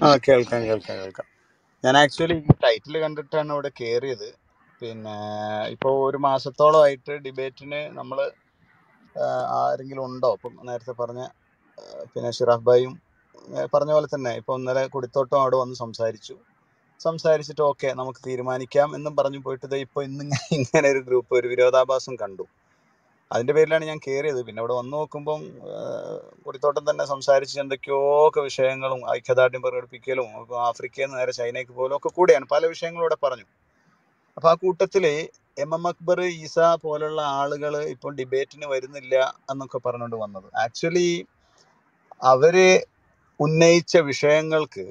ആ കേൾക്കാം കേൾക്കാം കേൾക്കാം ഞാൻ ആക്ച്വലി ഈ ടൈറ്റിൽ കണ്ടിട്ടാണ് ഇവിടെ കയറിയത് പിന്നെ ഇപ്പോൾ ഒരു മാസത്തോളമായിട്ട് ഡിബേറ്റിന് നമ്മൾ ആരെങ്കിലും ഉണ്ടോ ഇപ്പം നേരത്തെ പറഞ്ഞ ആ, പിന്നെ ഷിറാഫ് ഭായും ആ, പറഞ്ഞ പോലെ തന്നെ ഇപ്പോൾ ഇന്നലെ കുടിത്തോട്ടം അവിടെ വന്ന് സംസാരിച്ചു സംസാരിച്ചിട്ട് ഓക്കെ നമുക്ക് തീരുമാനിക്കാം എന്നും പറഞ്ഞു പോയിട്ട് ദേ ഇപ്പോൾ ഇന്ന് ഇങ്ങനെ ഇങ്ങനെ ഒരു ഗ്രൂപ്പ് ഒരു വിരോധാഭാസം കണ്ടു അതിന്റെ പേരിലാണ് ഞാൻ കയറിയത് പിന്നെ അവിടെ വന്ന് നോക്കുമ്പം ആ, കുടിത്തോട്ടം തന്നെ സംസാരിച്ച് എന്തൊക്കെയോ ഒക്കെ വിഷയങ്ങളും ഐക്യദാർഢ്യം പ്രകടിപ്പിക്കലും ഇപ്പൊ ആഫ്രിക്കയിൽ നിന്ന് നേരെ ചൈനയ്ക്ക് പോലും ഒക്കെ കൂടെയാണ് പല വിഷയങ്ങളും ഇവിടെ പറഞ്ഞു അപ്പൊ ആ കൂട്ടത്തില് എം എം അക്ബർ ഈസ പോലുള്ള ആളുകൾ ഇപ്പോൾ ഡിബേറ്റിന് വരുന്നില്ല എന്നൊക്കെ പറഞ്ഞുകൊണ്ട് വന്നത് ആക്ച്വലി അവര് ഉന്നയിച്ച വിഷയങ്ങൾക്ക്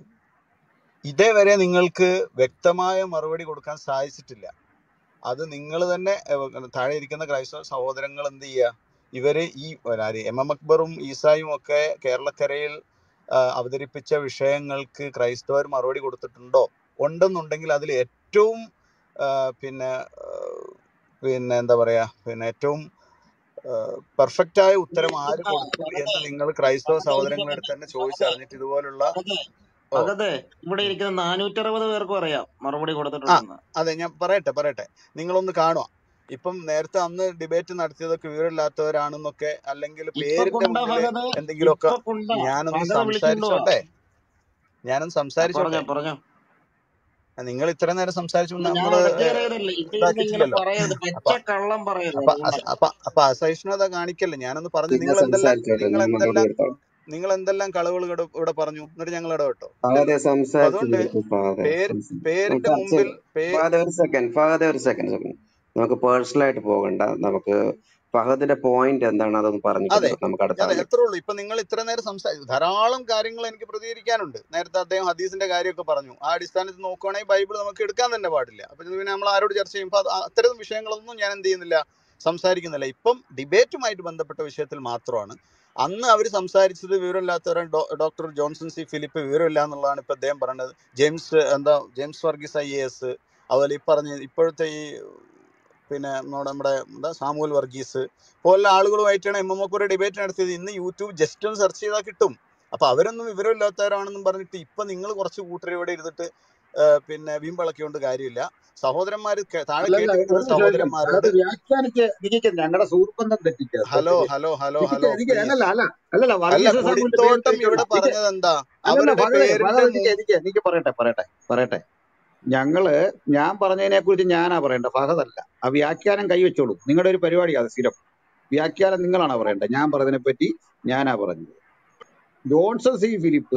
ഇതേവരെ നിങ്ങൾക്ക് വ്യക്തമായ മറുപടി കൊടുക്കാൻ സാധിച്ചിട്ടില്ല അത് നിങ്ങൾ തന്നെ ഏഹ്, താഴെ ഇരിക്കുന്ന ക്രൈസ്തവ സഹോദരങ്ങൾ എന്ത് ചെയ്യുക ഇവര് ഈ ആര് എം എം അക്ബറും ഈസായും ഒക്കെ കേരളക്കരയിൽ ആ, അവതരിപ്പിച്ച വിഷയങ്ങൾക്ക് ക്രൈസ്തവർ മറുപടി കൊടുത്തിട്ടുണ്ടോ ഉണ്ടെന്നുണ്ടെങ്കിൽ അതിൽ ഏറ്റവും ആ, പിന്നെ ആ, പിന്നെ എന്താ പറയാ പിന്നെ ഏറ്റവും പെർഫെക്റ്റ് ആയ ഉത്തരം ആര് കൊടുത്തു എന്ന് നിങ്ങൾ ക്രൈസ്തവ സഹോദരങ്ങളുടെ അടുത്ത് തന്നെ ചോദിച്ചറിഞ്ഞിട്ട് ഇതുപോലുള്ള അതെ ഓ അതെ ഇവിടെ ഉം. ഇരിക്കുന്ന നാനൂറ്ററുപത് പേർക്കും അറിയാം മറുപടി ആ കൊടുത്തിട്ടുണ്ടെന്ന് അതെ ഞാൻ പറയട്ടെ പറയട്ടെ നിങ്ങളൊന്ന് കാണുക ഇപ്പം നേരത്തെ അന്ന് ഡിബേറ്റ് നടത്തിയതൊക്കെ വിവരമില്ലാത്തവരാണെന്നൊക്കെ അല്ലെങ്കിൽ ഇപ്പൊ പേരിന്റെ കുണ്ട മുമ്പിൽ ഫഹദ് എന്തെങ്കിലുമൊക്കെ ഇപ്പൊ കുണ്ട ഞാനൊന്ന് ഫഹദ് വിളിച്ചുകൊണ്ട് വാ സംസാരിച്ചോട്ടെ ഞാനൊന്ന് ആ, സംസാരിച്ചോട്ടെ പറഞ്ഞോ പറഞ്ഞോ നിങ്ങൾ ഇത്ര നേരം സംസാരിച്ചു അല്ല ഞാൻ നമ്മള് ഇടയ്ക്ക് കയറിയതല്ല ഇത് ഇരുന്ന് ഇങ്ങനെ ഇതാക്കിയിട്ടില്ലല്ലോ പറയരുത് അപ്പൊ പച്ച കള്ളം പറയരുത് അപ്പൊ അതുകൊണ്ടാ അസ- അപ്പൊ അപ്പൊ അസഹിഷ്ണുത കാണിക്കല്ലേ ഞാനൊന്ന് പറഞ്ഞു പിന്നെ നിങ്ങൾ എന്തെല്ലാം സംസാരിച്ചോട്ടെ നിങ്ങൾ ഞാൻ മറുപടി എന്തെല്ലാം കൊടുത്തോളാം നിങ്ങൾ എന്തെല്ലാം കളവുകൾ ഇവിടെ ഇവിടെ പറഞ്ഞു എന്നിട്ട് ഞങ്ങൾ ഇടപെട്ടോ ഫാദെ ഇല്ലല്ലോ അപ്പൊ സംസാരിച്ചു അതുകൊണ്ട് തീർക്കും ഫാദെ പേര് പേരിന്റെ ചർച്ച മുമ്പിൽ പേ ഫാദെ ഒരു സെക്കൻഡ് ഫാദെ ഒരു സെക്കൻഡ് സെക്കൻഡ് നമുക്ക് പേഴ്സണൽ ആയിട്ട് പോകണ്ട നമുക്ക് ഫഹദിന്റെ പോയിന്റ് എന്താണ് അതൊന്ന് പറഞ്ഞിട്ട് അതെ നിർ- നമുക്ക് അടുത്ത അതെ ആളിലേക്ക് എത്ര ഉള്ളൂ ഇപ്പൊ നിങ്ങൾ ഇത്ര നേരം സംസാരിച്ചു ധാരാളം കാര്യങ്ങൾ എനിക്ക് പ്രതികരിക്കാനുണ്ട് നേരത്തെ അദ്ദേഹം ഹദീസിന്റെ കാര്യമൊക്കെ പറഞ്ഞു ആ അടിസ്ഥാനത്തിൽ നോക്കുവാണെങ്കിൽ ബൈബിൾ നമുക്ക് എടുക്കാൻ തന്നെ പാടില്ല അപ്പൊ ഇത് പിന്നെ നമ്മൾ ആരോട് ചർച്ച ചെയ്യുമ്പോൾ അത് അത്തരം വിഷയങ്ങളൊന്നും ഞാൻ എന്ത് ചെയ്യുന്നില്ല സംസാരിക്കുന്നില്ല ഇപ്പം ഡിബേറ്റുമായിട്ട് ബന്ധപ്പെട്ട വിഷയത്തിൽ മാത്രമാണ് അന്ന് അവർ സംസാരിച്ചത് വിവരമില്ലാത്തവരാണ് ഡോ ഡോക്ടർ ജോൺസൺ സി ഫിലിപ്പ് വിവരമില്ല എന്നുള്ളതാണ് ഇപ്പൊ അദ്ദേഹം പറയുന്നത് ജെയിംസ് എന്താ James Varghese I A S അതുപോലെ ഈ പറഞ്ഞ ഇപ്പോഴത്തെ ഈ പിന്നെ നമ്മുടെ നമ്മുടെ എന്താ സാമുവൽ വർഗീസ് പോലുള്ള ആളുകളുമായിട്ടാണ് എം എം ഒക്കെ ഡിബേറ്റ് നടത്തിയത് ഇന്ന് യൂട്യൂബ് ജസ്റ്റ് ഒന്ന് സെർച്ച് ചെയ്താൽ കിട്ടും അപ്പൊ അവരൊന്നും വിവരമില്ലാത്തവരാണെന്നും പറഞ്ഞിട്ട് ഇപ്പൊ നിങ്ങൾ കുറച്ച് കൂട്ടർ ഇവിടെ ഇരുന്നിട്ട് ആ, പിന്നെ വീമ്പിളക്കിയോണ്ട് കാര്യമില്ല സഹോദരന്മാര് കേ- താഴെ അല്ലല്ല കേട്ടിരിക്കുന്ന ഒരു നിമിഷം ഒരു നിമിഷം സഹോദരന്മാരോട് അതായത് വ്യാഖ്യാനിക്ക് എനിക്ക് ഞങ്ങളുടെ സുഹൃബന്ധം തെറ്റിക്കുക ഹലോ തെറ്റിക്കുക ഹലോ ഹലോ എനിക്ക് ഹലോ എനിക്ക് പ്ലീസ് അല്ലല്ല അല്ല അല്ലല്ല അല്ല വർഗീസ് സാമുവിന്റെ പേര് കുടിത്തോട്ടം തിരിച്ചുള്ള ഇവിടെ എനിക്ക് പറഞ്ഞത് എന്താ അല്ലല്ല അവരുടെ ഭഗവതി പേരിന്റെ ഭഗവതി എനിക്ക് മു എനിക്ക് എനിക്ക് പറയട്ടെ പറയട്ടെ പറയട്ടെ ഞങ്ങള് ഞാൻ പറഞ്ഞതിനെ കുറിച്ച് ഞാനാ പറയേണ്ടത് ഫഹദല്ല ആ വ്യാഖ്യാനം കൈവച്ചോളൂ നിങ്ങളുടെ ഒരു പരിപാടിയാണ് സ്ഥിരം വ്യാഖ്യാനം നിങ്ങളാണ് പറയേണ്ടത് ഞാൻ പറഞ്ഞതിനെ പറ്റി ഞാനാ പറഞ്ഞത് ജോൺസൺ സി ഫിലിപ്പ്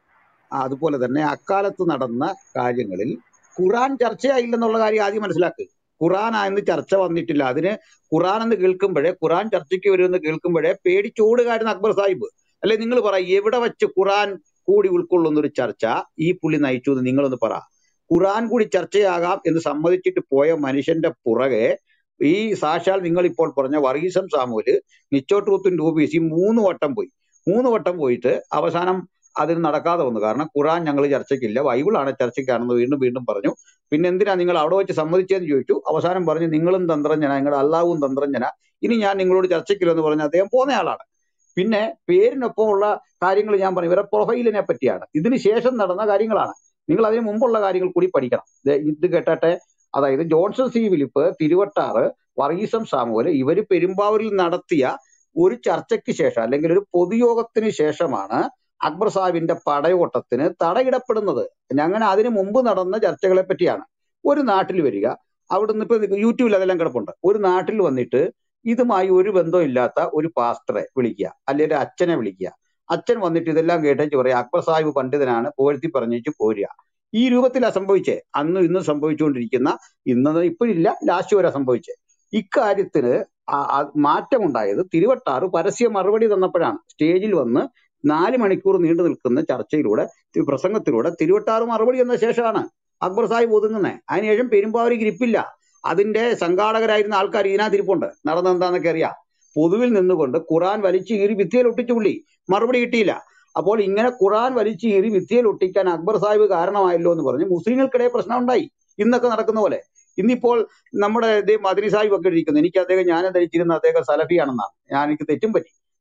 അതുപോലെ തന്നെ അക്കാലത്ത് നടന്ന കാര്യങ്ങളിൽ ഖുറാൻ ചർച്ചയായില്ലെന്നുള്ള കാര്യം ആദ്യം മനസ്സിലാക്കുക ഖുറാൻ എന്ന് ചർച്ച വന്നിട്ടില്ല അതിന് ഖുറാൻ എന്ന് കേൾക്കുമ്പോഴേ ഖുറാൻ ചർച്ചയ്ക്ക് വരുമെന്ന് കേൾക്കുമ്പോഴേ പേടിച്ചോടുകാരൻ അക്ബർ സാഹിബ് അല്ലെ നിങ്ങൾ പറ എവിടെ വെച്ച് ഖുറാൻ കൂടി ഉൾക്കൊള്ളുന്ന ഒരു ചർച്ച ഈ പുള്ളി നയിച്ചു എന്ന് നിങ്ങളൊന്ന് പറ ഖുറാൻ കൂടി ചർച്ചയാകാം എന്ന് സമ്മതിച്ചിട്ട് പോയ മനുഷ്യന്റെ പുറകെ ഈ സാക്ഷാൽ നിങ്ങൾ ഇപ്പോൾ പറഞ്ഞ വർഗീസം സാമൂല് നിച്ചോ ട്രൂത്തും രൂപീസി മൂന്ന് വട്ടം പോയി മൂന്ന് വട്ടം പോയിട്ട് അവസാനം അതിന് നടക്കാതെ വന്നു കാരണം ഖുറാൻ ഞങ്ങൾ ചർച്ചയ്ക്കില്ല ബൈബിളാണ് ചർച്ചയ്ക്കാണെന്ന് വീണ്ടും വീണ്ടും പറഞ്ഞു പിന്നെ എന്തിനാ നിങ്ങൾ അവിടെ വെച്ച് സമ്മതിച്ചതെന്ന് ചോദിച്ചു അവസാനം പറഞ്ഞു നിങ്ങളും തന്ത്രജ്ഞന നിങ്ങളുടെ അള്ളാഹുവും തന്ത്രജ്ഞന ഇനി ഞാൻ നിങ്ങളോട് ചർച്ചയ്ക്കില്ലെന്ന് പറഞ്ഞ് അദ്ദേഹം പോന്നയാളാണ് പിന്നെ പേരിനൊപ്പമുള്ള കാര്യങ്ങൾ ഞാൻ പറഞ്ഞു ഇവരെ പ്രൊഫൈലിനെ പറ്റിയാണ് ഇതിന് ശേഷം നടന്ന കാര്യങ്ങളാണ് നിങ്ങൾ അതിന് മുമ്പുള്ള കാര്യങ്ങൾ കൂടി പഠിക്കണം ദേ ഇത് കേട്ടട്ടെ അതായത് ജോൺസൺ സി ഫിലിപ്പ് തിരുവട്ടാറ് വർഗീസം സാമുവൽ ഇവര് പെരുമ്പാവൂരിൽ നടത്തിയ ഒരു ചർച്ചയ്ക്ക് ശേഷം അല്ലെങ്കിൽ ഒരു പൊതുയോഗത്തിന് ശേഷമാണ് അക്ബർ സാഹിബിന്റെ പടയോട്ടത്തിന് തടയിടപ്പെടുന്നത് അങ്ങനെ അതിനു മുമ്പ് നടന്ന ചർച്ചകളെ പറ്റിയാണ് ഒരു നാട്ടിൽ വരിക അവിടുന്ന് ഇപ്പൊ യൂട്യൂബിൽ അതെല്ലാം കിടപ്പുണ്ട് ഒരു നാട്ടിൽ വന്നിട്ട് ഇതുമായി ഒരു ബന്ധവും ഇല്ലാത്ത ഒരു പാസ്റ്ററെ വിളിക്കുക അല്ലെങ്കിൽ ഒരു അച്ഛനെ വിളിക്കുക അച്ഛൻ വന്നിട്ട് ഇതെല്ലാം കേട്ടേച്ച് പറയാം അക്ബർ സാഹിബ് പണ്ഡിതനാണ് പുകഴ്ത്തി പറഞ്ഞേച്ച് പോരുക ഈ രൂപത്തിലാ സംഭവിച്ചേ അന്നും ഇന്നും സംഭവിച്ചുകൊണ്ടിരിക്കുന്ന ഇന്നത് ഇപ്പോഴില്ല ലാസ്റ്റ് വരെ സംഭവിച്ചേ ഇക്കാര്യത്തിന് ആ- ആ മാറ്റമുണ്ടായത് തിരുവട്ടാറ് പരസ്യ മറുപടി തന്നപ്പോഴാണ് സ്റ്റേജിൽ വന്ന് നാല് മണിക്കൂർ നീണ്ടു നിൽക്കുന്ന ചർച്ചയിലൂടെ തി- പ്രസംഗത്തിലൂടെ തിരുവട്ടാറ് മറുപടി എന്ന ശേഷമാണ് അക്ബർ സാഹിബ് ഒതുങ്ങുന്നത് അതിനുശേഷം പെരുമ്പാവൂർ ഗ്രിപ്പില്ല അതിന്റെ സംഘാടകരായിരുന്ന ആൾക്കാർ ഇതിനകത്ത് ഇരിപ്പുണ്ട് നടന്നെന്താന്നൊക്കെ അറിയാം പൊതുവിൽ നിന്നുകൊണ്ട് ഖുറാൻ വലിച്ചു കീറി ഭിത്തിയിൽ ഒട്ടിച്ചു പുള്ളി മറുപടി കിട്ടിയില്ല അപ്പോൾ ഇങ്ങനെ ഖുറാൻ വലിച്ചു കീറി ഭിത്തിയിൽ ഒട്ടിക്കാൻ അക്ബർ സാഹിബ് കാരണമായല്ലോ എന്ന് പറഞ്ഞ് മുസ്ലിങ്ങൾക്കിടെ പ്രശ്നം ഉണ്ടായി ഇന്നൊക്കെ നടക്കുന്ന പോലെ ഇന്നിപ്പോൾ നമ്മുടെ ദേ മദനി സാഹിബ് ഒക്കെ ഇരിക്കുന്നു എനിക്ക് അദ്ദേഹം ഞാൻ ധരിച്ചിരുന്ന അദ്ദേഹം സലഫിയാണെന്നാണ് ഞാൻ എനിക്ക് തെറ്റും പറ്റി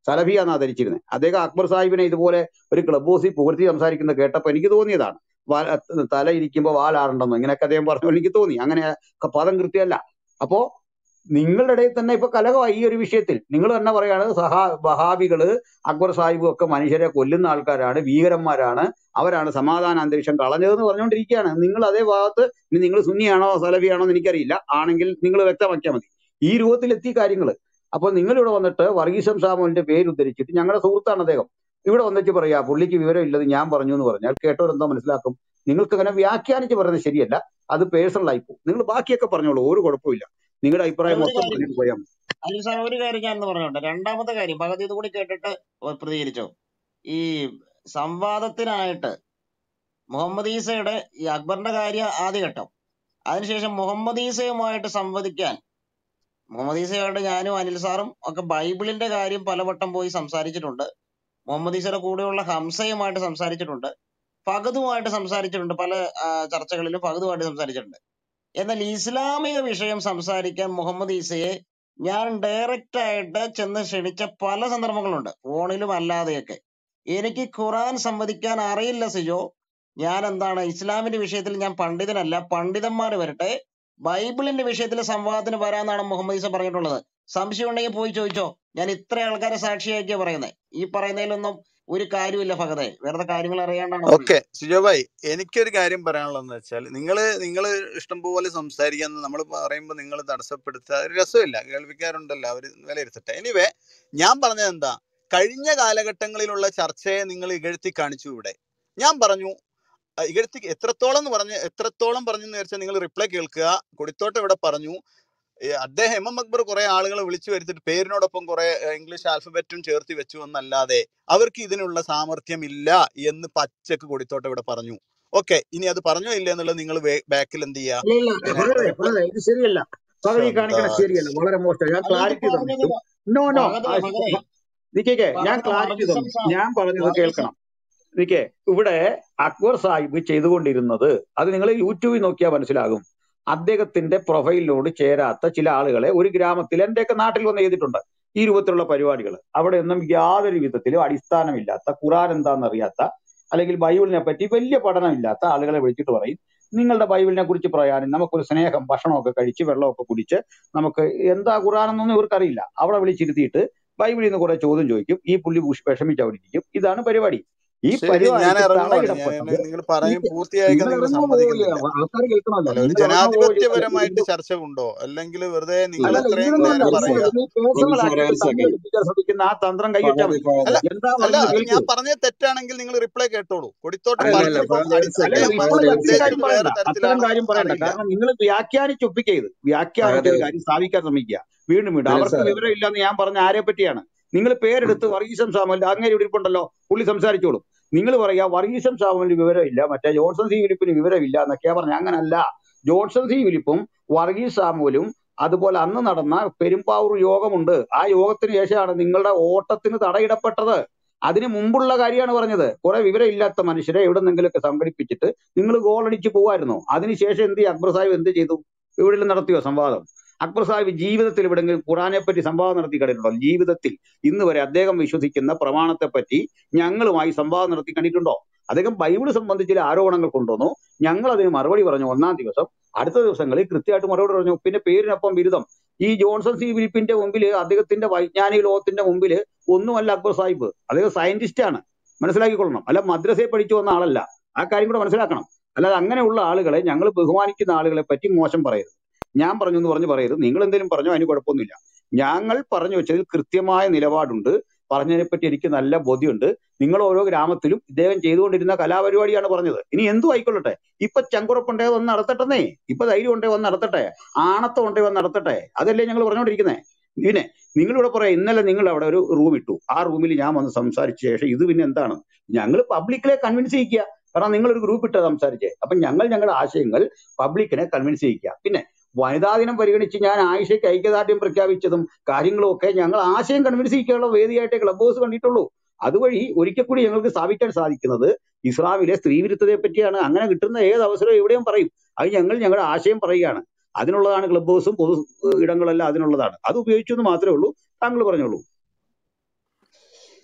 സലഫിയാന്നാ ധരിച്ചിരുന്നത് അദ്ദേഹം അക്ബർ സാഹിബിനെ ഇതുപോലെ ഒരു ക്ലബ് ഹൗസിൽ പുകഴ്ത്തി സംസാരിക്കുന്നത് കേട്ടപ്പോൾ എനിക്ക് തോന്നിയതാണ് വാ- തല ഇരിക്കുമ്പോൾ വാലാടണ്ടെന്ന് ഇങ്ങനെയൊക്കെ അദ്ദേഹം പറഞ്ഞു എനിക്ക് തോന്നി അങ്ങനെ ഒക്കെ പദം കൃത്യമല്ല അപ്പോ നിങ്ങളുടെ ഇടയിൽ തന്നെ ഇപ്പൊ കലഹമായി ഈ ഒരു വിഷയത്തിൽ നിങ്ങൾ തന്നെ പറയാണ് സഹാ വഹാബികള് അക്ബർ സാഹിബും ഒക്കെ മനുഷ്യരെ കൊല്ലുന്ന ആൾക്കാരാണ് ഭീകരന്മാരാണ് അവരാണ് സമാധാന അന്തരീക്ഷം കളഞ്ഞതെന്ന് പറഞ്ഞുകൊണ്ടിരിക്കുകയാണ് നിങ്ങൾ അതേ ഭാഗത്ത് ഇനി നിങ്ങൾ സുന്നിയാണോ സലഫിയാണോ എന്ന് എനിക്കറിയില്ല ആണെങ്കിൽ നിങ്ങൾ വ്യക്തമാക്കിയാൽ മതി ഈ രൂപത്തിലെത്തി കാര്യങ്ങൾ അപ്പോൾ നിങ്ങൾ ഇവിടെ വന്നിട്ട് വർഗീസം സാമുവിന്റെ പേര് ഉദ്ധരിച്ചിട്ട് ഞങ്ങളുടെ സുഹൃത്താണ് അദ്ദേഹം ഇവിടെ വന്നിട്ട് പറയാ പുള്ളിക്ക് വിവരം ഇല്ലത് ഞാൻ പറഞ്ഞു എന്ന് പറഞ്ഞാൽ കേട്ടവരെന്താ മനസ്സിലാക്കും നിങ്ങൾക്ക് അങ്ങനെ വ്യാഖ്യാനിച്ച് പറയുന്നത് ശരിയല്ല അത് പേഴ്സണൽ ആയി പോകും നിങ്ങൾ ബാക്കിയൊക്കെ പറഞ്ഞോളൂ ഒരു കുഴപ്പമില്ല നിങ്ങളുടെ അഭിപ്രായം ഒരു മൊത്തം കാര്യം പറഞ്ഞിട്ട് പോയാൽ മതി അനിൽ സാർ ഒരു കാര്യം ഞാൻ പറഞ്ഞോട്ടെ രണ്ടാമത്തെ കാര്യം പകുതി ഇത് കൂടി കേട്ടിട്ട് പ്രതികരിച്ചോ ഈ സംവാദത്തിനായിട്ട് മുഹമ്മദ് ഈസയുടെ ഈ അക്ബറിന്റെ കാര്യം ആദ്യഘട്ടം അതിനുശേഷം മുഹമ്മദ് ഈസയുമായിട്ട് സംവദിക്കാൻ മുഹമ്മദ് ഈസയോട് ഞാനും അനിൽ സാറും ഒക്കെ ബൈബിളിന്റെ കാര്യം പലവട്ടം പോയി സംസാരിച്ചിട്ടുണ്ട് മുഹമ്മദ് ഈസയുടെ കൂടെയുള്ള ഹംസയുമായിട്ട് സംസാരിച്ചിട്ടുണ്ട് ഫഹദുമായിട്ട് സംസാരിച്ചിട്ടുണ്ട് പല ആ, ചർച്ചകളിലും ഫഹദുമായിട്ട് സംസാരിച്ചിട്ടുണ്ട് എന്നാൽ ഇസ്ലാമിക വിഷയം സംസാരിക്കാൻ മുഹമ്മദ് ഈസയെ ഞാൻ ഡയറക്റ്റ് ആയിട്ട് ചെന്ന് ക്ഷണിച്ച പല സന്ദർഭങ്ങളുണ്ട് ഫോണിലും അല്ലാതെയൊക്കെ എനിക്ക് ഖുറാൻ സംവദിക്കാൻ അറിയില്ല സിജോ ഞാൻ എന്താണ് ഇസ്ലാമിന്റെ വിഷയത്തിൽ ഞാൻ പണ്ഡിതനല്ല പണ്ഡിതന്മാർ വരട്ടെ ബൈബിളിന്റെ വിഷയത്തിൽ സംവാദത്തിന് വരാന്നാണ് മുഹമ്മദ് ഈസ പറഞ്ഞിട്ടുള്ളത് സംശയം ഉണ്ടെങ്കിൽ പോയി ചോദിച്ചോ ഞാൻ ഇത്ര ആൾക്കാരെ സാക്ഷിയാക്കിയാ പറയുന്നത് ഈ പറയുന്നതിലൊന്നും ഒരു കാര്യമില്ല ഫഹദെ വെറുതെ കാര്യങ്ങൾ അറിയാണ്ടാണ് പറയുന്നത് ഓക്കെ സിജോ ഭായ് എനിക്കൊരു കാര്യം പറയാനുള്ളതെന്ന് വെച്ചാൽ നിങ്ങൾ നിങ്ങൾ ഇഷ്ടംപോലെ സംസാരിക്കാന്ന് നമ്മൾ പറയുമ്പോൾ നിങ്ങൾ തടസ്സപ്പെടുത്തുക ഒരു രസമില്ല കേൾവിക്കാരുണ്ടല്ലോ അവർ വിലയിരുത്തട്ടെ എനിവേ ഞാൻ പറഞ്ഞത് എന്താ കഴിഞ്ഞ കാലഘട്ടങ്ങളിലുള്ള ചർച്ചയെ നിങ്ങൾ ഇകഴ്ത്തി കാണിച്ചു ഇവിടെ ഞാൻ പറഞ്ഞു ആ, ഇകഴ്ത്തി എത്രത്തോളം എന്ന് പറഞ്ഞ് എത്രത്തോളം പറഞ്ഞു എന്ന് വെച്ചാൽ നിങ്ങൾ റിപ്ലൈ കേൾക്കുക കൊടിത്തോട്ട് ഇവിടെ പറഞ്ഞു ഏ, അദ്ദേഹം എം എം അക്ബർ കുറെ ആളുകളെ വിളിച്ചു വരുത്തിട്ട് പേരിനോടൊപ്പം കുറെ ഏ, ഇംഗ്ലീഷ് ആൽഫബറ്റും ചേർത്ത് വെച്ചു എന്നല്ലാതെ അവർക്ക് ഇതിനുള്ള സാമർഥ്യമില്ല എന്ന് പച്ചക്ക് കൊടുത്തോട്ട് ഇവിടെ പറഞ്ഞു ഓക്കെ ഇനി അത് പറഞ്ഞോ ഇല്ല എന്നുള്ളത് നിങ്ങൾ ബാക്കിൽ എന്ത് ചെയ്യുക ഇല്ല ഇല്ല പിന്നെ ഫഹദേ റിപ്ലൈ ഫഹദേ ഇത് ശരിയല്ല ഫഹദ് ഈ കാണിക്കണ എന്താ ശരിയല്ല വളരെ മോശം ഞാൻ അല്ല ഇത് ക്ലാരിറ്റി പറഞ്ഞത് തന്നിട്ടും നോ നോ ഫഹദെ ഫഹദെ നിക്കേ ഞാൻ പറഞ്ഞത് ക്ലാരിറ്റി വർഗീസം തന്നു സാ ഞാൻ പറഞ്ഞത് വർഗീസം കേൾക്കണം നിക്കേ ഇവിടെ അക്ബർ സാഹിബ് ചെയ്തുകൊണ്ടിരുന്നത് അത് നിങ്ങൾ യൂട്യൂബിൽ നോക്കിയാൽ മനസ്സിലാകും അദ്ദേഹത്തിന്റെ പ്രൊഫൈലിനോട് ചേരാത്ത ചില ആളുകളെ ഒരു ഗ്രാമത്തിൽ എന്റെയൊക്കെ നാട്ടിൽ വന്ന് ചെയ്തിട്ടുണ്ട് ഈ രൂപത്തിലുള്ള പരിപാടികൾ അവിടെ ഒന്നും യാതൊരു വിധത്തിലും അടിസ്ഥാനമില്ലാത്ത ഖുറാൻ എന്താണെന്ന് അറിയാത്ത അല്ലെങ്കിൽ ബൈബിളിനെ പറ്റി വലിയ പഠനമില്ലാത്ത ആളുകളെ വിളിച്ചിട്ട് പറയും നിങ്ങളുടെ ബൈബിളിനെ കുറിച്ച് പറയാനും നമുക്കൊരു സ്നേഹം ഭക്ഷണമൊക്കെ കഴിച്ച് വെള്ളമൊക്കെ കുടിച്ച് നമുക്ക് എന്താ ഖുറാൻ എന്നൊന്നും ഇവർക്കറിയില്ല അവിടെ വിളിച്ചിരുത്തിയിട്ട് ബൈബിളിൽ നിന്ന് കുറെ ചോദ്യം ചോദിക്കും ഈ പുള്ളി വിഷ- വിഷമിച്ച് അവിടെ ഇരിക്കും ഇതാണ് പരിപാടി ഈ ശരി ഞാൻ പരിപാടിക്ക് ഇറങ്ങുവാണ് ഞാൻ തടയിടപ്പെട്ടത് നിങ്ങൾ പറയും നിക്ക് പൂർത്തിയാക്കാൻ നിങ്ങൾ നിങ്ങൾ ഇറങ്ങാൻ പോവില്ല സമ്മതിക്കുന്നില്ല ആൾക്കാർ കേൾക്കണമല്ലോ അല്ല ഒരു നിങ്ങൾ ഇറങ്ങാൻ പോവില്ല അല്ലെങ്കിൽ ജനാധിപത്യപരമായിട്ട് ഇതിന്റെ ചർച്ച ഉണ്ടോ അല്ലെങ്കിൽ വെറുതെ നിങ്ങൾ അല്ലല്ല ഇത്രയും ഇതിനൊന്നും അല്ല നേരം ഒരു നിങ്ങൾ പറയുക സെക്കൻഡ് നീ പേഴ്സണൽ ഒരു സെക്കൻഡ് ആക്കിയിട്ട് ഒരു തമ്മിൽ സെക്കൻഡ് അടിപ്പിക്കാൻ ശ്രമിക്കുന്ന ആ തന്ത്രം കൈവച്ചാൽ ഫഹദ് മതി ഫഹദ് അല്ല എന്താ അല്ല പറയുന്നത് അത് കേൾക്കൂ ഞാൻ പറഞ്ഞത് തെറ്റാണെങ്കിൽ നിങ്ങൾ റിപ്ലൈ കേട്ടോളൂ കൊടിത്തോട്ട് അല്ല അല്ല അല്ല പറഞ്ഞപ്പോൾ ഫഹദ് അടി ഒരു സെക്കൻഡ് അല്ലല്ല അദ്ദേഹം ഫഹദ് ഇപ്പോൾ ഒരു അത്തരം ഉദ്ദേശിച്ചത് സെക്കൻഡ് കാര്യം വേറെ പറയണ്ട അത്തരം തരത്തിലാണെന്ന് കാര്യം പറയണ്ട അറിയില്ല കാരണം നിങ്ങൾ വ്യാഖ്യാനിച്ചൊപ്പിക്കരുത് വ്യാഖ്യാനിച്ച ഫഹദ് ഒരു കാര്യം സ്ഥാപിക്കാൻ ശ്രമിക്കുക വീണ്ടും വീണ്ടും അനിൽ അവർക്ക് സാർ വിവരം ഇല്ലെന്ന് ഞാൻ പറഞ്ഞ ആരെ പറ്റിയാണ് നിങ്ങൾ പേരെടുത്ത് വർഗീസം സാമൽ അങ്ങനെ ഇവിടെ ഇരിപ്പുണ്ടല്ലോ പുള്ളി സംസാരിച്ചോളും നിങ്ങൾ പറയാ വർഗീസം സാമലിന് വിവരമില്ല മറ്റേ ജോൺസൺ സി ഫിലിപ്പിന് വിവരമില്ല എന്നൊക്കെയാ പറഞ്ഞ അങ്ങനല്ല ജോൺസൺ സി ഫിലിപ്പും വർഗീസ് സാമുവലും അതുപോലെ അന്ന് നടന്ന പെരുമ്പാവൂർ യോഗമുണ്ട് ആ യോഗത്തിന് ശേഷമാണ് നിങ്ങളുടെ ഓട്ടത്തിന് തടയിടപ്പെട്ടത് അതിന് മുമ്പുള്ള കാര്യമാണ് പറഞ്ഞത് കുറെ വിവരമില്ലാത്ത മനുഷ്യരെ എവിടെന്നെങ്കിലുമൊക്കെ സംഘടിപ്പിച്ചിട്ട് നിങ്ങൾ ഗോളടിച്ച് പോവായിരുന്നോ അതിനുശേഷം എന്ത് ചെയ്യും? അക്ബർ സാഹിബ് എന്ത് ചെയ്തു ഇവിടെ നടത്തിയോ സംവാദം അക്ബർ സാഹിബ് ജീവിതത്തിൽ എവിടെങ്കിലും ഖുറാനെ പറ്റി സംവാദം നടത്തി കണ്ടിട്ടുണ്ടോ ജീവിതത്തിൽ ഇന്ന് വരെ അദ്ദേഹം വിശ്വസിക്കുന്ന പ്രമാണത്തെ പറ്റി ഞങ്ങളുമായി സംവാദം നടത്തി കണ്ടിട്ടുണ്ടോ അദ്ദേഹം ബൈബിൾ സംബന്ധിച്ച ചില ആരോപണങ്ങൾ കൊണ്ടുവന്നു ഞങ്ങൾ അതിന് മറുപടി പറഞ്ഞു ഒന്നാം ദിവസം അടുത്ത ദിവസങ്ങളിൽ കൃത്യമായിട്ട് മറുപടി പറഞ്ഞു പിന്നെ പേരിനൊപ്പം ബിരുദം ഈ ജോൺസൺ സി ഫിലിപ്പിന്റെ മുമ്പിൽ അദ്ദേഹത്തിന്റെ വൈജ്ഞാനിക ലോകത്തിന്റെ മുമ്പിൽ ഒന്നുമല്ല അക്ബർ സാഹിബ് അദ്ദേഹം സയന്റിസ്റ്റ് ആണ് മനസ്സിലാക്കിക്കൊള്ളണം അല്ല മദ്രസയിൽ പഠിച്ചു വന്ന ആളല്ല ആ കാര്യം കൂടെ മനസ്സിലാക്കണം അല്ലാതെ അങ്ങനെയുള്ള ആളുകളെ ഞങ്ങൾ ബഹുമാനിക്കുന്ന ആളുകളെ പറ്റി മോശം പറയരുത് ഞാൻ പറഞ്ഞു എന്ന് പറഞ്ഞ് പറയരുത് നിങ്ങൾ എന്തെങ്കിലും പറഞ്ഞോ അതിന് കുഴപ്പമൊന്നുമില്ല ഞങ്ങൾ പറഞ്ഞു വെച്ചതിൽ കൃത്യമായ നിലപാടുണ്ട് പറഞ്ഞതിനെ പറ്റി എനിക്ക് നല്ല ബോധ്യമുണ്ട് നിങ്ങൾ ഓരോ ഗ്രാമത്തിലും ഇദ്ദേഹം ചെയ്തുകൊണ്ടിരുന്ന കലാപരിപാടിയാണ് പറഞ്ഞത് ഇനി എന്തു ആയിക്കൊള്ളട്ടെ ഇപ്പൊ ചങ്കുറപ്പുണ്ടേ വന്ന് നടത്തട്ടെ ഇപ്പൊ ധൈര്യം ഉണ്ടേ വന്ന് നടത്തട്ടെ ആണത്തം ഉണ്ടേ വന്ന് നടത്തട്ടെ അതല്ലേ ഞങ്ങൾ പറഞ്ഞുകൊണ്ടിരിക്കുന്നത് പിന്നെ നിങ്ങളിവിടെ പറയാം ഇന്നലെ നിങ്ങൾ അവിടെ ഒരു റൂം ഇട്ടു ആ റൂമിൽ ഞാൻ വന്ന് സംസാരിച്ച ശേഷം ഇത് പിന്നെ എന്താണ് ഞങ്ങൾ പബ്ലിക്കിനെ കൺവിൻസ് ചെയ്യിക്കുക കാരണം നിങ്ങൾ ഒരു ഗ്രൂപ്പ് ഇട്ട് സംസാരിച്ചേ അപ്പൊ ഞങ്ങൾ ഞങ്ങളുടെ ആശയങ്ങൾ പബ്ലിക്കിനെ കൺവിൻസ് ചെയ്യിക്കുക പിന്നെ വനിതാ ദിനം പരിഗണിച്ച് ഞാൻ ആയിഷയ്ക്ക് ഐക്യദാർഢ്യം പ്രഖ്യാപിച്ചതും കാര്യങ്ങളും ഒക്കെ ഞങ്ങൾ ആശയം കൺവിൻസ് ചെയ്യിക്കാനുള്ള വേദിയായിട്ട് ക്ലബ് ഹൗസ് കണ്ടിട്ടുള്ളൂ അതുവഴി ഒരിക്കൽ കൂടി ഞങ്ങൾക്ക് സ്ഥാപിക്കാൻ സാധിക്കുന്നത് ഇസ്ലാമിലെ സ്ത്രീവിരുദ്ധതയെ പറ്റിയാണ് അങ്ങനെ കിട്ടുന്ന ഏത് അവസരവും എവിടെയും പറയും അത് ഞങ്ങൾ ഞങ്ങളുടെ ആശയം പറയുകയാണ് അതിനുള്ളതാണ് ക്ലബ് ഹൗസും പൊതു ഇടങ്ങളെല്ലാം അതിനുള്ളതാണ് അത് ഉപയോഗിച്ചു എന്ന് മാത്രമേ ഉള്ളൂ താങ്കൾ പറഞ്ഞോളൂ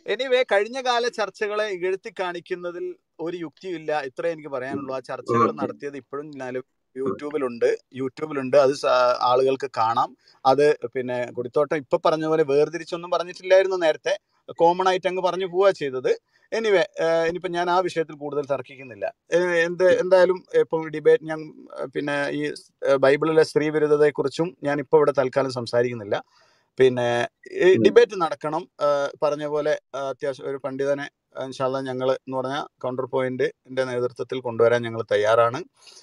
എനിവേ കഴിഞ്ഞ കാല ചർച്ചകളെ ഇകഴ്ത്തി കാണിക്കുന്നതിൽ ഒരു യുക്തിയില്ല ഇത്രേ എനിക്ക് പറയാനുള്ളൂ ആ ചർച്ചകൾ ഓക്കെ നടത്തിയത് ഇപ്പോഴും ഞാൻ യൂട്യൂബിലുണ്ട് യൂട്യൂബിലുണ്ട് അത് സ- ആളുകൾക്ക് കാണാം അത് പിന്നെ കുടിത്തോട്ടം ഇപ്പൊ പറഞ്ഞ പോലെ വേർതിരിച്ചൊന്നും പറഞ്ഞിട്ടില്ലായിരുന്നു നേരത്തെ കോമൺ ആയിട്ട് അങ്ങ് പറഞ്ഞു പോവുക ചെയ്തത് എനിവേ ഇനിയിപ്പോ ഞാൻ ആ വിഷയത്തിൽ കൂടുതൽ തർക്കിക്കുന്നില്ല ഏഹ് എന്ത് എന്തായാലും ഇപ്പം ഡിബേറ്റ് ഞാൻ ഏഹ് പിന്നെ ഈ ഏഹ് ബൈബിളിലെ സ്ത്രീ വിരുദ്ധതയെ കുറിച്ചും ഞാൻ ഇപ്പോൾ ഇവിടെ തൽക്കാലം സംസാരിക്കുന്നില്ല പിന്നെ ഈ ഡിബേറ്റ് നടക്കണം ഏഹ് പറഞ്ഞ പോലെ ഏഹ് അത്യാവശ്യം ഒരു പണ്ഡിതനെ ഇൻഷാല്ല ഞങ്ങൾ എന്ന് പറഞ്ഞ കൗണ്ടർ പോയിന്റിന്റെ നേതൃത്വത്തിൽ കൊണ്ടുവരാൻ ഞങ്ങൾ തയ്യാറാണ്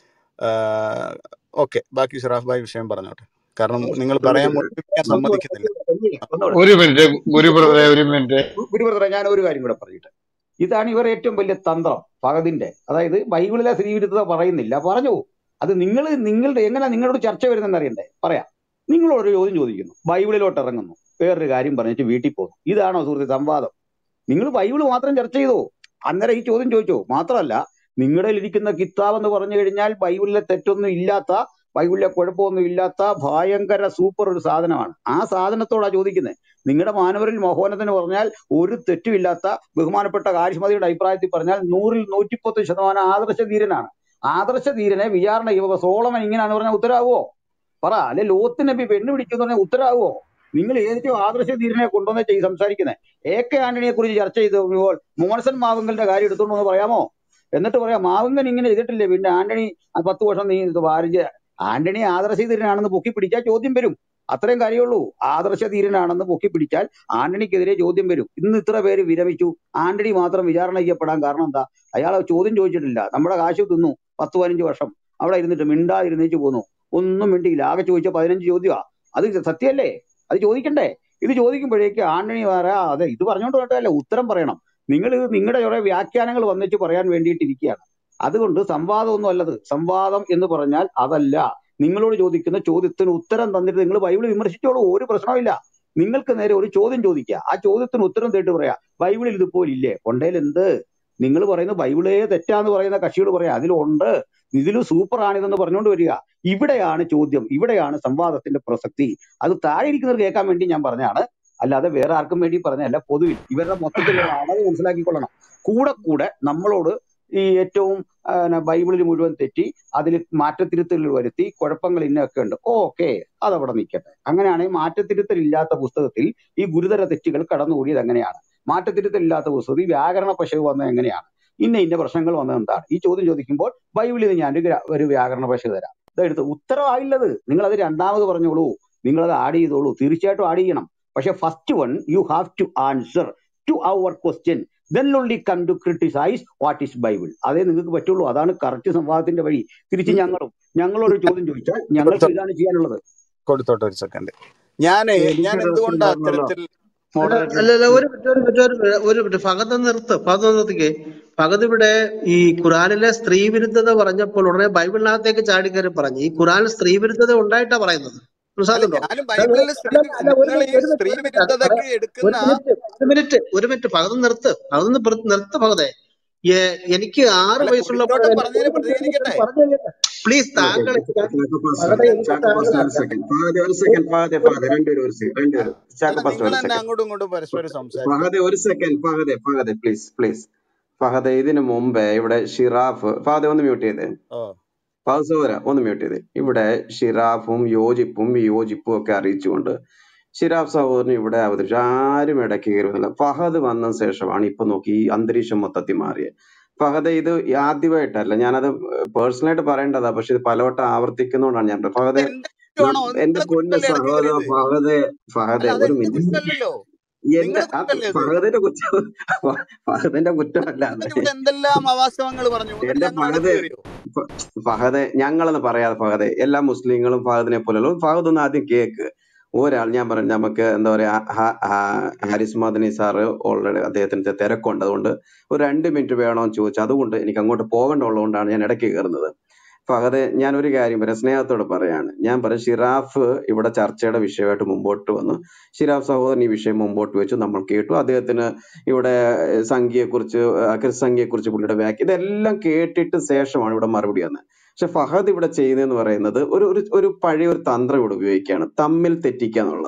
ഓക്കെ ബാക്കി ഷിറാഫ് ഭായ് വിഷയം പറഞ്ഞോട്ടെ കാരണം നിങ്ങൾ പറയാൻ മുഴുവിക്കാൻ ഒന്നുകൂടെ സമ്മതിക്കുന്നില്ല ഒന്നുകൂടെ ഒന്നുകൂടെ ഒരു മിനിറ്റ് ഗുരു ബ്രദറെ ഒരു മിനിറ്റ് ഗുരുപ്രദറെ ഞാൻ ഒരു കാര്യം കൂടെ പറഞ്ഞിട്ട് ഇതാണ് ഇവർ ഏറ്റവും വലിയ തന്ത്രം ഫഹദിന്റെ അതായത് ബൈബിളിലെ സ്ത്രീവിരുദ്ധത പറയുന്നില്ല പറഞ്ഞു അത് നിങ്ങൾ നിങ്ങളുടെ എങ്ങനെ നിങ്ങളോട് ചർച്ച വരുന്നെന്ന് അറിയണ്ടേ പറയാം നിങ്ങളോട് ഒരു ചോദ്യം ചോദിക്കുന്നു ബൈബിളിലോട്ട് ഇറങ്ങുന്നു വേറൊരു കാര്യം പറഞ്ഞിട്ട് വീട്ടിൽ പോകുന്നു ഇതാണോ സുഹൃത്ത് സംവാദം നിങ്ങൾ ബൈബിൾ മാത്രം ചർച്ച ചെയ്തോ അന്നേരം ഈ ചോദ്യം ചോദിച്ചോ മാത്രമല്ല നിങ്ങളുടെ ഇരിക്കുന്ന കിതാബ് എന്ന് പറഞ്ഞു കഴിഞ്ഞാൽ ബൈബിളിലെ തെറ്റൊന്നും ഇല്ലാത്ത ബൈബിളിലെ കുഴപ്പമൊന്നും ഇല്ലാത്ത ഭയങ്കര സൂപ്പർ ഒരു സാധനമാണ് ആ സാധനത്തോടാ ചോദിക്കുന്നത് നിങ്ങളുടെ മാനവരിൽ മോഹനത്തിന് പറഞ്ഞാൽ ഒരു തെറ്റുമില്ലാത്ത ബഹുമാനപ്പെട്ട കാരിഷ്മതിയുടെ അഭിപ്രായത്തിൽ പറഞ്ഞാൽ നൂറിൽ നൂറ്റിപ്പത്ത് ശതമാനം ആദർശ ധീരനാണ് ആദർശ ധീരനെ വിചാരണ ചെയ്യുമ്പോൾ സോളമൻ ഇങ്ങനെയാന്ന് പറഞ്ഞാൽ ഉത്തരാവോ പറ അല്ലെ ലോത്ത് നബി പെണ്ണ് പിടിക്കുന്നു പറഞ്ഞാൽ ഉത്തരാവോ നിങ്ങൾ ഏറ്റവും ആദർശ ധീരനെ കൊണ്ടുവന്ന് ചെയ്ത് സംസാരിക്കുന്നത് എ കെ ആന്റണിയെ കുറിച്ച് ചർച്ച ചെയ്തപ്പോൾ മോൻസൺ മാവുങ്കലിന്റെ കാര്യം എടുത്തോണ്ട് വന്ന് പറയാമോ എന്നിട്ട് പറയാം മാവുങ്കൻ ഇങ്ങനെ ചെയ്തിട്ടില്ലേ പിന്നെ ആന്റണി ആ പത്ത് വർഷം നീ ഇത് വാരിച്ച് ആന്റണി ആദർശ ധീരനാണെന്ന് പൊക്കി പിടിച്ചാൽ ചോദ്യം വരും അത്രയും കാര്യമുള്ളൂ ആദർശ ധീരനാണെന്ന് പൊക്കി പിടിച്ചാൽ ആന്റണിക്കെതിരെ ചോദ്യം വരും ഇന്ന് ഇത്ര പേര് വിരമിച്ചു ആന്റണി മാത്രം വിചാരണ ചെയ്യപ്പെടാൻ കാരണം എന്താ അയാൾ ചോദ്യം ചോദിച്ചിട്ടില്ല നമ്മുടെ കാശ് തിന്നു പത്ത് പതിനഞ്ച് വർഷം അവിടെ ഇരുന്നിട്ട് മിണ്ടാതിരുന്നേച്ച് പോന്നു ഒന്നും മിണ്ടിയില്ല ആകെ ചോദിച്ച പതിനഞ്ച് ചോദ്യമാ അത് സത്യമല്ലേ അത് ചോദിക്കണ്ടേ ഇത് ചോദിക്കുമ്പോഴേക്ക് ആന്റണി പറയാ അതെ ഇത് പറഞ്ഞോണ്ട് കേട്ടല്ല ഉത്തരം പറയണം നിങ്ങൾ നിങ്ങളുടെ കുറെ വ്യാഖ്യാനങ്ങൾ വന്നിട്ട് പറയാൻ വേണ്ടിയിട്ടിരിക്കുകയാണ് അതുകൊണ്ട് സംവാദമൊന്നും അല്ലത് സംവാദം എന്ന് പറഞ്ഞാൽ അതല്ല നിങ്ങളോട് ചോദിക്കുന്ന ചോദ്യത്തിന് ഉത്തരം തന്നിട്ട് നിങ്ങൾ ബൈബിൾ വിമർശിച്ചോളൂ ഒരു പ്രശ്നമില്ല നിങ്ങൾക്ക് നേരെ ഒരു ചോദ്യം ചോദിക്കുക ആ ചോദ്യത്തിന് ഉത്തരം തേട്ട് പറയാ ബൈബിളിൽ ഇതുപോലെ ഇല്ലേ ഉണ്ടേൽ എന്ത് നിങ്ങൾ പറയുന്ന ബൈബിളേ തെറ്റാന്ന് പറയുന്ന കക്ഷികൾ പറയാം അതിലുണ്ട് ഇതിലും സൂപ്പർ ആണിതെന്ന് പറഞ്ഞുകൊണ്ട് വരിക ഇവിടെയാണ് ചോദ്യം ഇവിടെയാണ് സംവാദത്തിന്റെ പ്രസക്തി അത് താഴെ ഇരിക്കുന്നവർ കേൾക്കാൻ വേണ്ടി ഞാൻ പറഞ്ഞാണ് അല്ലാതെ വേറെ ആർക്കും വേണ്ടി പറഞ്ഞല്ല പൊതുവിൽ ഇവരുടെ മൊത്തത്തിലുള്ള അളവ് മനസ്സിലാക്കിക്കൊള്ളണം കൂടെ കൂടെ നമ്മളോട് ഈ ഏറ്റവും ആ, ന, ബൈബിളിൽ മുഴുവൻ തെറ്റി അതിൽ മാറ്റത്തിരുത്തലുകൾ വരുത്തി കുഴപ്പങ്ങൾ ഇന്നൊക്കെ ഉണ്ട് ഓക്കെ അതവിടെ നിൽക്കട്ടെ അങ്ങനെയാണെങ്കിൽ മാറ്റത്തിരുത്തൽ ഇല്ലാത്ത പുസ്തകത്തിൽ ഈ ഗുരുതര തെറ്റുകൾ കടന്നുകൂടിയത് എങ്ങനെയാണ് മാറ്റത്തിരുത്തൽ ഇല്ലാത്ത പുസ്തകത്തിൽ വ്യാകരണ പശവ് വന്നത് എങ്ങനെയാണ് ഇന്ന ഇന്ന പ്രശ്നങ്ങൾ വന്നത് എന്താണ് ഈ ചോദ്യം ചോദിക്കുമ്പോൾ ബൈബിളിൽ നിന്ന് ഞാൻ ഒരു ഗ്ര- ഒരു വ്യാകരണ പശവ് തരാം ഇതെടുത്ത് ഉത്തരവായില്ലത് നിങ്ങൾ അത് രണ്ടാമത് പറഞ്ഞോളൂ നിങ്ങൾ അത് ആഡ് ചെയ്തോളൂ തീർച്ചയായിട്ടും ആഡ് ചെയ്യണം പക്ഷെ first one you have to answer to our question then only come to criticise what is Bible അതേ നിങ്ങൾക്ക് പറ്റുള്ളൂ അതാണ് കറക്റ്റ് സംവാദത്തിന്റെ വഴി തിരിച്ച് ഞങ്ങളും ഞങ്ങളോട് ഒരു ചോദ്യം ചോദിച്ചാൽ ഞങ്ങൾക്ക് കൊടുത്തോ- ഇതാണ് ചെയ്യാനുള്ളത് കൊടുത്തോട്ടെ ഒരു സെക്കൻഡ് ഞാനേ ഞാൻ എനിക്കൊരു ക്വസ്റ്റ്യൻ എന്തുകൊണ്ടാ പറഞ്ഞല്ലോ അത്തരത്തിൽ അല്ല മോഡറേറ്റർ അല്ല അല്ല, ഒരു മിനിറ്റ് ഒരു മിനിറ്റ് ഒരു മിനിറ്റ് ഒരു മിനിറ്റ് ഫഹദ് നിർത്ത് ഫഹദ് നിർത്തിക്കേ ഫഹദ് ഇവിടെ ഈ ഖുറാനിലെ സ്ത്രീ വിരുദ്ധത പറഞ്ഞപ്പോൾ ഉടനെ ബൈബിളിനകത്തേക്ക് ചാടിക്കയറി പറഞ്ഞു ഈ ഖുറാനിൽ സ്ത്രീ വിരുദ്ധത ഉണ്ടായിട്ടാ പറയുന്നത് അല്ല മനസ്സിലാകുന്നുണ്ടോ ഞാനും അല്ല ഒരു ബൈബിളിലെ സ്ത്രീ അല്ല അല്ല ഒരു നിങ്ങൾ ഈ മിനിറ്റ് ഒരു സ്ത്രീ മിനിറ്റ് ഒരു മിനിറ്റ് അത് വിരുദ്ധതയ്ക്ക് പറയാം ഒരു എടുക്കുന്ന മിനിറ്റ് ഒരു മിനിറ്റ് ഒരു മിനിറ്റ് ഫഹദ് നിർത്ത് ഫഹദ് ഒന്ന് പ്ര- നിർത്ത് ഫഹദെ ഏ- എനിക്ക് ആറ് അല്ല വയസ്സുള്ളപ്പോൾ കുടിത്തോട്ടം എന്നെ പറഞ്ഞതിന് ഒരു മിനിറ്റ് ഒരു മിനിറ്റ് പ്രതികരിക്കട്ടെ പറഞ്ഞു പ്ലീസ് ഓക്കെ താങ്കൾ ഞാൻ- ചാക്കോ ഫഹദെ പാസ്റ്റർ എനിക്ക് ചാക്കോ താങ്കൾ പാസ്റ്റർ ഒരു സെക്കൻഡ് ഫഹദ് ഒരു ഒരു സെക്കൻഡ് ഫഹദെ ഒരു ഫഹദെ രണ്ടുപേരും ഒരു സെക്കൻഡ് രണ്ടുപേരും അല്ല ചാക്കോ പാസ്റ്റർ നിങ്ങൾ ഒരു തന്നെ സെക്കൻഡ് അങ്ങോട്ടും ഇങ്ങോട്ടും പരസ്പരം സംസാരിക്കും ഫഹദെ ഒരു സെക്കൻഡ് ഫഹദെ ഫഹദെ പ്ലീസ് പ്ലീസ് ഫഹദെ ഇതിനു മുമ്പേ ഇവിടെ ഷിറാഫ് ഫഹദെ ഒന്ന് മ്യൂട്ട് ചെയ്തേ ഓ ഫഹദ് ഒന്ന് മ്യൂട്ട് ചെയ്തേ ഇവിടെ ഷിറാഫും യോജിപ്പും വിയോജിപ്പും ഒക്കെ അറിയിച്ചുകൊണ്ട് ഷിറാഫ് സഹോദരൻ ഇവിടെ അവതരിച്ചു ആരും ഇടയ്ക്ക് കയറുന്നില്ല ഫഹദ് വന്ന ശേഷമാണ് ഇപ്പൊ നോക്കി ഈ അന്തരീക്ഷം മൊത്തത്തിൽ മാറിയത് ഫഹദ് ഇത് ആദ്യമായിട്ടല്ല ഞാനത് പേഴ്സണലായിട്ട് പറയേണ്ടതാ പക്ഷെ ഇത് പലവട്ടം ആവർത്തിക്കുന്നതുകൊണ്ടാണ് ഞാൻ പറയുന്നത്. അത് ഫഹദെ എന്റെ കുറ്റമാണോ നം- എന്റെ നിങ്ങളെ പൊന്ന കുറ്റമല്ലേ ഇടയ്ക്ക് സഹോദര കയറിയത് ഫഹദെ ഫഹദെ അല്ല അത് ഒരു എന്റെ മിനിറ്റ് കുറ്റമല്ലല്ലോ എന്റെ നിങ്ങളെ ആ കുറ്റമല്ലേ അത് ഫഹദിന്റെ കുറ്റം ഫ- ഫഹദിന്റെ കുറ്റമല്ലാതെ എന്നിട്ട് ഇവിടെ എന്തെല്ലാം അവാസ്തവങ്ങൾ പറഞ്ഞു എന്നിട്ട് എന്റെ ഞങ്ങൾ ഇടയ്ക്ക് ഫഹദ് കയറിയോ ഫ- ഫഹദെ ഞങ്ങളെന്ന് പറയാതെ ഫഹദെ എല്ലാ മുസ്ലിങ്ങളും ഫഹദിനെ പോലെയല്ല ഫഹദ് ഒന്ന് ആദ്യം കേക്ക് ഒരാൾ ഞാൻ പറഞ്ഞു നമുക്ക് എന്താ പറയാ ഹ- ഹ- ഹാരിസ് മദനി സാറ് ഓൾറെഡി അദ്ദേഹത്തിന് തിരക്കുണ്ട് അതുകൊണ്ട് ഒരു രണ്ട് മിനിറ്റ് വേണോന്ന് ചോദിച്ചു അതുകൊണ്ട് എനിക്ക് അങ്ങോട്ട് പോകേണ്ടതുള്ളതുകൊണ്ടാണ് ഞാൻ ഇടയ്ക്ക് കയറുന്നത് ഫഹദെ ഞാൻ ഒരു കാര്യം പറയാം സ്നേഹത്തോട് പറയാണ് ഞാൻ പറയാം ഷിറാഫ് ഇവിടെ ചർച്ചയുടെ വിഷയമായിട്ട് മുമ്പോട്ട് വന്നു ഷിറാഫ് സഹോദരൻ ഈ വിഷയം മുമ്പോട്ട് വെച്ചു നമ്മൾ കേട്ടു അദ്ദേഹത്തിന് ഇവിടെ സംഖ്യയെക്കുറിച്ച് അക്രിസംഖ്യയെക്കുറിച്ച് പുള്ളിയുടെ വ്യാഖ്യ ഇതെല്ലാം കേട്ടിട്ട് ശേഷമാണ് ഇവിടെ മറുപടി വന്നത് പക്ഷെ ഫഹദ് ഇവിടെ ചെയ്യുന്നതെന്ന് പറയുന്നത് ഒരു ഒരു ഒരു പഴയ ഒരു തന്ത്രം ഇവിടെ ഉപയോഗിക്കുകയാണ് തമ്മിൽ തെറ്റിക്കുക എന്നുള്ളത്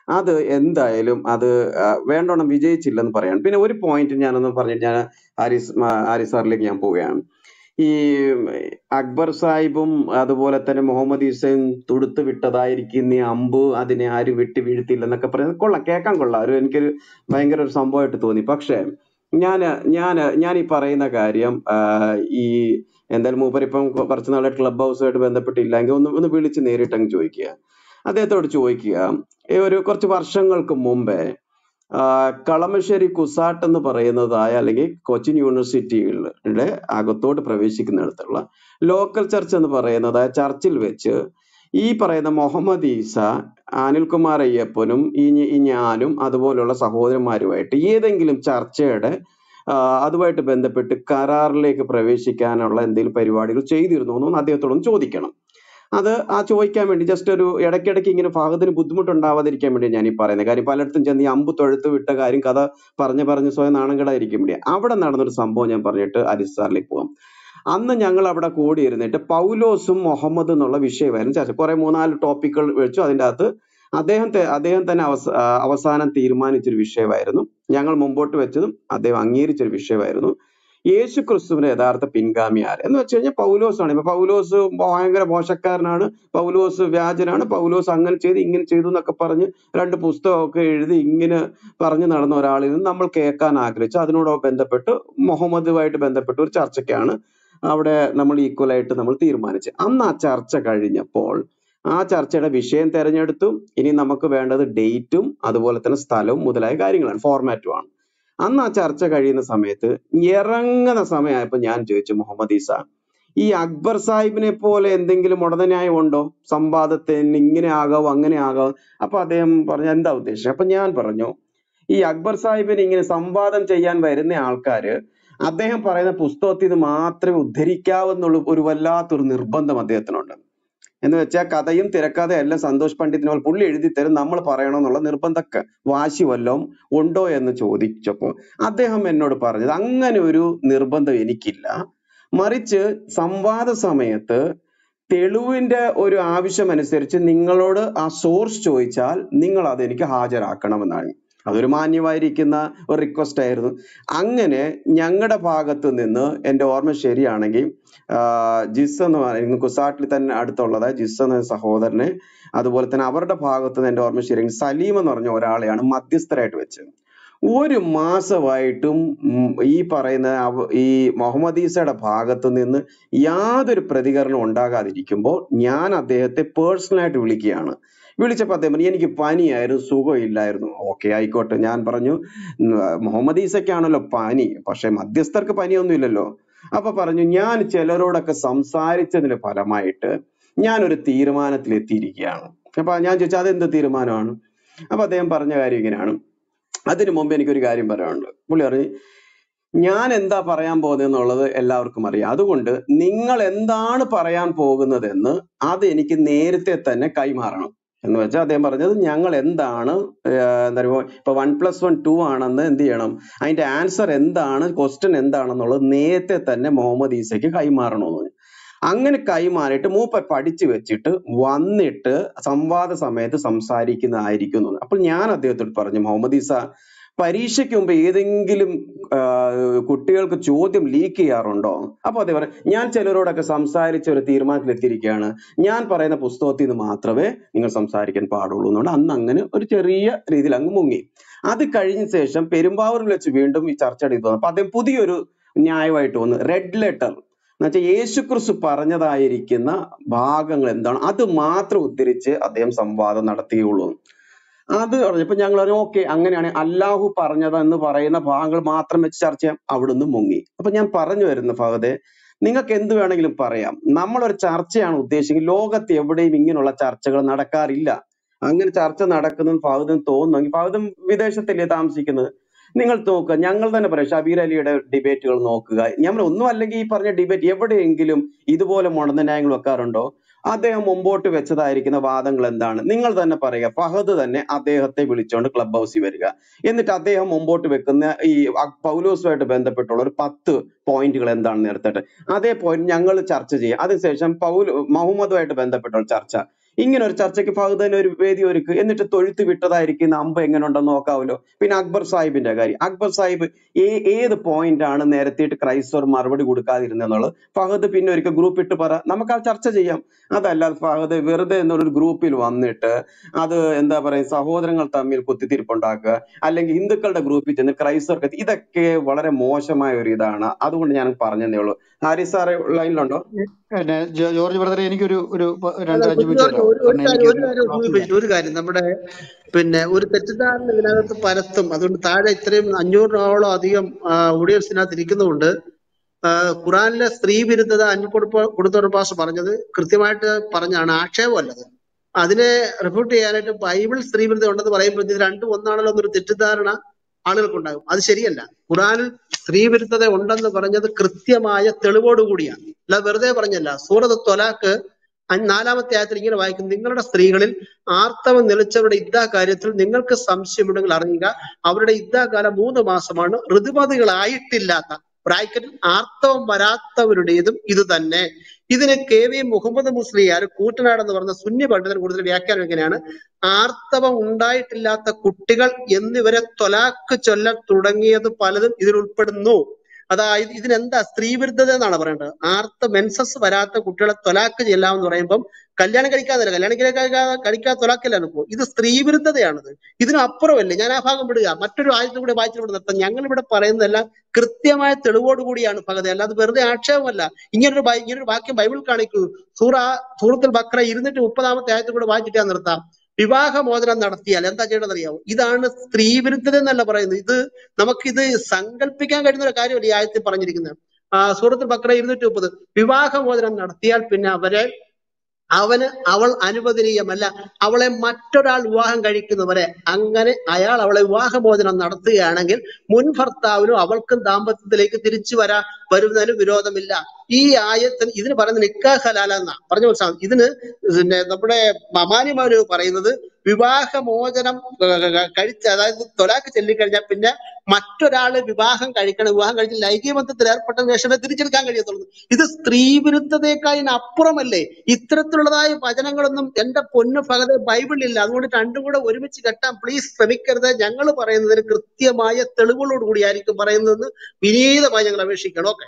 അത് എന്തായാലും അത് ആ, വേണ്ടോണം വിജയിച്ചില്ലെന്ന് പറയാണ് പിന്നെ ഒരു പോയിന്റ് ഞാനൊന്ന് പറഞ്ഞിട്ട് ഞാൻ ആരിസ് മ- ആരിസ് സാറിലേക്ക് ഞാൻ പോവുകയാണ് ഈ അക്ബർ സാഹിബും അതുപോലെ തന്നെ മുഹമ്മദ് ഈസയും തുടുത്ത് വിട്ടതായിരിക്കും ഈ അമ്പ് അതിനെ ആരും വിട്ട് വീഴ്ത്തില്ലെന്നൊക്കെ പറയുന്നത് കൊള്ളാം കേൾക്കാൻ കൊള്ളാം ഒരു എനിക്കൊരു ഭയങ്കര ഒരു സംഭവമായിട്ട് തോന്നി പക്ഷേ ഞാൻ ഞാൻ ഞാൻ ഈ പറയുന്ന കാര്യം ആ, ഈ എന്തായാലും മൂപ്പരിപ്പം കുറച്ച് നാളെ ക്ലബ് ഹൗസുമായിട്ട് ബന്ധപ്പെട്ടില്ലെങ്കിൽ ഒന്ന് ഒന്ന് വിളിച്ച് നേരിട്ടങ്ങ് ചോദിക്കുക അദ്ദേഹത്തോട് ചോദിക്കുക ഈ ഒരു കുറച്ച് വർഷങ്ങൾക്ക് മുമ്പേ ആ, കളമശ്ശേരി കുസാട്ട് എന്ന് പറയുന്നതായ അല്ലെങ്കിൽ കൊച്ചിൻ യൂണിവേഴ്സിറ്റികളുടെ അകത്തോട്ട് പ്രവേശിക്കുന്നിടത്തുള്ള ലോക്കൽ ചർച്ച് എന്ന് പറയുന്നതായ ചർച്ചിൽ വെച്ച് ഈ പറയുന്ന മുഹമ്മദ് ഈസ അനിൽകുമാർ അയ്യപ്പനും ഈ ഞ- ഈ ഞാനും അതുപോലുള്ള സഹോദരന്മാരുമായിട്ട് ഏതെങ്കിലും ചർച്ചയുടെ ആ, അതുമായിട്ട് ബന്ധപ്പെട്ട് കരാറിലേക്ക് പ്രവേശിക്കാനുള്ള എന്തെങ്കിലും പരിപാടികൾ ചെയ്തിരുന്നോ എന്ന് അദ്ദേഹത്തോടൊന്ന് ചോദിക്കണം അത് ആ ചോദിക്കാൻ വേണ്ടി ജസ്റ്റ് ഒരു ഇടയ്ക്കിടയ്ക്ക് ഇങ്ങനെ ഭാഗത്തിന് ബുദ്ധിമുട്ടുണ്ടാവാതിരിക്കാൻ വേണ്ടി ഞാൻ ഈ പറയുന്നത് കാര്യം പലയിടത്തും ചെന്ന് ഈ അമ്പ് തൊഴുത്ത് വിട്ട കാര്യം കഥ പറഞ്ഞ് പറഞ്ഞ് സ്വയം നാണംകേടായിരിക്കും വേണ്ടി അവിടെ നടന്നൊരു സംഭവം ഞാൻ പറഞ്ഞിട്ട് അരിസ്റ്റാറിലേക്ക് പോകാം അന്ന് ഞങ്ങൾ അവിടെ കൂടിയിരുന്നിട്ട് പൗലോസും മുഹമ്മദ് എന്നുള്ള വിഷയമായിരുന്നു ചർച്ച കുറെ മൂന്നാല് ടോപ്പിക്കുകൾ വെച്ചു അതിൻ്റെ അകത്ത് അദ്ദേഹം തെ- അദ്ദേഹം തന്നെ അവസ ആ, അവസാനം തീരുമാനിച്ചൊരു വിഷയമായിരുന്നു ഞങ്ങൾ മുമ്പോട്ട് വെച്ചതും അദ്ദേഹം അംഗീകരിച്ചൊരു വിഷയമായിരുന്നു യേശു ക്രിസ്തുവിന്റെ യഥാർത്ഥ പിൻഗാമി ആര് എന്ന് വെച്ച് കഴിഞ്ഞാൽ പൗലോസ് ആണ് ഇപ്പൊ പൗലോസ് ഭയങ്കര മോശക്കാരനാണ് പൗലോസ് വ്യാജനാണ് പൗലോസ് അങ്ങനെ ചെയ്തു ഇങ്ങനെ ചെയ്തു എന്നൊക്കെ പറഞ്ഞ് രണ്ട് പുസ്തകമൊക്കെ എഴുതി ഇങ്ങനെ പറഞ്ഞു നടന്ന ഒരാളിൽ നിന്ന് നമ്മൾ കേൾക്കാൻ ആഗ്രഹിച്ചു അതിനോട് ബന്ധപ്പെട്ട് മുഹമ്മദുമായിട്ട് ബന്ധപ്പെട്ട ഒരു ചർച്ചയ്ക്കാണ് അവിടെ നമ്മൾ ഈക്വൽ ആയിട്ട് നമ്മൾ തീരുമാനിച്ചത് അന്ന് ആ ചർച്ച കഴിഞ്ഞപ്പോൾ ആ ചർച്ചയുടെ വിഷയം തെരഞ്ഞെടുത്തു ഇനി നമുക്ക് വേണ്ടത് ഡേറ്റും അതുപോലെ തന്നെ സ്ഥലവും മുതലായ കാര്യങ്ങളാണ് ഫോർമാറ്റുമാണ് അന്ന് ആ ചർച്ച കഴിയുന്ന സമയത്ത് ഇറങ്ങുന്ന സമയമായപ്പോ ഞാൻ ചോദിച്ചു മുഹമ്മദ് ഈസ ഈ അക്ബർ സാഹിബിനെ പോലെ എന്തെങ്കിലും ഉടനന്യായം ഉണ്ടോ സംവാദത്തിന് ഇങ്ങനെ ആകാവോ അങ്ങനെ ആകാവോ അപ്പൊ അദ്ദേഹം പറഞ്ഞു എന്താ ഉദ്ദേശം അപ്പൊ ഞാൻ പറഞ്ഞു ഈ അക്ബർ സാഹിബിന് ഇങ്ങനെ സംവാദം ചെയ്യാൻ വരുന്ന ആൾക്കാര് അദ്ദേഹം പറയുന്ന പുസ്തകത്തിൽ നിന്ന് മാത്രമേ ഉദ്ധരിക്കാവെന്നുള്ള ഒരു വല്ലാത്തൊരു നിർബന്ധം അദ്ദേഹത്തിനുണ്ട് എന്ന് വെച്ചാൽ കഥയും തിരക്കഥയും എല്ലാം സന്തോഷ് പണ്ഡിറ്റിനോട് പുള്ളി എഴുതി തരും നമ്മൾ പറയണമെന്നുള്ള നിർബന്ധമൊക്കെ വാശി വല്ലതും ഉണ്ടോ എന്ന് ചോദിച്ചപ്പോൾ അദ്ദേഹം എന്നോട് പറഞ്ഞത് അങ്ങനെ ഒരു നിർബന്ധം എനിക്കില്ല മറിച്ച് സംവാദ സമയത്ത് തെളിവിന്റെ ഒരു ആവശ്യമനുസരിച്ച് നിങ്ങളോട് ആ സോഴ്സ് ചോദിച്ചാൽ നിങ്ങൾ അത് എനിക്ക് ഹാജരാക്കണമെന്നാണ് അതൊരു മാന്യമായിരിക്കുന്ന ഒരു റിക്വസ്റ്റ് ആയിരുന്നു അങ്ങനെ ഞങ്ങളുടെ ഭാഗത്ത് നിന്ന് എൻ്റെ ഓർമ്മ ശരിയാണെങ്കിൽ ആഹ് ജിസ് എന്ന് പറയുന്ന കുസാട്ടിൽ തന്നെ അടുത്തുള്ളത് ജിസ് എന്ന സഹോദരനെ അതുപോലെ തന്നെ അവരുടെ ഭാഗത്ത് നിന്ന് എൻ്റെ ഓർമ്മ ശരിയെങ്കിൽ സലീം എന്ന് പറഞ്ഞ ഒരാളെയാണ് മധ്യസ്ഥരായിട്ട് വെച്ചത് ഒരു മാസമായിട്ടും ഉം ഈ പറയുന്ന അവ- ഈ മുഹമ്മദ് ഈസയുടെ ഭാഗത്ത് നിന്ന് യാതൊരു പ്രതികരണം ഉണ്ടാകാതിരിക്കുമ്പോൾ ഞാൻ അദ്ദേഹത്തെ പേഴ്സണലായിട്ട് വിളിക്കുകയാണ് വിളിച്ചപ്പോൾ അദ്ദേഹം പറഞ്ഞു എനിക്ക് പനിയായിരുന്നു സുഖമില്ലായിരുന്നു ഓക്കെ ആയിക്കോട്ടെ ഞാൻ പറഞ്ഞു ഉം, മുഹമ്മദ് ഈസയ്ക്കാണല്ലോ പനി പക്ഷെ മധ്യസ്ഥർക്ക് പനിയൊന്നും ഇല്ലല്ലോ അപ്പൊ പറഞ്ഞു ഞാൻ ചിലരോടൊക്കെ സംസാരിച്ചതിന്റെ ഫലമായിട്ട് ഞാൻ ഒരു തീരുമാനത്തിൽ എത്തിയിരിക്കുകയാണ് അപ്പൊ ഞാൻ ചോദിച്ചു അതെന്ത് തീരുമാനമാണ് അപ്പൊ അദ്ദേഹം പറഞ്ഞ കാര്യം ഇങ്ങനെയാണ് അതിനു മുമ്പ് എനിക്കൊരു കാര്യം പറയാനുണ്ട് പുള്ളി പറഞ്ഞു ഞാൻ എന്താ പറയാൻ പോകുന്നത് എന്നുള്ളത് എല്ലാവർക്കും അറിയാം അതുകൊണ്ട് നിങ്ങൾ എന്താണ് പറയാൻ പോകുന്നതെന്ന് അത് എനിക്ക് നേരത്തെ തന്നെ കൈമാറണം എന്ന് വെച്ചാൽ അദ്ദേഹം പറഞ്ഞത് ഞങ്ങൾ എന്താണ് ആഹ് എന്താ പറയുക ഇപ്പൊ വൺ പ്ലസ് വൺ ടു ആണെന്ന് എന്ത് ചെയ്യണം അതിന്റെ ആൻസർ എന്താണ് ക്വസ്റ്റ്യൻ എന്താണെന്നുള്ളത് നേരത്തെ തന്നെ മുഹമ്മദ് ഈസയ്ക്ക് കൈമാറണമെന്ന് പറഞ്ഞു. അങ്ങനെ കൈമാറിയിട്ട് മൂപ്പർ പഠിച്ചു വെച്ചിട്ട് വന്നിട്ട് സംവാദ സമയത്ത് സംസാരിക്കുന്നതായിരിക്കും എന്ന് പറഞ്ഞു. അപ്പോൾ ഞാൻ അദ്ദേഹത്തോട് പറഞ്ഞു മുഹമ്മദ് ഈസ പരീക്ഷയ്ക്ക് മുമ്പ് ഏതെങ്കിലും ആ, കുട്ടികൾക്ക് ചോദ്യം ലീക്ക് ചെയ്യാറുണ്ടോ അപ്പൊ അതേ പറയാം ഞാൻ ചിലരോടൊക്കെ സംസാരിച്ച ഒരു തീരുമാനത്തിൽ എത്തിയിരിക്കുകയാണ് ഞാൻ പറയുന്ന പുസ്തകത്തിൽ നിന്ന് മാത്രമേ നിങ്ങൾ സംസാരിക്കാൻ പാടുള്ളൂ എന്നുകൊണ്ട് അന്ന് അങ്ങനെ ഒരു ചെറിയ രീതിയിൽ അങ്ങ് മുങ്ങി അത് കഴിഞ്ഞ ശേഷം പെരുമ്പാവൂരിൽ വെച്ച് വീണ്ടും ഈ ചർച്ചയുടെ ഇത് വന്നു അപ്പൊ അദ്ദേഹം പുതിയൊരു ന്യായമായിട്ട് വന്നു റെഡ് ലെറ്റർ എന്നുവെച്ചാൽ യേശുക്രിസ്തു പറഞ്ഞതായിരിക്കുന്ന ഭാഗങ്ങൾ എന്താണ് അത് മാത്രം ഉദ്ധരിച്ച് അദ്ദേഹം സംവാദം നടത്തിയുള്ളൂ അത് പറഞ്ഞപ്പോ ഞങ്ങൾ പറഞ്ഞു ഓക്കെ അങ്ങനെയാണ് അല്ലാഹു പറഞ്ഞത് എന്ന് പറയുന്ന ഭാഗങ്ങൾ മാത്രം വെച്ച് ചർച്ച ചെയ്യാം അവിടുന്ന് മുങ്ങി അപ്പൊ ഞാൻ പറഞ്ഞു വരുന്ന ഫഹദെ നിങ്ങൾക്ക് എന്ത് വേണമെങ്കിലും പറയാം നമ്മളൊരു ചർച്ചയാണ് ഉദ്ദേശിക്കുന്നത് ലോകത്ത് എവിടെയും ഇങ്ങനെയുള്ള ചർച്ചകൾ നടക്കാറില്ല അങ്ങനെ ചർച്ച നടക്കുന്ന ഫഹദിന് തോന്നുന്നെങ്കിൽ ഫഹദും വിദേശത്തല്ലേ താമസിക്കുന്നത് നിങ്ങൾ നോക്കുക ഞങ്ങൾ തന്നെ പറയാം ഷബീർ അലിയുടെ ഡിബേറ്റുകൾ നോക്കുക നമ്മൾ ഒന്നും അല്ലെങ്കിൽ ഈ പറഞ്ഞ ഡിബേറ്റ് എവിടെയെങ്കിലും ഇതുപോലെ മുടന്ന ന്യായങ്ങൾ വെക്കാറുണ്ടോ അദ്ദേഹം മുമ്പോട്ട് വെച്ചതായിരിക്കുന്ന വാദങ്ങൾ എന്താണ് നിങ്ങൾ തന്നെ പറയുക ഫഹദ് തന്നെ അദ്ദേഹത്തെ വിളിച്ചുകൊണ്ട് ക്ലബ് ഹൗസിൽ വരിക എന്നിട്ട് അദ്ദേഹം മുമ്പോട്ട് വെക്കുന്ന ഈ അ- പൗലോസുമായിട്ട് ബന്ധപ്പെട്ടുള്ള ഒരു പത്ത് പോയിന്റുകൾ എന്താണെന്ന് നിർത്തട്ടെ അതേ പോയിന്റ് ഞങ്ങൾ ചർച്ച ചെയ്യാം അതിനുശേഷം പൗൽ മുഹമ്മദുമായിട്ട് ബന്ധപ്പെട്ടുള്ള ചർച്ച ഇങ്ങനെ ഒരു ചർച്ചയ്ക്ക് ഫഹദ് തന്നെ ഒരു വേദി ഒരുക്ക് എന്നിട്ട് തൊഴുത്ത് വിട്ടതായിരിക്കും അമ്പ എങ്ങനെ ഉണ്ടെന്ന് നോക്കാമല്ലോ പിന്നെ അക്ബർ സാഹിബിന്റെ കാര്യം അക്ബർ സാഹിബ് ഏ ഏത് പോയിന്റ് ആണ് നേരത്തെയിട്ട് ക്രൈസ്തവർ മറുപടി കൊടുക്കാതിരുന്നെന്നുള്ളത് ഫഹദ് പിന്നെ ഒരിക്കൽ ഗ്രൂപ്പ് ഇട്ട് പറ നമുക്ക് ആ ചർച്ച ചെയ്യാം അതല്ലാതെ ഫഹദ് വെറുതെ എന്നൊരു ഗ്രൂപ്പിൽ വന്നിട്ട് അത് എന്താ പറയുക സഹോദരങ്ങൾ തമ്മിൽ കുത്തിത്തിരിപ്പുണ്ടാക്കുക അല്ലെങ്കിൽ ഹിന്ദുക്കളുടെ ഗ്രൂപ്പിൽ ചെന്ന് ക്രൈസ്തവർക്ക് ഇതൊക്കെ വളരെ മോശമായ ഒരു ഇതാണ് അതുകൊണ്ട് ഞാൻ പറഞ്ഞതേ ഉള്ളൂ ഹാരിസ് സാറ് ലൈനിലുണ്ടോ പിന്നെ ജോ- ജോർജ് ബ്രദറെ എനിക്കൊരു ഒരു പ- അല്ല രണ്ട് അഞ്ച് മിനിറ്റ് കുഞ്ഞുങ്ങൾക്ക് തരാമോ ഒരു ഒരു കാരണം കാര്യം ഒരു എനിക്കൊരു കാര്യം ക്ലാസ്സിൽ സൂചിപ്പിച്ചിട്ട് ഒരു കാര്യം നമ്മുടെ പിന്നെ ഒരു തെറ്റിദ്ധാരണ ഇതിനകത്ത് പരത്തും അതുകൊണ്ട് താഴെ ഇത്രയും അഞ്ഞൂറിനോളം അധികം ഓഡിയൻസിനകത്ത് ഇരിക്കുന്നതുകൊണ്ട് ആ, ഖുറാനിലെ സ്ത്രീ വിരുദ്ധത അഞ്ചു കൊടുത്തോട് പാസ് പറഞ്ഞത് കൃത്യമായിട്ട് പറഞ്ഞാണ് ആക്ഷേപമല്ലത് അതിനെ റിപ്പോർട്ട് ചെയ്യാനായിട്ട് ബൈബിൾ സ്ത്രീ വിരുദ്ധ ഉണ്ടെന്ന് പറയുമ്പോൾ ഇത് രണ്ടും ഒന്നാണല്ലോ എന്നൊരു തെറ്റിദ്ധാരണ ആളുകൾക്കുണ്ടാകും അത് ശരിയല്ല ഖുറാനിൽ സ്ത്രീ വിരുദ്ധത ഉണ്ടെന്ന് പറഞ്ഞത് കൃത്യമായ തെളിവോടുകൂടിയാണ് അല്ല വെറുതെ പറഞ്ഞല്ല സൂറത്ത് ത്വലാക്ക് അഞ്ച് നാലാമത്തെ ആയത്തിൽ ഇങ്ങനെ വായിക്കും നിങ്ങളുടെ സ്ത്രീകളിൽ ആർത്തവം നിലച്ചവരുടെ ഇദ്ദാ കാര്യത്തിൽ നിങ്ങൾക്ക് സംശയമുണ്ടെങ്കിൽ അറിയുക അവരുടെ ഇദ്ദാ കാലം മൂന്ന് മാസമാണ് ഋതുമതികളായിട്ടില്ലാത്ത ബ്രാക്കറ്റിൽ ആർത്തവം വരാത്തവരുടേതും ഇത് തന്നെ ഇതിന് കെ വി മുഹമ്മദ് മുസ്ലിയാർ കൂട്ടനാട് എന്ന് പറഞ്ഞ സുന്നി പണ്ഡിതൻ കൂടുതൽ വ്യാഖ്യാനം എങ്ങനെയാണ് ആർത്തവം ഉണ്ടായിട്ടില്ലാത്ത കുട്ടികൾ എന്നിവരെ തൊലാക്ക് ചൊല്ലാൻ തുടങ്ങിയത് പലതും ഇതിൽ ഉൾപ്പെടുന്നു അതായത് ഇതിനെന്താ സ്ത്രീവിരുദ്ധത എന്നാണ് പറയേണ്ടത് ആർത്ത മെൻസസ് വരാത്ത കുട്ടികളെ തൊലാക്ക് ചെല്ലാമെന്ന് പറയുമ്പം കല്യാണം കഴിക്കാതല്ല കല്യാണം കഴിക്കാതെ കഴിക്കാതെ തൊലാക്കല്ലാണ് ഇപ്പോ ഇത് സ്ത്രീവിരുദ്ധതയാണിത് ഇതിനും അപ്പുറമല്ലേ ഞാൻ ആ ഭാഗം വിടുക മറ്റൊരു ആയത്തിൽ കൂടെ വായിച്ചിട്ട് ഇവിടെ നിർത്താം ഞങ്ങൾ ഇവിടെ പറയുന്നതെല്ലാം കൃത്യമായ തെളിവോടുകൂടിയാണ് ഭഗത അല്ലാതെ വെറുതെ ആക്ഷേപമല്ല ഇങ്ങനൊരു ബൈ- ഇങ്ങനൊരു വാക്യം ബൈബിൾ കാണിക്കൂ സൂറ സൂറത്തുൽ ബക്ര ഇരുന്നൂറ്റി മുപ്പതാമത്തെ ആയത്തിൽ കൂടെ വായിച്ചിട്ട് ഞാൻ നിർത്താം വിവാഹമോചനം നടത്തിയാൽ എന്താ ചെയ്യേണ്ടത് അറിയാമോ ഇതാണ് സ്ത്രീവിരുദ്ധത എന്നല്ല പറയുന്നത് ഇത് നമുക്കിത് സങ്കല്പിക്കാൻ കഴിയുന്ന ഒരു കാര്യമല്ല ഈ ആയത്തിൽ പറഞ്ഞിരിക്കുന്നത് ആ സൂറത്തുൽ ബക്ര ഇരുന്നൂറ്റി മുപ്പത് വിവാഹമോചനം നടത്തിയാൽ പിന്നെ അവരെ അവന് അവൾ അനുവദനീയമല്ല അവളെ മറ്റൊരാൾ വിവാഹം കഴിക്കുന്നവരെ അങ്ങനെ അയാൾ അവളെ വിവാഹമോചനം നടത്തുകയാണെങ്കിൽ മുൻ ഭർത്താവിനും അവൾക്കും ദാമ്പത്യത്തിലേക്ക് തിരിച്ചു വരാ വരുന്നതിന് വിരോധമില്ല ഈ ആയത്തിന് ഇതിന് പറയുന്നത് നിക്കാഹ് ഹലാല എന്നാ പറഞ്ഞു മനസ്സിലാവും ഇതിന് പിന്നെ നമ്മുടെ മമാനിമാര് പറയുന്നത് വിവാഹമോചനം ഏർ കഴിച്ച അതായത് തൊലാക്ക് ചൊല്ലിക്കഴിഞ്ഞാൽ പിന്നെ മറ്റൊരാള് വിവാഹം കഴിക്കണം വിവാഹം കഴിച്ച് ലൈംഗിക ബന്ധത്തിൽ ഏർപ്പെട്ടതിന് ശേഷമേ തിരിച്ചെടുക്കാൻ കഴിയത്തുള്ളൂ ഇത് സ്ത്രീ വിരുദ്ധതയേക്കാൾ അപ്പുറമല്ലേ ഇത്തരത്തിലുള്ളതായ വചനങ്ങളൊന്നും എന്റെ പൊന്നു ഭഗത ബൈബിളിലില്ല അതുകൊണ്ട് രണ്ടും കൂടെ ഒരുമിച്ച് കെട്ടാൻ പ്ലീസ് ശ്രമിക്കരുത് ഞങ്ങൾ പറയുന്നതിന് കൃത്യമായ തെളിവുകളോട് കൂടിയായിരിക്കും പറയുന്നതെന്ന് വിനീതമായി ഞങ്ങൾ അപേക്ഷിക്കണം ഓക്കെ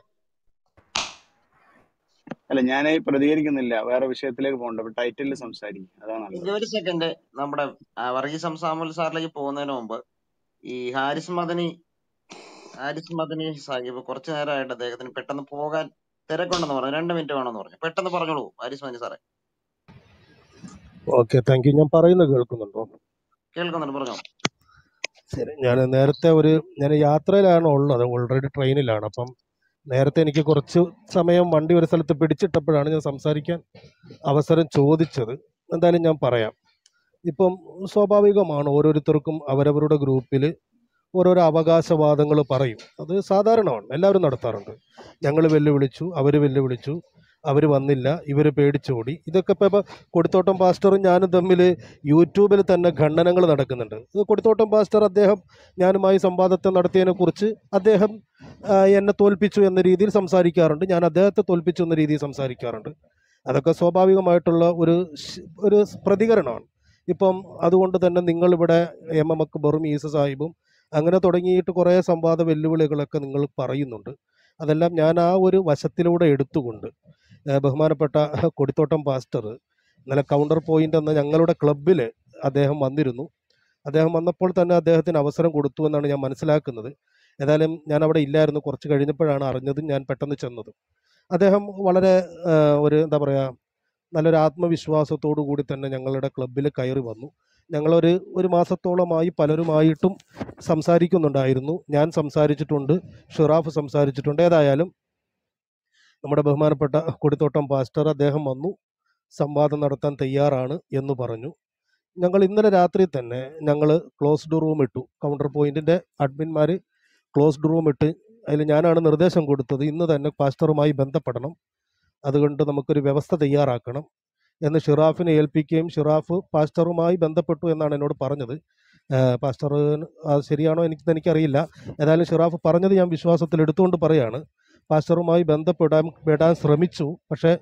അല്ല ഞാൻ പ്രതികരിക്കുന്നില്ല വേറെ വിഷയത്തിലേക്ക് പോകണ്ട ടൈറ്റിലിൽ സംസാരിക്കും അതാ നല്ലത് ഇനി ഒരു സെക്കൻഡ് നമ്മുടെ ആ, വർഗീസ് സാമുൽ സാറിലേക്ക് പോകുന്നതിന് മുമ്പ് ഈ ഹാരിസ് മദനി ഹാരിസ് മദനി സാഹിബ് കുറച്ചു നേരമായിട്ട് അദ്ദേഹത്തിന് പെട്ടെന്ന് പോകാൻ തിരക്കുണ്ടെന്ന് പറഞ്ഞു രണ്ട് മിനിറ്റ് വേണമെന്ന് പറഞ്ഞു പെട്ടെന്ന് പറഞ്ഞോളൂ ഹാരിസ് മദനി സാറേ ഓക്കെ താങ്ക് യു ഞാൻ പറയുന്നത് കേൾക്കുന്നുണ്ടോ കേൾക്കുന്നുണ്ട് പറഞ്ഞോ ശരി ഞാൻ നേരത്തെ ഒരു ഞാൻ യാത്രയിലാണ് ഉള്ളത് ഓൾറെഡി ട്രെയിനിലാണ് അപ്പം നേരത്തെ എനിക്ക് കുറച്ച് സമയം വണ്ടി ഒരു സ്ഥലത്ത് പിടിച്ചിട്ടപ്പോഴാണ് ഞാൻ സംസാരിക്കാൻ അവസരം ചോദിച്ചത് എന്തായാലും ഞാൻ പറയാം ഇപ്പം സ്വാഭാവികമാണ് ഓരോരുത്തർക്കും അവരവരുടെ ഗ്രൂപ്പിൽ ഓരോരോ അവകാശവാദങ്ങൾ പറയും അത് സാധാരണമാണ് എല്ലാവരും നടത്താറുണ്ട് ഞങ്ങൾ വെല്ലുവിളിച്ചു അവർ വെല്ലുവിളിച്ചു അവർ വന്നില്ല ഇവർ പേടിച്ചോടി ഇതൊക്കെ ഇപ്പോൾ കൊടുത്തോട്ടം പാസ്റ്ററും ഞാനും തമ്മിൽ യൂട്യൂബിൽ തന്നെ ഖണ്ഡനങ്ങൾ നടക്കുന്നുണ്ട് ഇത് കൊടുത്തോട്ടം പാസ്റ്റർ അദ്ദേഹം ഞാനുമായി സംവാദത്തെ നടത്തിയതിനെ കുറിച്ച് അദ്ദേഹം ആ, എന്നെ തോൽപ്പിച്ചു എന്ന രീതിയിൽ സംസാരിക്കാറുണ്ട് ഞാൻ അദ്ദേഹത്തെ തോൽപ്പിച്ചു എന്ന രീതിയിൽ സംസാരിക്കാറുണ്ട് അതൊക്കെ സ്വാഭാവികമായിട്ടുള്ള ഒരു ശ്- ഒരു പ്രതികരണമാണ് ഇപ്പം അതുകൊണ്ട് തന്നെ നിങ്ങളിവിടെ എം എം അക്ബറും ഈസ സാഹിബും അങ്ങനെ തുടങ്ങിയിട്ട് കുറേ സംവാദ വെല്ലുവിളികളൊക്കെ നിങ്ങൾ പറയുന്നുണ്ട് അതെല്ലാം ഞാൻ ആ ഒരു വശത്തിലൂടെ എടുത്തുകൊണ്ട് ഏഹ് ബഹുമാനപ്പെട്ട കൊടിത്തോട്ടം പാസ്റ്റർ ഇന്നലെ കൗണ്ടർ പോയിന്റ് എന്ന ഞങ്ങളുടെ ക്ലബിൽ അദ്ദേഹം വന്നിരുന്നു അദ്ദേഹം വന്നപ്പോൾ തന്നെ അദ്ദേഹത്തിന് അവസരം കൊടുത്തു എന്നാണ് ഞാൻ മനസ്സിലാക്കുന്നത് ഏതായാലും ഞാൻ അവിടെ ഇല്ലായിരുന്നു കുറച്ച് കഴിഞ്ഞപ്പോഴാണ് അറിഞ്ഞതും ഞാൻ പെട്ടെന്ന് ചെന്നതും അദ്ദേഹം വളരെ ഏഹ്, ഒരു എന്താ പറയുക നല്ലൊരു ആത്മവിശ്വാസത്തോടു കൂടി തന്നെ ഞങ്ങളുടെ ക്ലബിൽ കയറി വന്നു ഞങ്ങളൊരു ഒരു മാസത്തോളമായി പലരുമായിട്ടും സംസാരിക്കുന്നുണ്ടായിരുന്നു ഞാൻ സംസാരിച്ചിട്ടുണ്ട് ഷിറാഫ് സംസാരിച്ചിട്ടുണ്ട് ഏതായാലും നമ്മുടെ ബഹുമാനപ്പെട്ട കൊടിത്തോട്ടം പാസ്റ്റർ അദ്ദേഹം വന്നു സംവാദം നടത്താൻ തയ്യാറാണ് എന്ന് പറഞ്ഞു ഞങ്ങൾ ഇന്നലെ രാത്രി തന്നെ ഞങ്ങൾ ക്ലോസ്ഡ് റൂം ഇട്ടു കൗണ്ടർ പോയിന്റിന്റെ അഡ്മിന്മാർ ക്ലോസ്ഡ് റൂം ഇട്ട് അതിൽ ഞാനാണ് നിർദ്ദേശം കൊടുത്തത് ഇന്ന് തന്നെ പാസ്റ്ററുമായി ബന്ധപ്പെടണം അതുകൊണ്ട് നമുക്കൊരു വ്യവസ്ഥ തയ്യാറാക്കണം എന്ന് ഷിറാഫിനെ ഏൽപ്പിക്കുകയും ഷിറാഫ് പാസ്റ്ററുമായി ബന്ധപ്പെട്ടു എന്നാണ് എന്നോട് പറഞ്ഞത് ഏഹ് പാസ്റ്റർ അത് ശരിയാണോ എനിക്ക് എനിക്കറിയില്ല ഏതായാലും ഷിറാഫ് പറഞ്ഞത് ഞാൻ വിശ്വാസത്തിൽ എടുത്തുകൊണ്ട് പറയാണ് പാസ്റ്ററുമായി ബന്ധപ്പെടാൻ പെടാൻ ശ്രമിച്ചു പക്ഷേ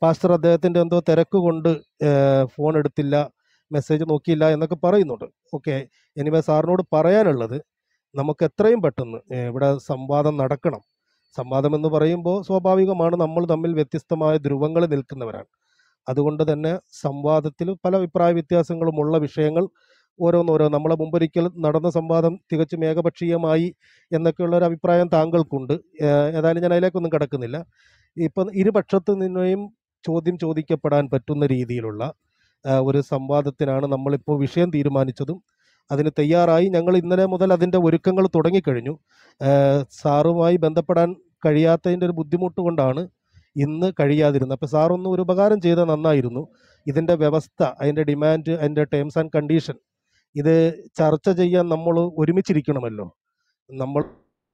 പാസ്റ്റർ അദ്ദേഹത്തിൻ്റെ എന്തോ തിരക്ക് കൊണ്ട് ഫോൺ എടുത്തില്ല മെസ്സേജ് നോക്കിയില്ല എന്നൊക്കെ പറയുന്നുണ്ട് ഓക്കെ എനിവേ സാറിനോട് പറയാനുള്ളത് നമുക്ക് എത്രയും പെട്ടെന്ന് ഏഹ്, ഇവിടെ സംവാദം നടക്കണം സംവാദം എന്ന് പറയുമ്പോൾ സ്വാഭാവികമാണ് നമ്മൾ തമ്മിൽ വ്യത്യസ്തമായ ധ്രുവങ്ങളിൽ നിൽക്കുന്നവരാണ് അതുകൊണ്ട് തന്നെ സംവാദത്തിൽ പല അഭിപ്രായ വ്യത്യാസങ്ങളുമുള്ള വിഷയങ്ങൾ ഓരോന്നോരോ നമ്മളെ മുമ്പൊരിക്കൽ നടന്ന സംവാദം തികച്ചും ഏകപക്ഷീയമായി എന്നൊക്കെയുള്ള ഒരു അഭിപ്രായം താങ്കൾക്കുണ്ട് ഏഹ് ഏതായാലും ഞാൻ അതിലേക്കൊന്നും കിടക്കുന്നില്ല ഇപ്പം ഇരുപക്ഷത്തു നിന്നെയും ചോദ്യം ചോദിക്കപ്പെടാൻ പറ്റുന്ന രീതിയിലുള്ള ആ, ഒരു സംവാദത്തിനാണ് നമ്മളിപ്പോൾ വിഷയം തീരുമാനിച്ചതും അതിന് തയ്യാറായി ഞങ്ങൾ ഇന്നലെ മുതൽ അതിൻ്റെ ഒരുക്കങ്ങൾ തുടങ്ങിക്കഴിഞ്ഞു ഏഹ് സാറുമായി ബന്ധപ്പെടാൻ കഴിയാത്തതിൻ്റെ ഒരു ബുദ്ധിമുട്ട് കൊണ്ടാണ് ഇന്ന് കഴിയാതിരുന്നത് അപ്പോൾ സാറൊന്ന് ഒരു ഉപകാരം ചെയ്താൽ നന്നായിരുന്നു ഇതിൻ്റെ വ്യവസ്ഥ അതിൻ്റെ ഡിമാൻഡ് അതിൻ്റെ ടേംസ് ആൻഡ് കണ്ടീഷൻ ഇത് ചർച്ച ചെയ്യാൻ നമ്മൾ ഒരുമിച്ചിരിക്കണമല്ലോ നമ്മൾ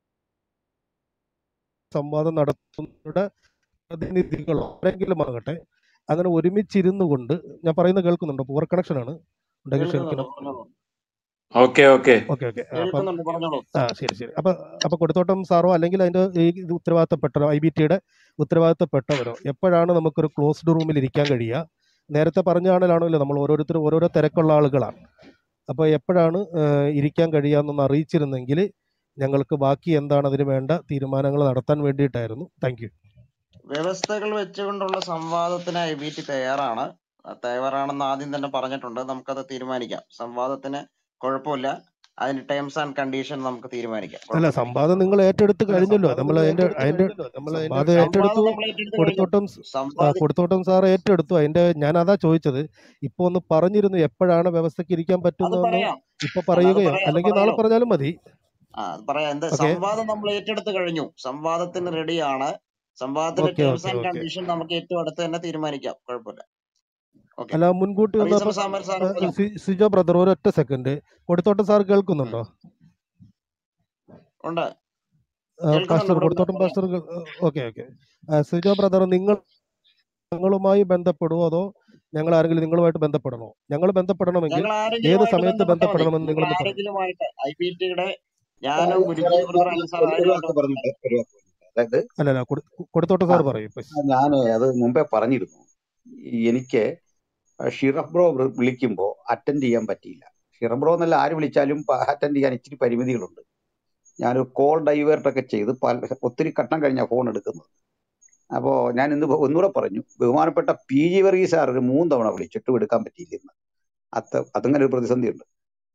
സംവാദം നടത്തുന്നവരുടെ പ്രതിനിധികളോ ആരെങ്കിലും ആകട്ടെ അങ്ങനെ ഒരുമിച്ചിരുന്നു കൊണ്ട് ഞാൻ പറയുന്നത് കേൾക്കുന്നുണ്ടോ പുവർ കണക്ഷൻ ആണ് ഉണ്ടെങ്കിൽ കേൾക്കുന്നുണ്ട് ക്ഷമിക്കണം പറഞ്ഞോളൂ ഓക്കെ ഓക്കെ ഓക്കെ ഓക്കെ അപ്പം കേൾക്കുന്നുണ്ട് പറഞ്ഞോളൂ ആ ശരി ശരി അപ്പൊ അപ്പൊ കൊടുത്തോട്ടം സാറോ അല്ലെങ്കിൽ അതിന്റെ ഈ ഇത് ഉത്തരവാദിത്തപ്പെട്ടവരോ ഐ ബി ടിയുടെ ഉത്തരവാദിത്തപ്പെട്ടവരോ എപ്പോഴാണ് നമുക്കൊരു ക്ലോസ്ഡ് റൂമിൽ ഇരിക്കാൻ കഴിയുക നേരത്തെ പറഞ്ഞാണല്ലോ നമ്മൾ ഓരോരുത്തരും ഓരോരോ തിരക്കുള്ള ആളുകളാണ് അപ്പോൾ എപ്പോഴാണ് ഏഹ്, ഇരിക്കാൻ കഴിയാമെന്നൊന്ന് അറിയിച്ചിരുന്നെങ്കിൽ ഞങ്ങൾക്ക് ബാക്കി എന്താണ് അതിന് വേണ്ട തീരുമാനങ്ങൾ നടത്താൻ വേണ്ടിയിട്ടായിരുന്നു താങ്ക് യു വ്യവസ്ഥകൾ വെച്ചുകൊണ്ടുള്ള സംവാദത്തിന് ഐ ബി ടി തയ്യാറാണ് ആ, തയ്യാറാണെന്ന് ആദ്യം തന്നെ പറഞ്ഞിട്ടുണ്ട് നമുക്കത് തീരുമാനിക്കാം സംവാദത്തിന് കുഴപ്പമില്ല അതിന് ടേംസ് ആൻഡ് കണ്ടീഷൻ നമുക്ക് തീരുമാനിക്കാം അല്ല കുഴപ്പമില്ല സംവാദം നിങ്ങൾ ഏറ്റെടുത്ത് അല്ല കഴിഞ്ഞല്ലോ സംവാദം നമ്മൾ നിങ്ങൾ അതിന്റെ ഏറ്റെടുത്ത് അതിന്റെ കഴിഞ്ഞല്ലോ നമ്മൾ അതിന്റെ സംവാദം ഏറ്റെടുത്തു സംവാദം നമ്മൾ ഏറ്റെടുത്ത് കഴിഞ്ഞു കൊടുത്തോട്ടം സ്- ആ സംവാദി കൊടുത്തോട്ടം സാർ ഏറ്റെടുത്തു അതിന്റെ ഞാൻ അതാ ചോദിച്ചത് ഇപ്പൊ ഒന്ന് പറഞ്ഞിരുന്നു എപ്പോഴാണ് വ്യവസ്ഥയ്ക്ക് ഇരിക്കാൻ അത് പറ്റുന്നതെന്ന് പറയാം ഇപ്പൊ അല്ല അത് പറയുകയോ പറയാം അത് അല്ലെങ്കിൽ നാളെ പറഞ്ഞോളൂ പറഞ്ഞാലും മതി ആ അത് പറയാം എന്ത് ഓക്കെ സംവാദം നമ്മൾ ഏറ്റെടുത്ത് കഴിഞ്ഞു സംവാദത്തിന് റെഡിയാണ് സംവാദത്തിന്റെ okay terms okay and okay condition നമുക്ക് ഏറ്റവും അടുത്ത് തന്നെ തീരുമാനിക്കാം കുഴപ്പമില്ല ഓക്കെ അല്ല മുൻകൂട്ടി ഒന്ന് റീസൺ അപ്പൊ സാമൽ സാർ ആ, പറഞ്ഞു സി- സിജോ ബ്രദർ ഒരൊറ്റ സെക്കൻഡ് കൊടുത്തോട്ടം സാർ കേൾക്കുന്നുണ്ടോ ഉണ്ട് ആ, കേൾക്കുന്നുണ്ട് പാസ്റ്റർ ഇവിടെ ഉണ്ട് കൊടുത്തോട്ടം പറയാം pastor okay okay Sijo brother നിങ്ങൾ ഞങ്ങളുമായി ബന്ധപ്പെടുമോ അതോ ഞങ്ങൾ ആരെങ്കിലും നിങ്ങളുമായിട്ട് ബന്ധപ്പെടണോ ഞങ്ങൾ ബന്ധപ്പെടണമെങ്കിൽ ഞങ്ങൾ ഏത് ആരെങ്കിലുമായിട്ട് സമയത്ത് ബന്ധപ്പെട്ടാൽ മതി ബന്ധപ്പെടണമെന്ന് നിങ്ങൾ നിങ്ങളൊന്ന് പറയും ആരെങ്കിലുമായിട്ട് ഐ പി ടിയുടെ ആ, ഞാനോ ഒരു ഗുരുജി ബ്രദർ അല്ല സാർ ഒരു ആരുമായിട്ട് വാക്ക് ബന്ധപ്പെട്ടാൽ പറഞ്ഞിട്ട് ഒരു വാക്ക് പറഞ്ഞിട്ട് അതായത് അല്ലല്ല കൊടുത്തോട്ടം ആ സാർ പറയും പ്ലീസ് ഞാൻ അത് മുമ്പേ പറഞ്ഞിരുന്നു എനിക്ക് ഷിറഫ് ബ്രോ വിളിക്കുമ്പോൾ അറ്റൻഡ് ചെയ്യാൻ പറ്റിയില്ല ഷിറഫ് ബ്രോ എന്നല്ല ആര് വിളിച്ചാലും അറ്റൻഡ് ചെയ്യാൻ ഇച്ചിരി പരിമിതികളുണ്ട് ഞാനൊരു കോൾ ഡൈവേർട്ട് ഒക്കെ ചെയ്ത് പല ഒത്തിരി ഘട്ടം കഴിഞ്ഞാൽ ഫോൺ എടുക്കുന്നത് അപ്പോൾ ഞാൻ ഇന്ന് ഒന്നുകൂടെ പറഞ്ഞു ബഹുമാനപ്പെട്ട പി ജി വർഗീസ് സാർ ഒരു മൂന്ന് തവണ വിളിച്ചിട്ടും എടുക്കാൻ പറ്റിയില്ല ഇന്ന് അത്ത അതങ്ങനെ ഒരു പ്രതിസന്ധി ഉണ്ട്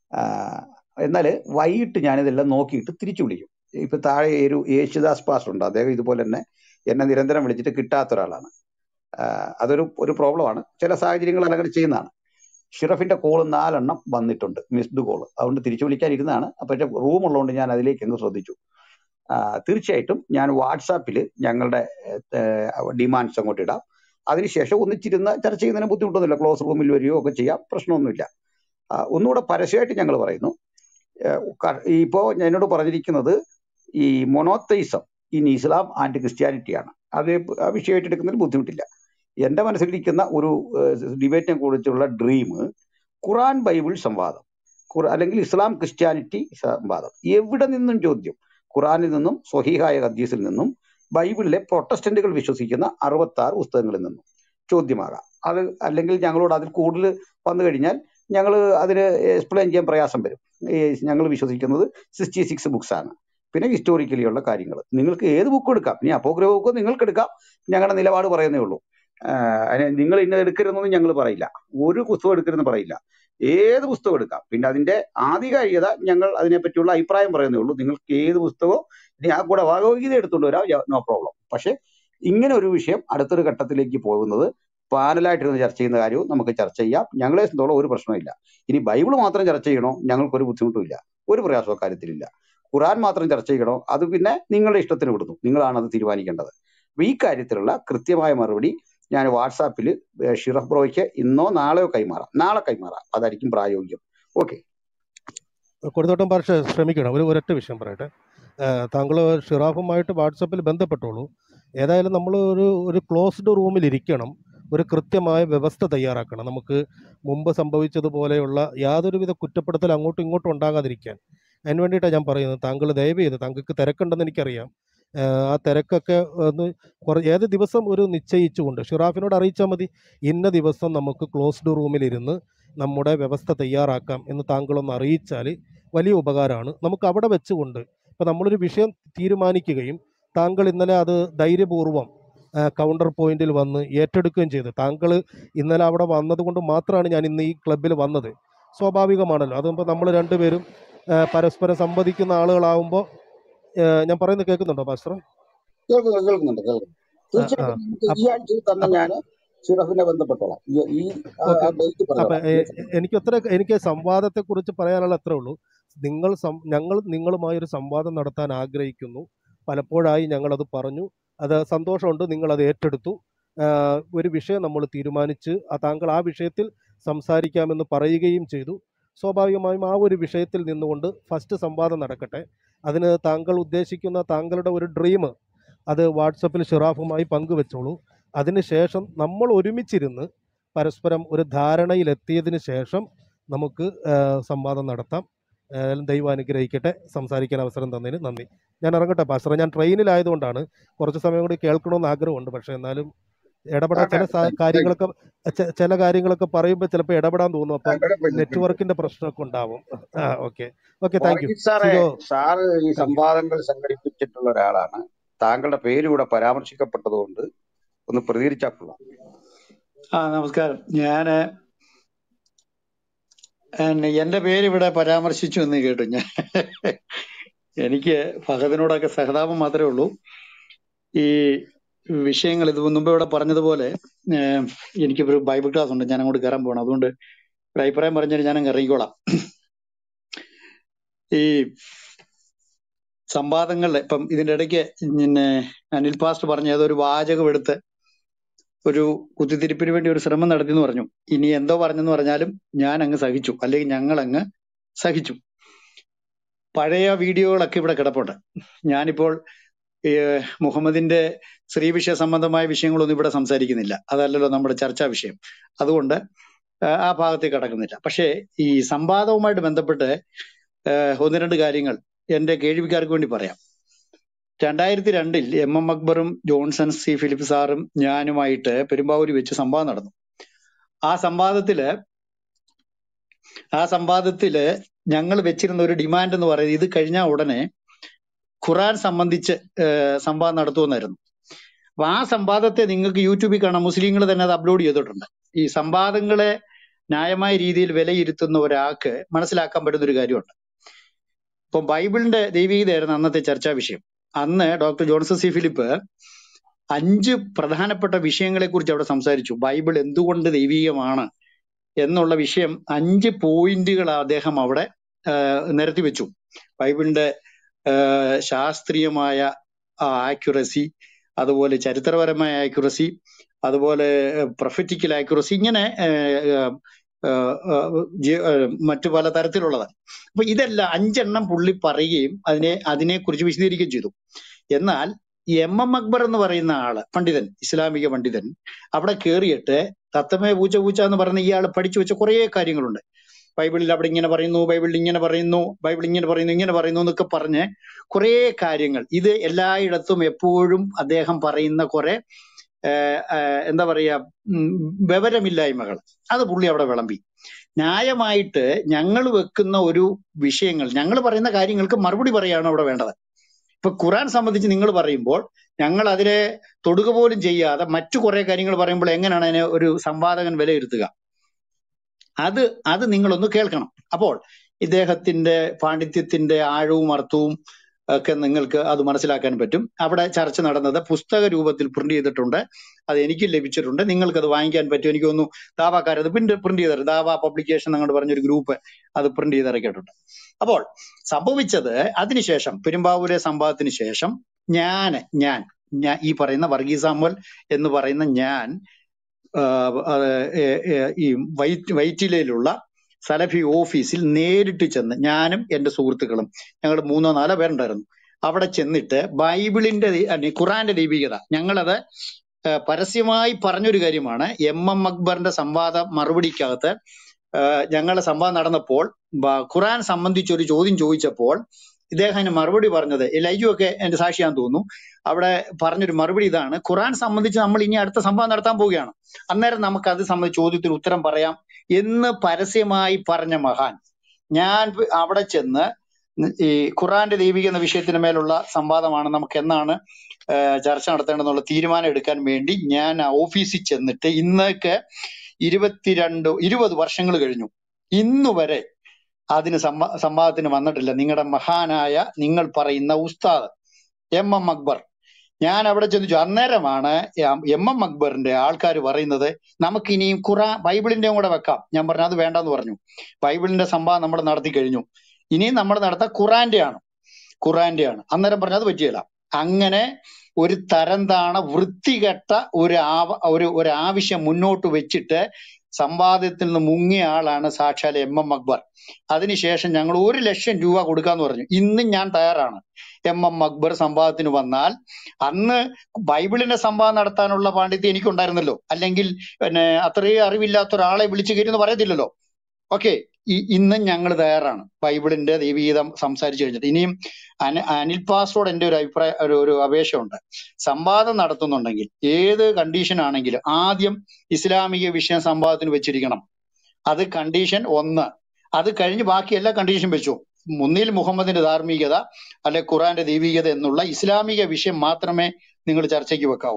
എന്നാൽ വൈകിട്ട് ഞാനിതെല്ലാം നോക്കിയിട്ട് തിരിച്ചു വിളിക്കും ഇപ്പൊ താഴെ ഒരു യേശുദാസ് പാസ്റ്റർ ഉണ്ട് അദ്ദേഹം ഇതുപോലെ തന്നെ എന്നെ നിരന്തരം വിളിച്ചിട്ട് കിട്ടാത്ത ഒരാളാണ് ആഹ് അതൊരു ഒരു പ്രോബ്ലമാണ് ചില സാഹചര്യങ്ങൾ അങ്ങനെ ചെയ്യുന്നതാണ് ഷിറഫിന്റെ കോൾ നാലെണ്ണം വന്നിട്ടുണ്ട് മിസ്ഡ് കോൾ അതുകൊണ്ട് തിരിച്ചു വിളിക്കാനിരുന്നതാണ് പക്ഷെ റൂം ഉള്ളതുകൊണ്ട് ഞാൻ അതിലേക്ക് അങ്ങ് ശ്രദ്ധിച്ചു ആഹ് തീർച്ചയായിട്ടും ഞാൻ വാട്സാപ്പിൽ ഞങ്ങളുടെ ഡിമാൻഡ്സ് അങ്ങോട്ട് ഇടാം അതിനുശേഷം ഒന്നിച്ചിരുന്ന് ചർച്ച ചെയ്യുന്നതിന് ബുദ്ധിമുട്ടൊന്നുമില്ല ക്ലോസ് റൂമിൽ വരികയോ ഒക്കെ ചെയ്യാം പ്രശ്നമൊന്നുമില്ല ആഹ് ഒന്നുകൂടെ പരസ്യമായിട്ട് ഞങ്ങൾ പറയുന്നു ഏഹ് ക- ഇപ്പോ എന്നോട് പറഞ്ഞിരിക്കുന്നത് ഈ മൊണോത്തൈസം ഇൻ ഇസ്ലാം ആൻഡ് ക്രിസ്ത്യാനിറ്റിയാണ് അത് ആ വിഷയമായിട്ട് എടുക്കുന്നതിൽ ബുദ്ധിമുട്ടില്ല എന്റെ മനസ്സിലിരിക്കുന്ന ഒരു ഡിബേറ്റിനെ കുറിച്ചുള്ള ഡ്രീം ഖുറാൻ ബൈബിൾ സംവാദം ഖുറ- അല്ലെങ്കിൽ ഇസ്ലാം ക്രിസ്ത്യാനിറ്റി സംവാദം എവിടെ നിന്നും ചോദ്യം ഖുറാനിൽ നിന്നും സ്വഹീഹായ ഹദീസിൽ നിന്നും ബൈബിളിലെ പ്രൊട്ടസ്റ്റന്റുകൾ വിശ്വസിക്കുന്ന അറുപത്തി ആറ് പുസ്തകങ്ങളിൽ നിന്നും ചോദ്യമാകാം അത് അല്ലെങ്കിൽ ഞങ്ങളോട് അതിൽ കൂടുതൽ വന്നു കഴിഞ്ഞാൽ ഞങ്ങൾ അതിന് എക്സ്പ്ലെയിൻ ചെയ്യാൻ പ്രയാസം വരും ഞങ്ങൾ വിശ്വസിക്കുന്നത് സിക്സ്റ്റി സിക്സ് ബുക്സ് ആണ് പിന്നെ ഹിസ്റ്റോറിക്കലി ഉള്ള കാര്യങ്ങൾ നിങ്ങൾക്ക് ഏത് ബുക്ക് എടുക്കാം ഇനി അപ്പോഗ്രഫ ബുക്ക് നിങ്ങൾക്ക് എടുക്കാം ഞങ്ങളുടെ നിലപാട് പറയുന്നേ ഉള്ളൂ ആഹ് അതിന് നിങ്ങൾ ഇന്നത് എടുക്കരുതെന്നൊന്നും ഞങ്ങൾ പറയില്ല ഒരു പുസ്തകം എടുക്കരുതെന്ന് പറയില്ല ഏത് പുസ്തകം എടുക്കാം പിന്നെ അതിന്റെ ആധികാരികത ഞങ്ങൾ അതിനെപ്പറ്റിയുള്ള അഭിപ്രായം പറയുന്നേ ഉള്ളൂ നിങ്ങൾക്ക് ഏത് പുസ്തകവും ഇനി ആ കൂടെ ഭഗവത്ഗീത എടുത്തുകൊണ്ട് വരാം നോ പ്രോബ്ലം പക്ഷെ ഇങ്ങനെ ഒരു വിഷയം അടുത്തൊരു ഘട്ടത്തിലേക്ക് പോകുന്നത് പാനലായിട്ടിരുന്ന് ചർച്ച ചെയ്യുന്ന കാര്യവും നമുക്ക് ചർച്ച ചെയ്യാം ഞങ്ങളെ സംബന്ധിച്ചോളം ഒരു പ്രശ്നമില്ല ഇനി ബൈബിൾ മാത്രം ചർച്ച ചെയ്യണോ ഞങ്ങൾക്കൊരു ബുദ്ധിമുട്ടുമില്ല ഒരു പ്രയാസവും കാര്യത്തിലില്ല ഖുറാൻ മാത്രം ചർച്ച ചെയ്യണോ അത് പിന്നെ നിങ്ങളുടെ ഇഷ്ടത്തിന് വിടുന്നു നിങ്ങളാണ് അത് തീരുമാനിക്കേണ്ടത് അപ്പൊ ഈ കാര്യത്തിലുള്ള കൃത്യമായ മറുപടി ഞാൻ വാട്സാപ്പിൽ ഷിറഫ് ബ്രോയ്ക്ക് ഇന്നോ നാളെയോ കൈമാറാം നാളെ കൈമാറാം അതായിരിക്കും പ്രായോഗികം ഓക്കെ കൊടുത്തോട്ടം പാർഷ ശ്രമിക്കണം ഒരു ഒരൊറ്റ വിഷയം പറയട്ടെ താങ്കൾ ഷിറാഫുമായിട്ട് വാട്സപ്പിൽ ബന്ധപ്പെട്ടോളൂ ഏതായാലും നമ്മൾ ഒരു ഒരു ക്ലോസ്ഡ് റൂമിൽ ഇരിക്കണം ഒരു കൃത്യമായ വ്യവസ്ഥ തയ്യാറാക്കണം നമുക്ക് മുമ്പ് സംഭവിച്ചതുപോലെയുള്ള യാതൊരുവിധ കുറ്റപ്പെടുത്തൽ അങ്ങോട്ടും ഇങ്ങോട്ടും ഉണ്ടാകാതിരിക്കാൻ അതിന് വേണ്ടിയിട്ടാണ് ഞാൻ പറയുന്നത് താങ്കൾ ദയവ് ചെയ്ത് താങ്കൾക്ക് തിരക്കുണ്ടെന്ന് എനിക്കറിയാം ഏഹ് ആ തിരക്കൊക്കെ ഒന്ന് കുറ ഏത് ദിവസം ഒരു നിശ്ചയിച്ചുകൊണ്ട് ഷിറാഫിനോട് അറിയിച്ചാൽ മതി ഇന്ന ദിവസം നമുക്ക് ക്ലോസ്ഡ് റൂമിലിരുന്ന് നമ്മുടെ വ്യവസ്ഥ തയ്യാറാക്കാം എന്ന് താങ്കളൊന്ന് അറിയിച്ചാൽ വലിയ ഉപകാരമാണ് നമുക്ക് അവിടെ വെച്ചുകൊണ്ട് ഇപ്പോൾ നമ്മളൊരു വിഷയം തീരുമാനിക്കുകയും താങ്കൾ ഇന്നലെ അത് ധൈര്യപൂർവ്വം കൗണ്ടർ പോയിന്റിൽ വന്ന് ഏറ്റെടുക്കുകയും ചെയ്തു താങ്കൾ ഇന്നലെ അവിടെ വന്നതുകൊണ്ട് മാത്രമാണ് ഞാൻ ഇന്ന് ഈ ക്ലബിൽ വന്നത് സ്വാഭാവികമാണല്ലോ അതുമ്പോൾ നമ്മൾ രണ്ടുപേരും ആ, പരസ്പരം സംവദിക്കുന്ന ആളുകളാവുമ്പോൾ ഞാൻ പറയുന്നത് കേൾക്കുന്നുണ്ടോ പാസ്റ്റർ കേൾക്കുന്നു കേൾക്കുന്നുണ്ട് കേൾക്കുന്നു ആ ആ തീർച്ചയായിട്ടും നമുക്ക് അപ്പ ഈ ആഴ്ചയിൽ തന്നെ അപ്പ ഞാൻ ഷിറഫിനെ ബന്ധപ്പെട്ടോളാം ഈ ഈ ആ ഓക്കെ ഡേറ്റ് അപ്പൊ പറഞ്ഞോളാം എ- തീർച്ചയായിട്ടും എനിക്ക് അത്ര എനിക്ക് സംവാദത്തെക്കുറിച്ച് പറയാനുള്ള അത്രേ ഉള്ളൂ നിങ്ങൾ സം- ഞങ്ങൾ നിങ്ങളുമായി ഒരു സംവാദം നടത്താൻ ആഗ്രഹിക്കുന്നു പലപ്പോഴായി ഞങ്ങളത് പറഞ്ഞു അത് സന്തോഷമുണ്ട് നിങ്ങൾ അത് ഏറ്റെടുത്തു ആഹ് ഒരു വിഷയം നമ്മൾ തീരുമാനിച്ച് ആ താങ്കൾ ആ വിഷയത്തിൽ സംസാരിക്കാമെന്ന് പറയുകയും ചെയ്തു സ്വാഭാവികമായും ആ ഒരു വിഷയത്തിൽ നിന്നുകൊണ്ട് ഫസ്റ്റ് സംവാദം നടക്കട്ടെ അതിന് താങ്കൾ ഉദ്ദേശിക്കുന്ന താങ്കളുടെ ഒരു ഡ്രീം അത് വാട്സപ്പിൽ ഷിറാഫുമായി പങ്കുവെച്ചോളൂ അതിനുശേഷം നമ്മൾ ഒരുമിച്ചിരുന്ന് പരസ്പരം ഒരു ധാരണയിലെത്തിയതിന് ശേഷം നമുക്ക് ആ, സംവാദം നടത്താം ഏതായാലും ദൈവം അനുഗ്രഹിക്കട്ടെ സംസാരിക്കാൻ അവസരം തന്നതിന് നന്ദി ഞാൻ ഇറങ്ങട്ടെ പാസ്റ്റർ ഞാൻ ട്രെയിനിലായതുകൊണ്ടാണ് കുറച്ച് സമയം കൂടി കേൾക്കണമെന്ന് ആഗ്രഹമുണ്ട് പക്ഷേ എന്നാലും ഇടപെടാൻ ചില ആട്ടെ സാ- താങ്ക് യു കാര്യങ്ങളൊക്കെ ചെ- ചില കാര്യങ്ങളൊക്കെ പറയുമ്പോൾ ചിലപ്പോൾ ഇടപെടാൻ തോന്നും അപ്പം കുഴപ്പമില്ല നെറ്റ്വർക്കിന്റെ പ്രശ്നമൊക്കെ ഉണ്ടാവും ആ okay okay thank you Varghese സാറേ സിജോ സാറ് ഈ താങ്ക് യു സംവാദങ്ങൾ സംഘടിപ്പിച്ചിട്ടുള്ള ഒരാളാണ് താങ്കളുടെ പേര് ഇവിടെ പരാമർശിക്കപ്പെട്ടതുകൊണ്ട് ഒന്ന് പ്രതികരിച്ചാൽ കൊള്ളാം ആ നമസ്കാരം ഞാന് എന്നെ- എന്റെ പേര് ഇവിടെ പരാമർശിച്ചു എന്ന് കേട്ടു ഞാൻ എനിക്ക് ഫഹദിനോടൊക്കെ സഹതാപം മാത്രമേ ഉള്ളൂ ഈ വിഷയങ്ങൾ ഇത് മുമ്പ് ഇവിടെ പറഞ്ഞതുപോലെ ഏഹ്, എനിക്ക് ഒരു ബൈബിൾ ക്ലാസ് ഉണ്ട് ഞാൻ അങ്ങോട്ട് കയറാൻ പോകണം അതുകൊണ്ട് ഒരു അഭിപ്രായം പറഞ്ഞാൽ ഞാൻ അങ്ങ് ഇറങ്ങിക്കോളാം ഈ സംവാദങ്ങളിലെ ഇപ്പം ഇതിന്റെ ഇടയ്ക്ക് പിന്നെ അനിൽ പാസ്റ്റ് പറഞ്ഞ ഏതൊരു വാചകം എടുത്ത് ഒരു കുത്തിത്തിരിപ്പിന് വേണ്ടി ഒരു ശ്രമം നടത്തി എന്ന് പറഞ്ഞു ഇനി എന്തോ പറഞ്ഞെന്ന് പറഞ്ഞാലും ഞാൻ അങ്ങ് സഹിച്ചു അല്ലെങ്കിൽ ഞങ്ങൾ അങ്ങ് സഹിച്ചു പഴയ വീഡിയോകളൊക്കെ ഇവിടെ കിടപ്പുണ്ട് ഞാനിപ്പോൾ ഏഹ്, മുഹമ്മദിന്റെ സ്ത്രീ വിഷയ സംബന്ധമായ വിഷയങ്ങളൊന്നും ഇവിടെ സംസാരിക്കുന്നില്ല അതല്ലല്ലോ നമ്മുടെ ചർച്ചാ വിഷയം അതുകൊണ്ട് ആ ആ ഭാഗത്തേക്ക് കടക്കുന്നില്ല പക്ഷേ ഈ സംവാദവുമായിട്ട് ബന്ധപ്പെട്ട് ഏഹ്, ഒന്ന് രണ്ട് കാര്യങ്ങൾ എന്റെ കേൾവിക്കാർക്ക് വേണ്ടി പറയാം രണ്ടായിരത്തി രണ്ടിൽ എം എം അക്ബറും ജോൺസൺ സി ഫിലിപ്പ് സാറും ഞാനുമായിട്ട് പെരുമ്പാവൂര് വെച്ച് സംവാദം നടന്നു ആ സംവാദത്തില് ആ സംവാദത്തില് ഞങ്ങൾ വെച്ചിരുന്ന ഒരു ഡിമാൻഡ് എന്ന് പറയുന്നത് ഇത് കഴിഞ്ഞ ഉടനെ ഖുറാൻ സംബന്ധിച്ച് ഏഹ്, സംവാദം നടത്തുമെന്നായിരുന്നു അപ്പൊ ആ സംവാദത്തെ നിങ്ങൾക്ക് യൂട്യൂബിൽ കാണാം മുസ്ലിങ്ങൾ തന്നെ അത് അപ്ലോഡ് ചെയ്തിട്ടുണ്ട് ഈ സംവാദങ്ങളെ ന്യായമായ രീതിയിൽ വിലയിരുത്തുന്ന ഒരാൾക്ക് മനസ്സിലാക്കാൻ പറ്റുന്ന ഒരു കാര്യമുണ്ട് ഇപ്പൊ ബൈബിളിന്റെ ദൈവികതയായിരുന്നു അന്നത്തെ ചർച്ചാ വിഷയം അന്ന് ഡോക്ടർ ജോൺസൺ സി ഫിലിപ്പ് അഞ്ച് പ്രധാനപ്പെട്ട വിഷയങ്ങളെ കുറിച്ച് അവിടെ സംസാരിച്ചു ബൈബിൾ എന്തുകൊണ്ട് ദൈവീകമാണ് എന്നുള്ള വിഷയം അഞ്ച് പോയിന്റുകൾ അദ്ദേഹം അവിടെ നിരത്തി വെച്ചു ബൈബിളിന്റെ ആഹ് ശാസ്ത്രീയമായ ആക്യുറസി അതുപോലെ ചരിത്രപരമായ ആക്യുറസി അതുപോലെ പ്രൊഫറ്റിക്കൽ ആക്യുറസി ഇങ്ങനെ ആഹ് ആഹ് ആഹ് ജി- ആഹ് മറ്റു പല തരത്തിലുള്ളതാണ് അപ്പൊ ഇതെല്ലാം അഞ്ചെണ്ണം പുള്ളി പറയുകയും അതിനെ അതിനെക്കുറിച്ച് വിശദീകരിക്കുകയും ചെയ്തു എന്നാൽ എം എം അക്ബർ എന്ന് പറയുന്ന ആള് പണ്ഡിതൻ ഇസ്ലാമിക പണ്ഡിതൻ അവിടെ കയറിയിട്ട് തത്തമേ പൂച്ച പൂച്ച എന്ന് പറയുന്ന ഇയാൾ പഠിച്ചു വെച്ച കുറേ കാര്യങ്ങളുണ്ട് ബൈബിളിൽ അവിടെ ഇങ്ങനെ പറയുന്നു ബൈബിളിൽ ഇങ്ങനെ പറയുന്നു ബൈബിൾ ഇങ്ങനെ പറയുന്നു ഇങ്ങനെ പറയുന്നു എന്നൊക്കെ പറഞ്ഞ് കുറേ കാര്യങ്ങൾ ഇത് എല്ലായിടത്തും എപ്പോഴും അദ്ദേഹം പറയുന്ന കുറെ ഏഹ്, ഏഹ്, എന്താ പറയാ ഉം, വിവരമില്ലായ്മകൾ അത് പുള്ളി അവിടെ വിളമ്പി ന്യായമായിട്ട് ഞങ്ങൾ വെക്കുന്ന ഒരു വിഷയങ്ങൾ ഞങ്ങൾ പറയുന്ന കാര്യങ്ങൾക്ക് മറുപടി പറയാണ് അവിടെ വേണ്ടത് ഇപ്പൊ ഖുറാൻ സംബന്ധിച്ച് നിങ്ങൾ പറയുമ്പോൾ ഞങ്ങൾ അതിനെ തൊടുക പോലും ചെയ്യാതെ മറ്റു കുറെ കാര്യങ്ങൾ പറയുമ്പോൾ എങ്ങനെയാണ് അതിനെ ഒരു സംവാദകൻ വിലയിരുത്തുക അത് അത് നിങ്ങളൊന്ന് കേൾക്കണം അപ്പോൾ ഇദ്ദേഹത്തിന്റെ പാണ്ഡിത്യത്തിന്റെ ആഴവും അർത്ഥവും ഒക്കെ നിങ്ങൾക്ക് അത് മനസ്സിലാക്കാൻ പറ്റും അവിടെ ചർച്ച നടന്നത് പുസ്തക രൂപത്തിൽ പ്രിന്റ് ചെയ്തിട്ടുണ്ട് അത് എനിക്ക് ലഭിച്ചിട്ടുണ്ട് നിങ്ങൾക്ക് അത് വാങ്ങിക്കാൻ പറ്റും എനിക്ക് തോന്നുന്നു ദാവാക്കാരത് പ്രിന്റ് പ്രിന്റ് ചെയ്തിട്ടുണ്ട് ദാവ പബ്ലിക്കേഷൻ അങ്ങോട്ട് പറഞ്ഞൊരു ഗ്രൂപ്പ് അത് പ്രിന്റ് ചെയ്ത് ഇറക്കിയിട്ടുണ്ട് അപ്പോൾ സംഭവിച്ചത് അതിനുശേഷം പെരുമ്പാവൂരെ സംഭവത്തിന് ശേഷം ഞാൻ ഞാൻ ഞാൻ ഈ പറയുന്ന വർഗീസ് സാമുവൽ എന്ന് പറയുന്ന ഞാൻ ആഹ് ആഹ് ഏ- ഏ- ഈ വൈറ്റ് വൈറ്റിലയിലുള്ള സലഫി ഓഫീസിൽ നേരിട്ട് ചെന്ന് ഞാനും എന്റെ സുഹൃത്തുക്കളും ഞങ്ങൾ മൂന്നോ നാലോ പേരുണ്ടായിരുന്നു അവിടെ ചെന്നിട്ട് ബൈബിളിന്റെ ദൈ- അല്ല, ഖുറാന്റെ ദൈവികത ഞങ്ങളത് ആഹ് പരസ്യമായി പറഞ്ഞൊരു കാര്യമാണ് എം എം അക്ബറിന്റെ സംവാദ മറുപടിക്കകത്ത് ആഹ് ഞങ്ങളുടെ സംവാദം നടന്നപ്പോൾ ബ- ഖുറാൻ സംബന്ധിച്ച് ഒരു ചോദ്യം ചോദിച്ചപ്പോൾ ഇദ്ദേഹം മറുപടി പറഞ്ഞത് ലൈജു ഒക്കെ എന്റെ സാക്ഷിയാന്ന് തോന്നുന്നു അവിടെ പറഞ്ഞൊരു മറുപടി ഇതാണ് ഖുറാൻ സംബന്ധിച്ച് നമ്മൾ ഇനി അടുത്ത സംഭവം നടത്താൻ പോവുകയാണ് അന്നേരം നമുക്ക് അത് സംബന്ധിച്ച് ചോദ്യത്തിന് ഉത്തരം പറയാം എന്ന് പരസ്യമായി പറഞ്ഞ മഹാൻ ഞാൻ അവിടെ ചെന്ന് ഈ ഖുറാന്റെ ദൈവിക എന്ന വിഷയത്തിന് മേലുള്ള സംവാദമാണ് നമുക്ക് എന്നാണ് ഏഹ് ചർച്ച നടത്തേണ്ടതെന്നുള്ള തീരുമാനം എടുക്കാൻ വേണ്ടി ഞാൻ ആ ഓഫീസിൽ ചെന്നിട്ട് ഇന്നൊക്കെ ഇരുപത്തിരണ്ട് ഇരുപത് വർഷങ്ങൾ കഴിഞ്ഞു ഇന്നുവരെ അതിന് സംവാ സംവാദത്തിന് വന്നിട്ടില്ല നിങ്ങളുടെ മഹാനായ നിങ്ങൾ പറയുന്ന ഉസ്താദ് എം എം അക്ബർ ഞാൻ അവിടെ ചെന്ന് അന്നേരമാണ് എം എം അക്ബറിന്റെ ആൾക്കാർ പറയുന്നത് നമുക്ക് ഇനിയും ഖുറാൻ ബൈബിളിന്റെയും കൂടെ വെക്കാം ഞാൻ പറഞ്ഞു അത് വേണ്ടെന്ന് പറഞ്ഞു ബൈബിളിന്റെ സംവാദം നമ്മൾ നടത്തി കഴിഞ്ഞു ഇനിയും നമ്മൾ നടത്താൻ ഖുറാന്റെ ആണ് ഖുറാന്റെ ആണ് അന്നേരം പറഞ്ഞു അത് പറ്റിയല്ല അങ്ങനെ ഒരു തരം താണ വൃത്തികെട്ട ഒരു ആവ ഒരു ഒരു ആവശ്യം മുന്നോട്ട് വെച്ചിട്ട് സംവാദത്തിൽ നിന്ന് മുങ്ങിയ ആളാണ് സാക്ഷാൽ എം എം അക്ബർ അതിനുശേഷം ഞങ്ങൾ ഒരു ലക്ഷം രൂപ കൊടുക്കാന്ന് പറഞ്ഞു ഇന്നും ഞാൻ തയ്യാറാണ് എം എം അക്ബർ സംവാദത്തിന് വന്നാൽ അന്ന് ബൈബിളിന്റെ സംവാദം നടത്താനുള്ള പാണ്ഡിത്യം എനിക്കുണ്ടായിരുന്നല്ലോ അല്ലെങ്കിൽ പിന്നെ അത്രയും അറിവില്ലാത്ത ഒരാളെ വിളിച്ചു കയറ്റുമെന്ന് പറയത്തില്ലല്ലോ ഓക്കെ ഇന്നും ഞങ്ങൾ തയ്യാറാണ് ബൈബിളിന്റെ ദൈവീതം സംസാരിച്ചു കഴിഞ്ഞിട്ട് ഇനിയും അന അനിൽ പാസ്റ്റോട് എന്റെ ഒരു അഭിപ്രായ ഒരു ഒരു അപേക്ഷയുണ്ട് സംവാദം നടത്തുന്നുണ്ടെങ്കിൽ ഏത് കണ്ടീഷൻ ആണെങ്കിലും ആദ്യം ഇസ്ലാമിക വിഷയം സംവാദത്തിന് വെച്ചിരിക്കണം അത് കണ്ടീഷൻ ഒന്ന് അത് കഴിഞ്ഞ് ബാക്കി എല്ലാ കണ്ടീഷൻ വെച്ചു ഒന്നിൽ മുഹമ്മദിന്റെ ധാർമ്മികത അല്ലെ ഖുറാന്റെ ദൈവികത എന്നുള്ള ഇസ്ലാമിക വിഷയം മാത്രമേ നിങ്ങൾ ചർച്ചയ്ക്ക് വെക്കാവൂ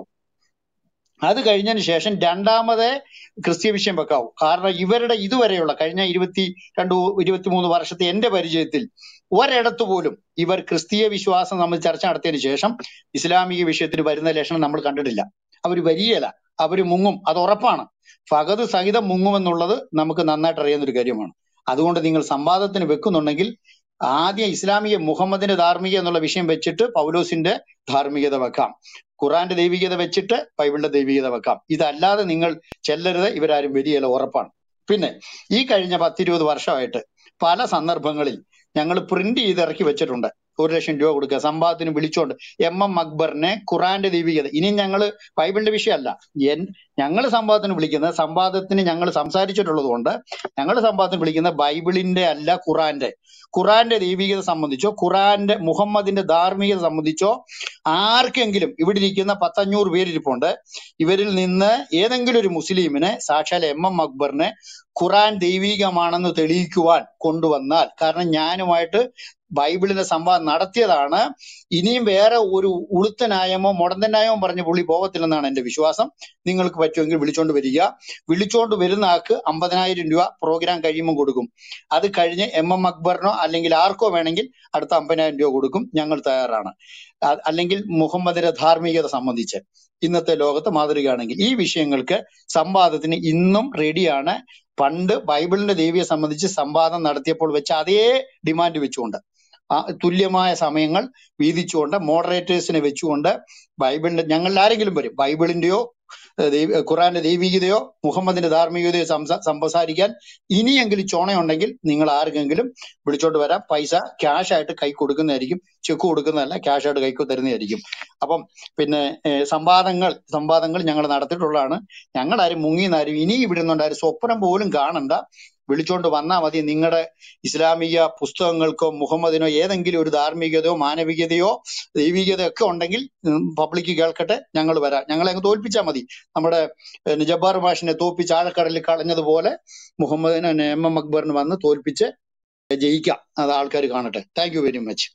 അത് കഴിഞ്ഞതിന് ശേഷം രണ്ടാമത് ക്രിസ്ത്യ വിഷയം വെക്കാവൂ കാരണം ഇവരുടെ ഇതുവരെയുള്ള കഴിഞ്ഞ ഇരുപത്തി രണ്ട് ഇരുപത്തി മൂന്ന് വർഷത്തെ എന്റെ പരിചയത്തിൽ ഒരിടത്ത് പോലും ഇവർ ക്രിസ്തീയ വിശ്വാസം നമ്മൾ ചർച്ച നടത്തിയതിനു ശേഷം ഇസ്ലാമിക വിഷയത്തിന് വരുന്ന ലക്ഷണം നമ്മൾ കണ്ടിട്ടില്ല അവർ വരികയില്ല അവർ മുങ്ങും അത് ഉറപ്പാണ് ഫഗത് സഹിതം മുങ്ങുമെന്നുള്ളത് നമുക്ക് നന്നായിട്ട് അറിയുന്ന ഒരു കാര്യമാണ് അതുകൊണ്ട് നിങ്ങൾ സംവാദത്തിന് വെക്കുന്നുണ്ടെങ്കിൽ ആദ്യം ഇസ്ലാമിക മുഹമ്മദിന്റെ ധാർമ്മിക എന്നുള്ള വിഷയം വെച്ചിട്ട് പൗലോസിന്റെ ധാർമ്മികത വെക്കാം ഖുറാന്റെ ദൈവികത വെച്ചിട്ട് ബൈബിളിന്റെ ദൈവികത വെക്കാം ഇതല്ലാതെ നിങ്ങൾ ചെല്ലരുത് ഇവരാരും വരികയില്ല ഉറപ്പാണ് പിന്നെ ഈ കഴിഞ്ഞ പത്തിരുപത് വർഷമായിട്ട് പല സന്ദർഭങ്ങളിൽ ഞങ്ങൾ പ്രിന്റ് ചെയ്ത് ഇറക്കി വെച്ചിട്ടുണ്ട് ഒരു ലക്ഷം രൂപ കൊടുക്കുക സംവാദത്തിന് വിളിച്ചോണ്ട് എം എം അക്ബറിനെ ഖുറാന്റെ ദൈവികത ഇനി ഞങ്ങൾ ബൈബിളിന്റെ വിഷയമല്ല എൻ ഞങ്ങൾ സംവാദത്തിന് വിളിക്കുന്നത് സംവാദത്തിന് ഞങ്ങൾ സംസാരിച്ചിട്ടുള്ളത് കൊണ്ട് ഞങ്ങൾ സംവാദത്തിന് വിളിക്കുന്നത് ബൈബിളിന്റെ അല്ല ഖുറാന്റെ ഖുറാന്റെ ദൈവികത സംബന്ധിച്ചോ ഖുറാന്റെ മുഹമ്മദിന്റെ ധാർമ്മികത സംബന്ധിച്ചോ ആർക്കെങ്കിലും ഇവിടെ ഇരിക്കുന്ന പത്തഞ്ഞൂറ് പേരിരിപ്പുണ്ട് ഇവരിൽ നിന്ന് ഏതെങ്കിലും ഒരു മുസ്ലിമിനെ സാക്ഷാൽ എം എം അക്ബറിനെ ഖുറാൻ ദൈവികമാണെന്ന് തെളിയിക്കുവാൻ കൊണ്ടുവന്നാൽ കാരണം ഞാനുമായിട്ട് ബൈബിളിന്റെ സംവാദം നടത്തിയതാണ് ഇനിയും വേറെ ഒരു ഉളുത്തനായമോ മുടന്തനായമോ പറഞ്ഞ് പുള്ളി പോകത്തില്ലെന്നാണ് എന്റെ വിശ്വാസം നിങ്ങൾക്ക് പറ്റുമെങ്കിൽ വിളിച്ചോണ്ട് വരിക വിളിച്ചോണ്ട് വരുന്ന ആൾക്ക് അമ്പതിനായിരം രൂപ പ്രോഗ്രാം കഴിയുമ്പോൾ കൊടുക്കും അത് കഴിഞ്ഞ് എം എം അക്ബറിനോ അല്ലെങ്കിൽ ആർക്കോ വേണമെങ്കിൽ അടുത്ത അമ്പതിനായിരം രൂപ കൊടുക്കും ഞങ്ങൾ തയ്യാറാണ് അ- അല്ലെങ്കിൽ മുഹമ്മദിന്റെ ധാർമ്മികത സംബന്ധിച്ച് ഇന്നത്തെ ലോകത്ത് മാതൃകയാണെങ്കിൽ ഈ വിഷയങ്ങൾക്ക് സംവാദത്തിന് ഇന്നും റെഡിയാണ് പണ്ട് ബൈബിളിന്റെ ദേവിയെ സംബന്ധിച്ച് സംവാദം നടത്തിയപ്പോൾ വെച്ച അതേ ഡിമാൻഡ് വെച്ചുകൊണ്ട് ആ തുല്യമായ സമയങ്ങൾ വീതിച്ചുകൊണ്ട് മോഡറേറ്റേഴ്സിനെ വെച്ചുകൊണ്ട് ബൈബിളിന്റെ ഞങ്ങളിൽ ആരെങ്കിലും വരും ബൈബിളിന്റെയോ ഏഹ് ദൈവ- ഖുറാന്റെ ദൈവികതയോ മുഹമ്മദിന്റെ ധാർമ്മികതയോ സംസാ സംസാരിക്കാൻ ഇനിയെങ്കിലും ചോണയുണ്ടെങ്കിൽ നിങ്ങൾ ആർക്കെങ്കിലും വിളിച്ചോണ്ട് വരാം പൈസ ക്യാഷ് ആയിട്ട് കൈ കൊടുക്കുന്നതായിരിക്കും ചെക്ക് കൊടുക്കുന്നതല്ല ക്യാഷ് ആയിട്ട് കൈ തരുന്നതായിരിക്കും അപ്പം പിന്നെ ഏഹ് സംവാദങ്ങൾ സംവാദങ്ങൾ ഞങ്ങൾ നടത്തിയിട്ടുള്ളതാണ് ഞങ്ങൾ ആരും മുങ്ങിയെന്നാരും ഇനി ഇവിടെ നിന്നുണ്ടാരും സ്വപ്നം പോലും കാണണ്ട വിളിച്ചോണ്ട് വന്നാൽ മതി നിങ്ങളുടെ ഇസ്ലാമിക പുസ്തകങ്ങൾക്കോ മുഹമ്മദിനോ ഏതെങ്കിലും ഒരു ധാർമ്മികതയോ മാനവികതയോ ദൈവികതയോ ഒക്കെ ഉണ്ടെങ്കിൽ പബ്ലിക് കേൾക്കട്ടെ ഞങ്ങൾ വരാം ഞങ്ങളെ അങ്ങ് തോൽപ്പിച്ചാൽ മതി നമ്മുടെ പിന്നെ ജബ്ബാർ മാഷിനെ തോൽപ്പിച്ച് ആഴക്കടലിൽ കളഞ്ഞതുപോലെ മുഹമ്മദിനെ പിന്നെ എം എം അക്ബറിന് വന്ന് തോൽപ്പിച്ച് ജയിക്കാം അത് ആൾക്കാർ കാണട്ടെ താങ്ക് യു വെരി മച്ച്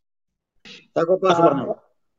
പാസ് പറഞ്ഞോളൂ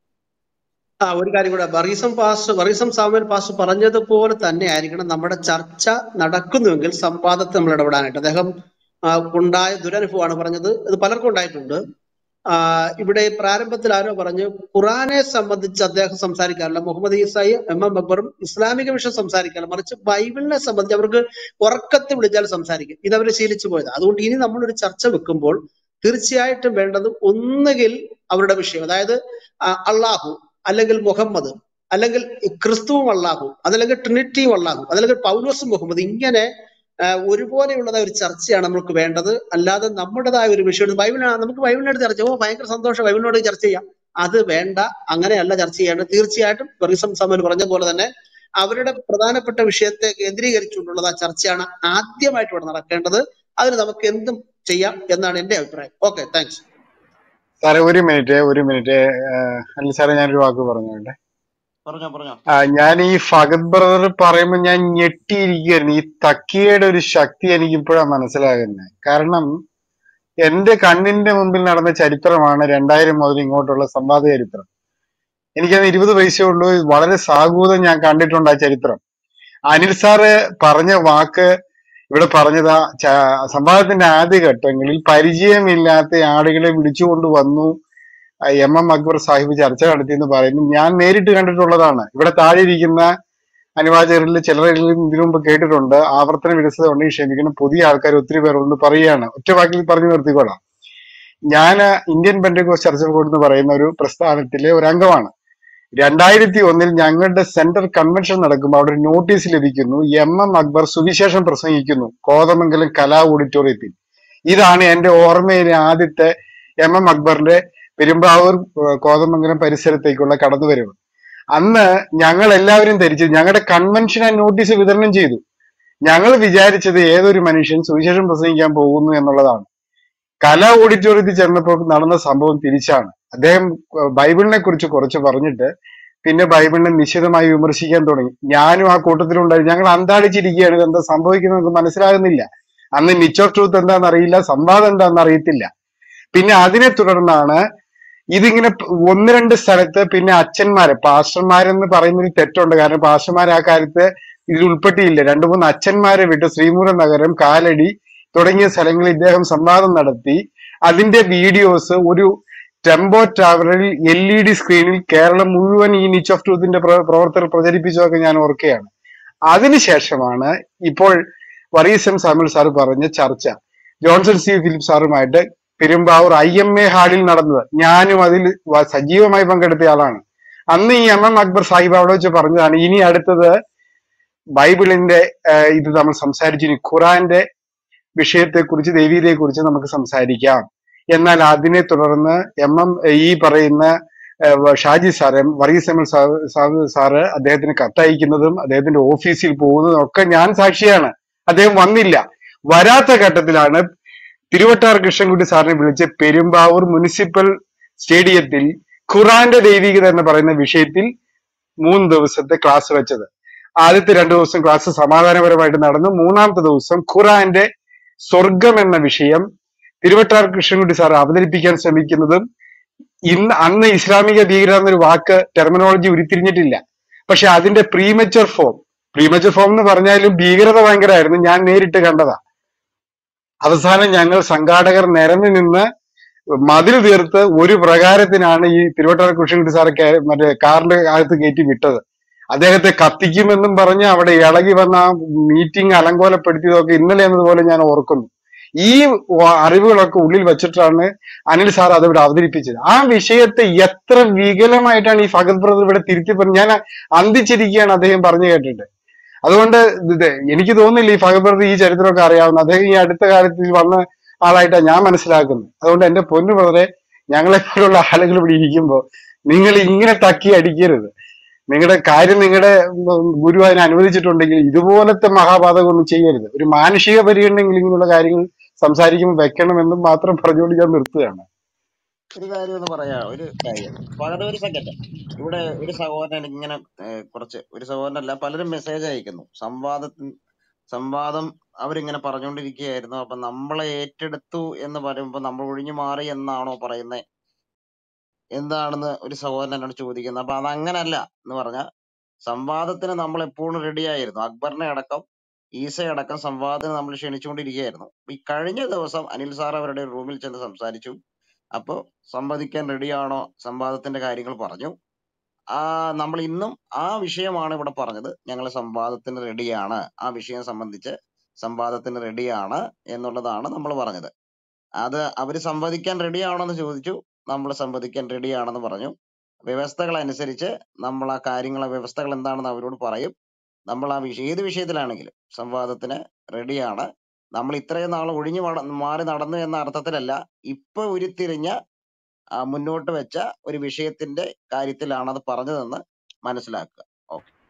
ആ ഒരു കാര്യം കൂടെ ബറീസം പാസ് ബറീസം സാമുവൽ പാസ് പറഞ്ഞതുപോലെ തന്നെ ആയിരിക്കണം നമ്മുടെ ചർച്ച നടക്കുന്നുവെങ്കിൽ സംവാദത്തിൽ നമ്മൾ ഇടപെടാനായിട്ട് അദ്ദേഹം ആ, ഉണ്ടായ ദുരനുഭവമാണ് പറഞ്ഞത് ഇത് പലർക്കും ഉണ്ടായിട്ടുണ്ട് ആ, ഇവിടെ പ്രാരംഭത്തിൽ ആരോ പറഞ്ഞു ഖുറാനെ സംബന്ധിച്ച് അദ്ദേഹം സംസാരിക്കാറില്ല മുഹമ്മദ് ഈസായി എം എം അക്ബറും ഇസ്ലാമിക വിഷയം സംസാരിക്കാറില്ല മറിച്ച് ബൈബിളിനെ സംബന്ധിച്ച് അവർക്ക് ഉറക്കത്തിൽ വിളിച്ചാൽ സംസാരിക്കും ഇത് അവർ ശീലിച്ചു പോയത് അതുകൊണ്ട് ഇനി നമ്മളൊരു ചർച്ച വെക്കുമ്പോൾ തീർച്ചയായിട്ടും വേണ്ടത് ഒന്നുകിൽ അവരുടെ വിഷയം അതായത് ആ, അള്ളാഹു അല്ലെങ്കിൽ മുഹമ്മദ് അല്ലെങ്കിൽ ക്രിസ്തുവും അള്ളാഹു അതല്ലെങ്കിൽ ട്രിനിറ്റിയും അള്ളാഹു അതല്ലെങ്കിൽ പൗലോസും മുഹമ്മദ് ഇങ്ങനെ ആ, ഒരുപോലെയുള്ളതായ ഒരു ചർച്ചയാണ് നമുക്ക് വേണ്ടത് അല്ലാതെ നമ്മുടേതായ ഒരു വിഷയം ബൈബിളിനാണ് നമുക്ക് ബൈബിളിനോട് ചർച്ച ചെയ്യാം. ഓ ഭയങ്കര സന്തോഷം ബൈബിളിനോട് ചർച്ച ചെയ്യാം അത് വേണ്ട അങ്ങനെയല്ല ചർച്ച ചെയ്യേണ്ടത് തീർച്ചയായിട്ടും ബറിസം സമൽ പറഞ്ഞ പോലെ തന്നെ അവരുടെ പ്രധാനപ്പെട്ട വിഷയത്തെ കേന്ദ്രീകരിച്ചുകൊണ്ടുള്ളത് ആ ചർച്ചയാണ് ആദ്യമായിട്ട് ഇവിടെ നടക്കേണ്ടത് അതിന് നമുക്ക് എന്തും ചെയ്യാം എന്നാണ് എന്റെ അഭിപ്രായം ഓക്കെ താങ്ക്സ് സാറേ ഒരു മിനിറ്റ് ഒരു മിനിറ്റ് അല്ല സാറേ ഞാനൊരു വാക്ക് പറഞ്ഞോട്ടെ പറഞ്ഞോ പറഞ്ഞോ ആ, ഞാൻ ഈ ഫഗത് ബ്രദർ പറയുമ്പോൾ ഞാൻ ഞെട്ടിയിരിക്കുകയായിരുന്നു ഈ തക്കിയയുടെ ഒരു ശക്തി എനിക്ക് ഇപ്പോഴാണ് മനസ്സിലാകുന്നത് കാരണം എന്റെ കണ്ണിന്റെ മുമ്പിൽ നടന്ന ചരിത്രമാണ് രണ്ടായിരം മുതൽ ഇങ്ങോട്ടുള്ള സംവാദ ചരിത്രം എനിക്കത് ഇരുപത് വയസ്സേ ഉള്ളൂ വളരെ സാഗൂതം ഞാൻ കണ്ടിട്ടുണ്ട് ആ ചരിത്രം അനിൽ സാറ് പറഞ്ഞ വാക്ക് ഇവിടെ പറഞ്ഞതാ ച- സംവാദത്തിന്റെ ആദ്യ ഘട്ടങ്ങളിൽ പരിചയമില്ലാത്ത ആളുകളെ വിളിച്ചുകൊണ്ട് വന്നു ആ എം എം അക്ബർ സാഹിബ് ചർച്ച നടത്തി എന്ന് പറയുന്നു ഞാൻ നേരിട്ട് കണ്ടിട്ടുള്ളതാണ് ഇവിടെ താഴെ ഇരിക്കുന്ന അനുവാചകരിൽ ചിലരെങ്കിലും ഇതിനു മുമ്പ് കേട്ടിട്ടുണ്ട് ആവർത്തന വിരസത ഉണ്ടെങ്കിൽ ക്ഷമിക്കണം പുതിയ ആൾക്കാർ ഒത്തിരി പേരുണ്ട് പറയുകയാണ് ഒറ്റ വാക്കിൽ പറഞ്ഞു നിർത്തിക്കോളാം ഞാൻ ഇന്ത്യൻ പെൻഡഗോസ് ചർച്ച ബോർഡ് എന്ന് പറയുന്ന ഒരു പ്രസ്ഥാനത്തിലെ ഒരു അംഗമാണ് രണ്ടായിരത്തി ഒന്നിൽ ഞങ്ങളുടെ സെന്റർ കൺവെൻഷൻ നടക്കുമ്പോൾ അവിടെ ഒരു നോട്ടീസ് ലഭിക്കുന്നു എം എം അക്ബർ സുവിശേഷം പ്രസംഗിക്കുന്നു കോതമംഗലം കലാ ഓഡിറ്റോറിയത്തിൽ ഇതാണ് എന്റെ ഓർമ്മയിലെ ആദ്യത്തെ എം എം അക്ബറിന്റെ പെരുമ്പാവൂർ ഏഹ്, കോതമംഗലം പരിസരത്തേക്കുള്ള കടന്നുവരവ് അന്ന് ഞങ്ങൾ എല്ലാവരും ധരിച്ചു ഞങ്ങളുടെ കൺവെൻഷൻ ആ നോട്ടീസ് വിതരണം ചെയ്തു ഞങ്ങൾ വിചാരിച്ചത് ഏതൊരു മനുഷ്യൻ സുവിശേഷം പ്രസംഗിക്കാൻ പോകുന്നു എന്നുള്ളതാണ് കലാ ഓഡിറ്റോറിയത്തിൽ ചെന്നപ്പോൾ നടന്ന സംഭവം തിരിച്ചാണ് അദ്ദേഹം ഏഹ്, ബൈബിളിനെ കുറിച്ച് കുറച്ച് പറഞ്ഞിട്ട് പിന്നെ ബൈബിളിനെ നിശിതമായി വിമർശിക്കാൻ തുടങ്ങി ഞാനും ആ കൂട്ടത്തിലുണ്ടായി ഞങ്ങൾ അന്താളിച്ചിരിക്കുകയാണ് ഇത് എന്താ സംഭവിക്കുന്നത് നമുക്ക് മനസ്സിലാകുന്നില്ല അന്ന് നിച്ച് ഓഫ് ട്രൂത്ത് എന്താണെന്ന് അറിയില്ല സംവാദം എന്താണെന്ന് അറിയത്തില്ല പിന്നെ അതിനെ തുടർന്നാണ് ഇതിങ്ങനെ പ് ഒന്ന് രണ്ട് സ്ഥലത്ത് പിന്നെ അച്ഛന്മാര് പാസ്റ്റർമാരെന്ന് പറയുന്ന ഒരു തെറ്റുണ്ട് കാരണം പാസ്റ്റർമാർ ആ കാര്യത്ത് ഇതിൽ ഉൾപ്പെട്ടിയില്ല രണ്ടു മൂന്ന് അച്ഛന്മാരെ വിട്ട് ശ്രീമൂലം നഗരം കാലടി തുടങ്ങിയ സ്ഥലങ്ങളിൽ ഇദ്ദേഹം സംവാദം നടത്തി അതിന്റെ വീഡിയോസ് ഒരു ടെമ്പോ ട്രാവലറിൽ എൽ ഇ ഡി സ്ക്രീനിൽ കേരളം മുഴുവൻ ഈ നിച്ച് ഓഫ് ട്രൂത്തിന്റെ പ്രവർത്തകർ പ്രചരിപ്പിച്ചതൊക്കെ ഞാൻ ഓർക്കുകയാണ് അതിനുശേഷമാണ് ഇപ്പോൾ വർഗീസ് എം സാമുൽ സാർ പറഞ്ഞ ചർച്ച ജോൺസൺ സി ഫിലിപ്പ് സാറുമായിട്ട് പെരുമ്പാവൂർ ഐ എം എ ഹാളിൽ നടന്നത് ഞാനും അതിൽ വ- സജീവമായി പങ്കെടുത്ത ആളാണ് അന്ന് ഈ എം എം അക്ബർ സാഹിബ് അവിടെ വെച്ച് പറഞ്ഞതാണ് ഇനി അടുത്തത് ബൈബിളിന്റെ ആഹ് ഇത് നമ്മൾ സംസാരിച്ചു ഇനി ഖുറാന്റെ വിഷയത്തെക്കുറിച്ച് ദൈവീയതയെക്കുറിച്ച് നമുക്ക് സംസാരിക്കാം എന്നാൽ അതിനെ തുടർന്ന് എം എം ഈ പറയുന്ന ഏഹ് Shaji sir Varghese M L സാ- സാ- സാറ് അദ്ദേഹത്തിന് കത്തയക്കുന്നതും അദ്ദേഹത്തിന്റെ ഓഫീസിൽ പോകുന്നതും ഒക്കെ ഞാൻ സാക്ഷിയാണ് അദ്ദേഹം വന്നില്ല വരാത്ത ഘട്ടത്തിലാണ് തിരുവട്ടാർ കൃഷ്ണൻകുട്ടി സാറിനെ വിളിച്ച് പെരുമ്പാവൂർ മുനിസിപ്പൽ സ്റ്റേഡിയത്തിൽ ഖുറാന്റെ ദൈവികത എന്ന് പറയുന്ന വിഷയത്തിൽ മൂന്ന് ദിവസത്തെ ക്ലാസ് വെച്ചത് ആദ്യത്തെ രണ്ടു ദിവസം ക്ലാസ് സമാധാനപരമായിട്ട് നടന്നു മൂന്നാമത്തെ ദിവസം ഖുറാന്റെ സ്വർഗം എന്ന വിഷയം തിരുവട്ടാർ കൃഷ്ണൻകുട്ടി സാർ അവതരിപ്പിക്കാൻ ശ്രമിക്കുന്നതും ഇന്ന് അന്ന് ഇസ്ലാമിക ഭീകരത എന്നൊരു വാക്ക് ടെർമിനോളജി ഉരുത്തിരിഞ്ഞിട്ടില്ല പക്ഷെ അതിന്റെ പ്രീമച്ചർ ഫോം പ്രീമച്ചർ ഫോം എന്ന് പറഞ്ഞാലും ഭീകരത ഭയങ്കരമായിരുന്നു ഞാൻ നേരിട്ട് കണ്ടതാ അവസാനം ഞങ്ങൾ സംഘാടകർ നിരന്നു നിന്ന് മതിൽ തീർത്ത് ഒരു പ്രകാരത്തിനാണ് ഈ തിരുവട്ടാർ കൃഷ്ണൻകുട്ടി സാറ് കേ- മറ്റേ കാറിന്റെ അകത്ത് കയറ്റി വിട്ടത് അദ്ദേഹത്തെ കത്തിക്കുമെന്നും പറഞ്ഞ് അവിടെ ഇളകി വന്ന ആ മീറ്റിംഗ് അലങ്കോലപ്പെടുത്തിയതൊക്കെ ഇന്നലെ എന്നതുപോലെ ഞാൻ ഓർക്കുന്നു ഈ വ- അറിവുകളൊക്കെ ഉള്ളിൽ വെച്ചിട്ടാണ് അനിൽ സാർ അത് ഇവിടെ അവതരിപ്പിച്ചത് ആ വിഷയത്തെ എത്ര വികലമായിട്ടാണ് ഈ ഫഗത് ബ്രദർ ഇവിടെ തിരുത്തി പറഞ്ഞത് ഞാൻ അന്തിച്ചിരിക്കുകയാണ് അദ്ദേഹം പറഞ്ഞു കേട്ടിട്ട് അതുകൊണ്ട് ഇത് എനിക്ക് തോന്നുന്നില്ല ഈ ഫഗത് ബ്രദർ ഈ ചരിത്രമൊക്കെ അറിയാവുന്ന അദ്ദേഹം ഈ അടുത്ത കാലത്ത് ഈ വന്ന ആളായിട്ടാണ് ഞാൻ മനസ്സിലാക്കുന്നത് അതുകൊണ്ട് എന്റെ പൊന്നു ബ്രദറെ ഞങ്ങളെ പോലുള്ള ആളുകൾ ഇവിടെ ഇരിക്കുമ്പോൾ നിങ്ങൾ ഇങ്ങനെ തക്കി അടിക്കരുത് നിങ്ങളുടെ കാര്യം നിങ്ങളുടെ ഗുരു അതിനെ അനുവദിച്ചിട്ടുണ്ടെങ്കിൽ ഇതുപോലത്തെ മഹാപാതകം ഒന്നും ചെയ്യരുത് ഒരു മാനുഷിക പരിഗണനെങ്കിൽ ഇങ്ങനെയുള്ള കാര്യങ്ങൾ സംസാരിക്കുമ്പോൾ വെക്കണമെന്നും മാത്രം പറഞ്ഞുകൊണ്ട് ഞാൻ നിർത്തുകയാണ് ഒരു കാര്യം ഒന്ന് പറയാ ഒരു കാര്യം പകരം ഒരു സെക്കൻഡ് ഇവിടെ ഒരു സഹോദരൻ ഇങ്ങനെ ഏഹ്, കുറച്ച് ഒരു സഹോദരനല്ല പലരും മെസ്സേജ് അയക്കുന്നു സംവാദത്തിൽ സംവാദം അവരിങ്ങനെ പറഞ്ഞുകൊണ്ടിരിക്കുകയായിരുന്നു അപ്പൊ നമ്മളെ ഏറ്റെടുത്തു എന്ന് പറയുമ്പോൾ നമ്മൾ ഒഴിഞ്ഞു മാറി എന്നാണോ പറയുന്നത് എന്താണെന്ന് ഒരു സഹോദരൻ എന്നോട് ചോദിക്കുന്നത് അപ്പൊ അതങ്ങനല്ല എന്ന് പറഞ്ഞാൽ സംവാദത്തിന് നമ്മൾ എപ്പോഴും റെഡി ആയിരുന്നു അക്ബറിനെ അടക്കം ഈസയെ അടക്കം സംവാദത്തിന് നമ്മൾ ക്ഷണിച്ചുകൊണ്ടിരിക്കുകയായിരുന്നു ഈ കഴിഞ്ഞ ദിവസം അനിൽ സാർ അവരുടെ റൂമിൽ ചെന്ന് സംസാരിച്ചു അപ്പോ സംവദിക്കാൻ റെഡിയാണോ സംവാദത്തിന്റെ കാര്യങ്ങൾ പറഞ്ഞു ആ നമ്മൾ ഇന്നും ആ വിഷയമാണ് ഇവിടെ പറഞ്ഞത് ഞങ്ങൾ സംവാദത്തിന് റെഡിയാണ് ആ വിഷയം സംബന്ധിച്ച് സംവാദത്തിന് റെഡിയാണ് എന്നുള്ളതാണ് നമ്മൾ പറഞ്ഞത് അത് അവര് സംവദിക്കാൻ റെഡിയാണോന്ന് ചോദിച്ചു നമ്മൾ സംവദിക്കാൻ റെഡിയാണെന്ന് പറഞ്ഞു വ്യവസ്ഥകൾ അനുസരിച്ച് നമ്മൾ ആ കാര്യങ്ങളെ വ്യവസ്ഥകൾ എന്താണെന്ന് അവരോട് പറയും നമ്മൾ ആ വിഷയം ഏത് വിഷയത്തിലാണെങ്കിലും സംവാദത്തിന് റെഡിയാണ് നമ്മൾ ഇത്രയും നാൾ ഒഴിഞ്ഞു മട- മാറി നടന്നു എന്ന അർത്ഥത്തിലല്ല ഇപ്പൊ ഉരുത്തിരിഞ്ഞ ആ, മുന്നോട്ട് വെച്ച ഒരു വിഷയത്തിന്റെ കാര്യത്തിലാണ് അത് പറഞ്ഞതെന്ന് മനസ്സിലാക്കുക ഓക്കെ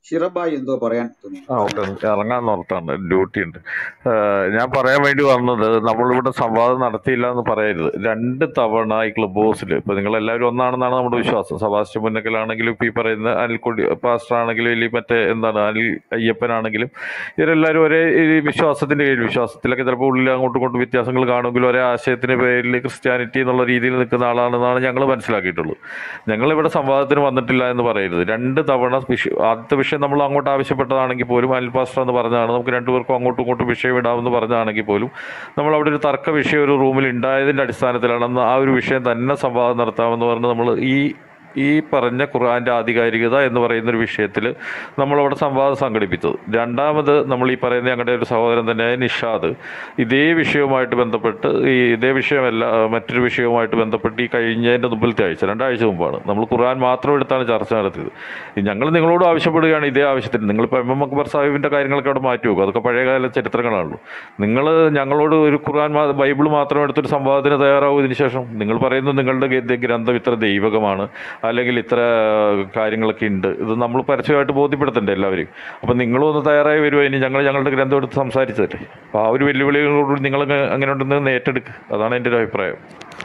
ഷിറബായി എന്തോ പറയാൻ തോന്നുന്നു ആ പറഞ്ഞോ ഓക്കെ ഇറങ്ങാൻ ഓർത്താണ് ഡ്യൂട്ടി ഉണ്ട് ഏഹ് ഞാൻ പറയാൻ വേണ്ടി വന്നത് നമ്മളിവിടെ സംവാദം നടത്തിയില്ല എന്ന് പറയരുത് രണ്ട് തവണ ഈ ക്ലബ് ഹൗസിൽ ഇപ്പൊ നിങ്ങൾ എല്ലാവരും ഒന്നാണെന്നാണ് നമ്മുടെ വിശ്വാസം സബാസ്റ്റ്യൻ മുന്നക്കലാണെങ്കിലും ഇപ്പൊ ഈ പറയുന്ന അനിൽക്കൊടി പാസ്റ്റർ ആണെങ്കിലും ഇല്ലെങ്കിൽ മറ്റേ എന്താണ് അനിൽ അയ്യപ്പനാണെങ്കിലും ഇവരെല്ലാവരും ഒരേ ഈ വിശ്വാസത്തിന്റെ കീഴിൽ വിശ്വാസത്തിലൊക്കെ ചിലപ്പോൾ ഉള്ളിൽ അങ്ങോട്ടും ഇങ്ങോട്ടും വ്യത്യാസങ്ങൾ കാണുമെങ്കിലും ഒരേ ആശയത്തിന്റെ പേരിൽ ക്രിസ്ത്യാനിറ്റി എന്നുള്ള രീതിയിൽ നിൽക്കുന്ന ആളാണെന്നാണ് ഞങ്ങൾ മനസ്സിലാക്കിയിട്ടുള്ളത് ഞങ്ങൾ ഇവിടെ സംവാദത്തിന് വന്നിട്ടില്ല എന്ന് പറയരുത് രണ്ട് തവണ വിഷയം ആദ്യത്തെ വിഷയം നമ്മൾ അങ്ങോട്ട് ആവശ്യപ്പെട്ടതാണെങ്കിൽ പോലും അനിൽ പാസ്റ്റർ എന്ന് പറഞ്ഞതാണ് നമുക്ക് രണ്ടുപേർക്കും അങ്ങോട്ടും ഇങ്ങോട്ടും വിഷയം ഇടാമെന്ന് പറഞ്ഞതാണെങ്കിൽ പോലും നമ്മൾ അവിടെ ഒരു തർക്ക വിഷയം ഒരു റൂമിൽ ഉണ്ടായതിന്റെ അടിസ്ഥാനത്തിലാണ് അന്ന് ആ ഒരു വിഷയം തന്നെ സംവാദം നടത്താമെന്ന് പറഞ്ഞ് നമ്മൾ ഈ ഈ പറഞ്ഞ ഖുർആന്റെ ആധികാരികത എന്ന് പറയുന്ന ഒരു വിഷയത്തിൽ നമ്മളവിടെ സംവാദം സംഘടിപ്പിച്ചത് രണ്ടാമത് നമ്മൾ ഈ പറയുന്ന ഞങ്ങളുടെ ഒരു സഹോദരൻ തന്നെയായ നിഷാദ് ഇതേ വിഷയവുമായിട്ട് ബന്ധപ്പെട്ട് ഈ ഇതേ വിഷയമല്ല ആ, മറ്റൊരു വിഷയവുമായിട്ട് ബന്ധപ്പെട്ട് ഈ കഴിഞ്ഞതിൻ്റെ മുമ്പിലത്തെ ആഴ്ച രണ്ടാഴ്ച മുമ്പാണ് നമ്മൾ ഖുർആൻ മാത്രം എടുത്താണ് ചർച്ച നടത്തിയത് ഞങ്ങൾ നിങ്ങളോട് ആവശ്യപ്പെടുകയാണ് ഇതേ ആവശ്യത്തിന് നിങ്ങളിപ്പോൾ എം എം അക്ബർ സാഹിബിൻ്റെ കാര്യങ്ങളൊക്കെ അവിടെ മാറ്റി വെക്കും അതൊക്കെ പഴയകാല ചരിത്രങ്ങളാണല്ലോ നിങ്ങൾ ഞങ്ങളോട് ഒരു ഖുർആൻ മാ- ബൈബിൾ മാത്രം എടുത്തൊരു സംവാദത്തിന് തയ്യാറാവും ഇതിന് ശേഷം നിങ്ങൾ പറയുന്നത് നിങ്ങളുടെ ഗ- ഗ്രന്ഥം ഇത്ര ദൈവകമാണ് അല്ലെങ്കിൽ ഇത്ര കാര്യങ്ങളൊക്കെ ഉണ്ട് ഇത് നമ്മൾ പരസ്യമായിട്ട് ബോധ്യപ്പെടുത്തണ്ടേ എല്ലാവരും അപ്പം നിങ്ങളും ഒന്ന് തയ്യാറായി വരുമോ ഇനി ഞങ്ങൾ ഞങ്ങളുടെ ഗ്രന്ഥം എടുത്ത് സംസാരിച്ചതല്ലേ അപ്പോൾ ആ ഒരു വെല്ലുവിളികളോട് നിങ്ങൾ അങ്ങനെ ഉണ്ടെന്ന് ഏറ്റെടുക്കുക അതാണ് എൻ്റെ ഒരു അഭിപ്രായം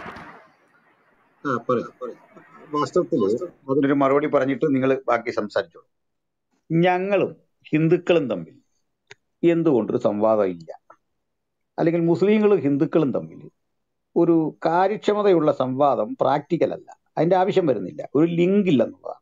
ആ പറയാം വാസ്തവത്തില് അതിനൊരു മറുപടി പറഞ്ഞിട്ട് നിങ്ങൾ ബാക്കി സംസാരിച്ചോളൂ ഞങ്ങളും ഹിന്ദുക്കളും തമ്മിൽ എന്തുകൊണ്ടൊരു സംവാദം ഇല്ല അല്ലെങ്കിൽ മുസ്ലിങ്ങളും ഹിന്ദുക്കളും തമ്മിൽ ഒരു കാര്യക്ഷമതയുള്ള സംവാദം പ്രാക്ടിക്കൽ അല്ല അതിന്റെ ആവശ്യം വരുന്നില്ല ഒരു ലിങ്ക് ഇല്ലെന്നുള്ളതാണ്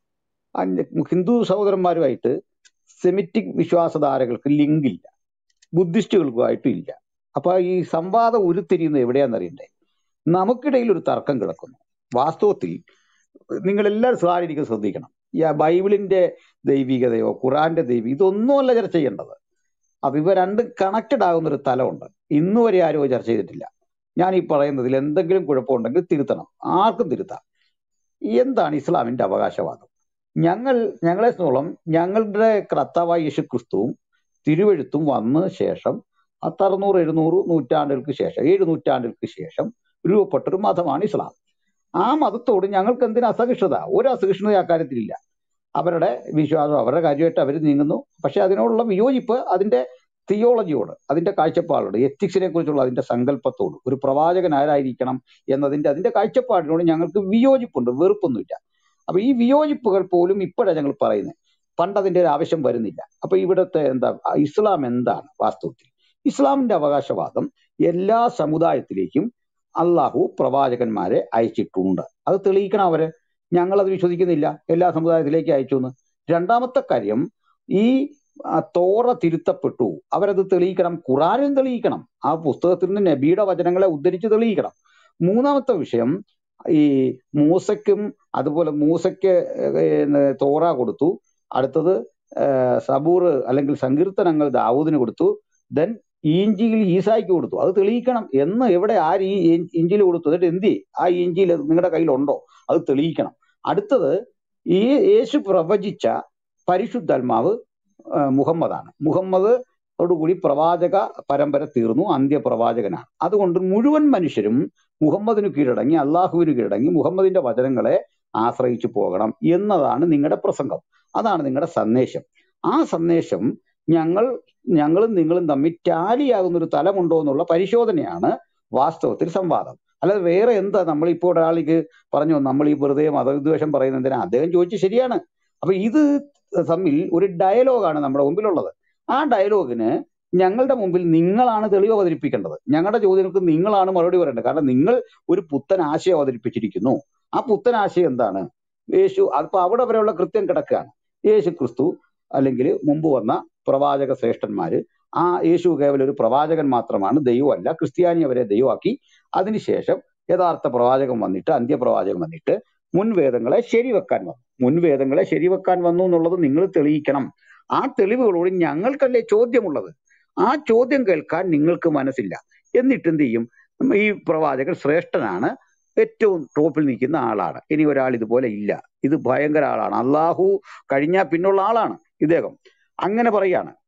അന്യ- ഹിന്ദു സഹോദരന്മാരുമായിട്ട് സെമിറ്റിക് വിശ്വാസധാരകൾക്ക് ലിങ്ക് ഇല്ല ബുദ്ധിസ്റ്റുകൾക്കുമായിട്ടും ഇല്ല അപ്പൊ ഈ സംവാദം ഉരുത്തിരിയുന്നത് എവിടെയാണെന്നറിയണ്ടേ നമുക്കിടയിൽ ഒരു തർക്കം കിടക്കുന്നു വാസ്തവത്തിൽ നിങ്ങൾ എല്ലാവരും സാരിയിരിക്കും ശ്രദ്ധിക്കണം ഈ ആ ബൈബിളിന്റെ ദൈവികതയോ ഖുറാന്റെ ദൈവിക ഇതൊന്നുമല്ല ചർച്ച ചെയ്യേണ്ടത് അത് ഇവ രണ്ടും കണക്റ്റഡ് ആകുന്ന ഒരു തലമുണ്ട് ഇന്ന് വരെ ആരും അത് ചർച്ച ചെയ്തിട്ടില്ല ഞാൻ ഈ പറയുന്നതിൽ എന്തെങ്കിലും കുഴപ്പമുണ്ടെങ്കിൽ തിരുത്തണം ആർക്കും തിരുത്താം എന്താണ് ഇസ്ലാമിന്റെ അവകാശവാദം ഞങ്ങൾ ഞങ്ങളെ സംബന്ധിച്ചോളം ഞങ്ങളുടെ കർത്താവായ യേശു ക്രിസ്തുവും തിരുവെഴുത്തും വന്ന ശേഷം പത്തറുന്നൂറ് എഴുന്നൂറ് നൂറ്റാണ്ടുകൾക്ക് ശേഷം ഏഴ് നൂറ്റാണ്ടുകൾക്ക് ശേഷം രൂപപ്പെട്ട ഒരു മതമാണ് ഇസ്ലാം ആ മതത്തോട് ഞങ്ങൾക്ക് എന്തിനു അസഹിഷ്ണുത ഒരു അസഹിഷ്ണുത ആ കാര്യത്തിലില്ല അവരുടെ വിശ്വാസം അവരുടെ കാര്യമായിട്ട് അവർ നീങ്ങുന്നു പക്ഷെ അതിനോടുള്ള വിയോജിപ്പ് അതിന്റെ തിയോളജിയോട് അതിന്റെ കാഴ്ചപ്പാടോട് എത്തിക്സിനെ കുറിച്ചുള്ള അതിന്റെ സങ്കല്പത്തോട് ഒരു പ്രവാചകൻ ആരായിരിക്കണം എന്നതിന്റെ അതിന്റെ കാഴ്ചപ്പാടിനോട് ഞങ്ങൾക്ക് വിയോജിപ്പുണ്ട് വെറുപ്പൊന്നുമില്ല അപ്പൊ ഈ വിയോജിപ്പുകൾ പോലും ഇപ്പോഴാണ് ഞങ്ങൾ പറയുന്നത് പണ്ട് അതിന്റെ ഒരു ആവശ്യം വരുന്നില്ല അപ്പൊ ഇവിടുത്തെ എന്താ ഇസ്ലാം എന്താണ് വാസ്തവത്തിൽ ഇസ്ലാമിന്റെ അവകാശവാദം എല്ലാ സമുദായത്തിലേക്കും അള്ളാഹു പ്രവാചകന്മാരെ അയച്ചിട്ടുണ്ട് അത് തെളിയിക്കണം അവര് ഞങ്ങൾ അത് വിശ്വസിക്കുന്നില്ല എല്ലാ സമുദായത്തിലേക്ക് അയച്ചു എന്ന് രണ്ടാമത്തെ കാര്യം ഈ ആ, തോറ തിരുത്തപ്പെട്ടു അവരത് തെളിയിക്കണം ഖുറാനും തെളിയിക്കണം ആ പുസ്തകത്തിൽ നിന്ന് നബിയുടെ വചനങ്ങളെ ഉദ്ധരിച്ച് തെളിയിക്കണം മൂന്നാമത്തെ വിഷയം ഈ മൂസയ്ക്കും അതുപോലെ മൂസയ്ക്ക് ഏർ തോറ കൊടുത്തു അടുത്തത് ഏർ സബൂർ അല്ലെങ്കിൽ സങ്കീർത്തനങ്ങൾ ദാവൂദിന് കൊടുത്തു ദെൻ ഈഞ്ചിയിൽ ഈസായിക്ക് കൊടുത്തു അത് തെളിയിക്കണം എന്ന് എവിടെ ആര് ഈ ഇഞ്ചിയിൽ കൊടുത്തു എന്നിട്ട് എന്തി ആ ഇഞ്ചിയിൽ നിങ്ങളുടെ കയ്യിലുണ്ടോ അത് തെളിയിക്കണം അടുത്തത് ഈ യേശു പ്രവചിച്ച പരിശുദ്ധാത്മാവ് ആ, മുഹമ്മദാണ് മുഹമ്മദ് ോടുകൂടി പ്രവാചക പരമ്പര തീർന്നു അന്ത്യപ്രവാചകനാണ് അതുകൊണ്ട് മുഴുവൻ മനുഷ്യരും മുഹമ്മദിന് കീഴടങ്ങി അള്ളാഹുവിന് കീഴടങ്ങി മുഹമ്മദിന്റെ വചനങ്ങളെ ആശ്രയിച്ചു പോകണം എന്നതാണ് നിങ്ങളുടെ പ്രസംഗം അതാണ് നിങ്ങളുടെ സന്ദേശം ആ സന്ദേശം ഞങ്ങൾ ഞങ്ങളും നിങ്ങളും തമ്മിൽ ടാലിയാകുന്ന ഒരു തലമുണ്ടോ എന്നുള്ള പരിശോധനയാണ് വാസ്തവത്തിൽ സംവാദം അല്ലാതെ വേറെ എന്താ നമ്മളിപ്പോൾ ഒരാൾക്ക് പറഞ്ഞു നമ്മൾ ഈ വെറുതെ മതവിദ്വേഷം പറയുന്നത് എന്തിനാ അദ്ദേഹം ചോദിച്ചു ശരിയാണ് അപ്പൊ ഇത് തമ്മിൽ ഒരു ഡയലോഗാണ് നമ്മുടെ മുമ്പിലുള്ളത് ആ ഡയലോഗിന് ഞങ്ങളുടെ മുമ്പിൽ നിങ്ങളാണ് തെളിവ് അവതരിപ്പിക്കേണ്ടത് ഞങ്ങളുടെ ചോദ്യങ്ങൾക്ക് നിങ്ങളാണ് മറുപടി പറയേണ്ടത് കാരണം നിങ്ങൾ ഒരു പുത്തൻ ആശയം അവതരിപ്പിച്ചിരിക്കുന്നു ആ പുത്തൻ ആശയം എന്താണ് യേശു അപ്പൊ അവിടെ വരെയുള്ള കൃത്യം കിടക്കുകയാണ് യേശു ക്രിസ്തു അല്ലെങ്കിൽ മുമ്പ് വന്ന പ്രവാചക ശ്രേഷ്ഠന്മാര് ആ യേശു കേവലം ഒരു പ്രവാചകൻ മാത്രമാണ് ദൈവമല്ല ക്രിസ്ത്യാനി അവരെ ദൈവമാക്കി അതിനുശേഷം യഥാർത്ഥ പ്രവാചകൻ വന്നിട്ട് അന്ത്യപ്രവാചകൻ വന്നിട്ട് മുൻവേദങ്ങളെ ശരിവെക്കാൻ വന്നു മുൻവേദങ്ങളെ ശരിവെക്കാൻ വന്നു എന്നുള്ളത് നിങ്ങൾ തെളിയിക്കണം ആ തെളിവുകളോട് ഞങ്ങൾക്കല്ലേ ചോദ്യമുള്ളത് ആ ചോദ്യം കേൾക്കാൻ നിങ്ങൾക്ക് മനസ്സില്ല എന്നിട്ട് എന്ത് ചെയ്യും ഈ പ്രവാചകൻ ശ്രേഷ്ഠനാണ് ഏറ്റവും ടോപ്പിൽ നിൽക്കുന്ന ആളാണ് ഇനി ഒരാൾ ഇതുപോലെ ഇല്ല ഇത് ഭയങ്കര ആളാണ് അള്ളാഹു കഴിഞ്ഞാൽ പിന്നുള്ള ആളാണ് ഇദ്ദേഹം അങ്ങനെ പറയാണ്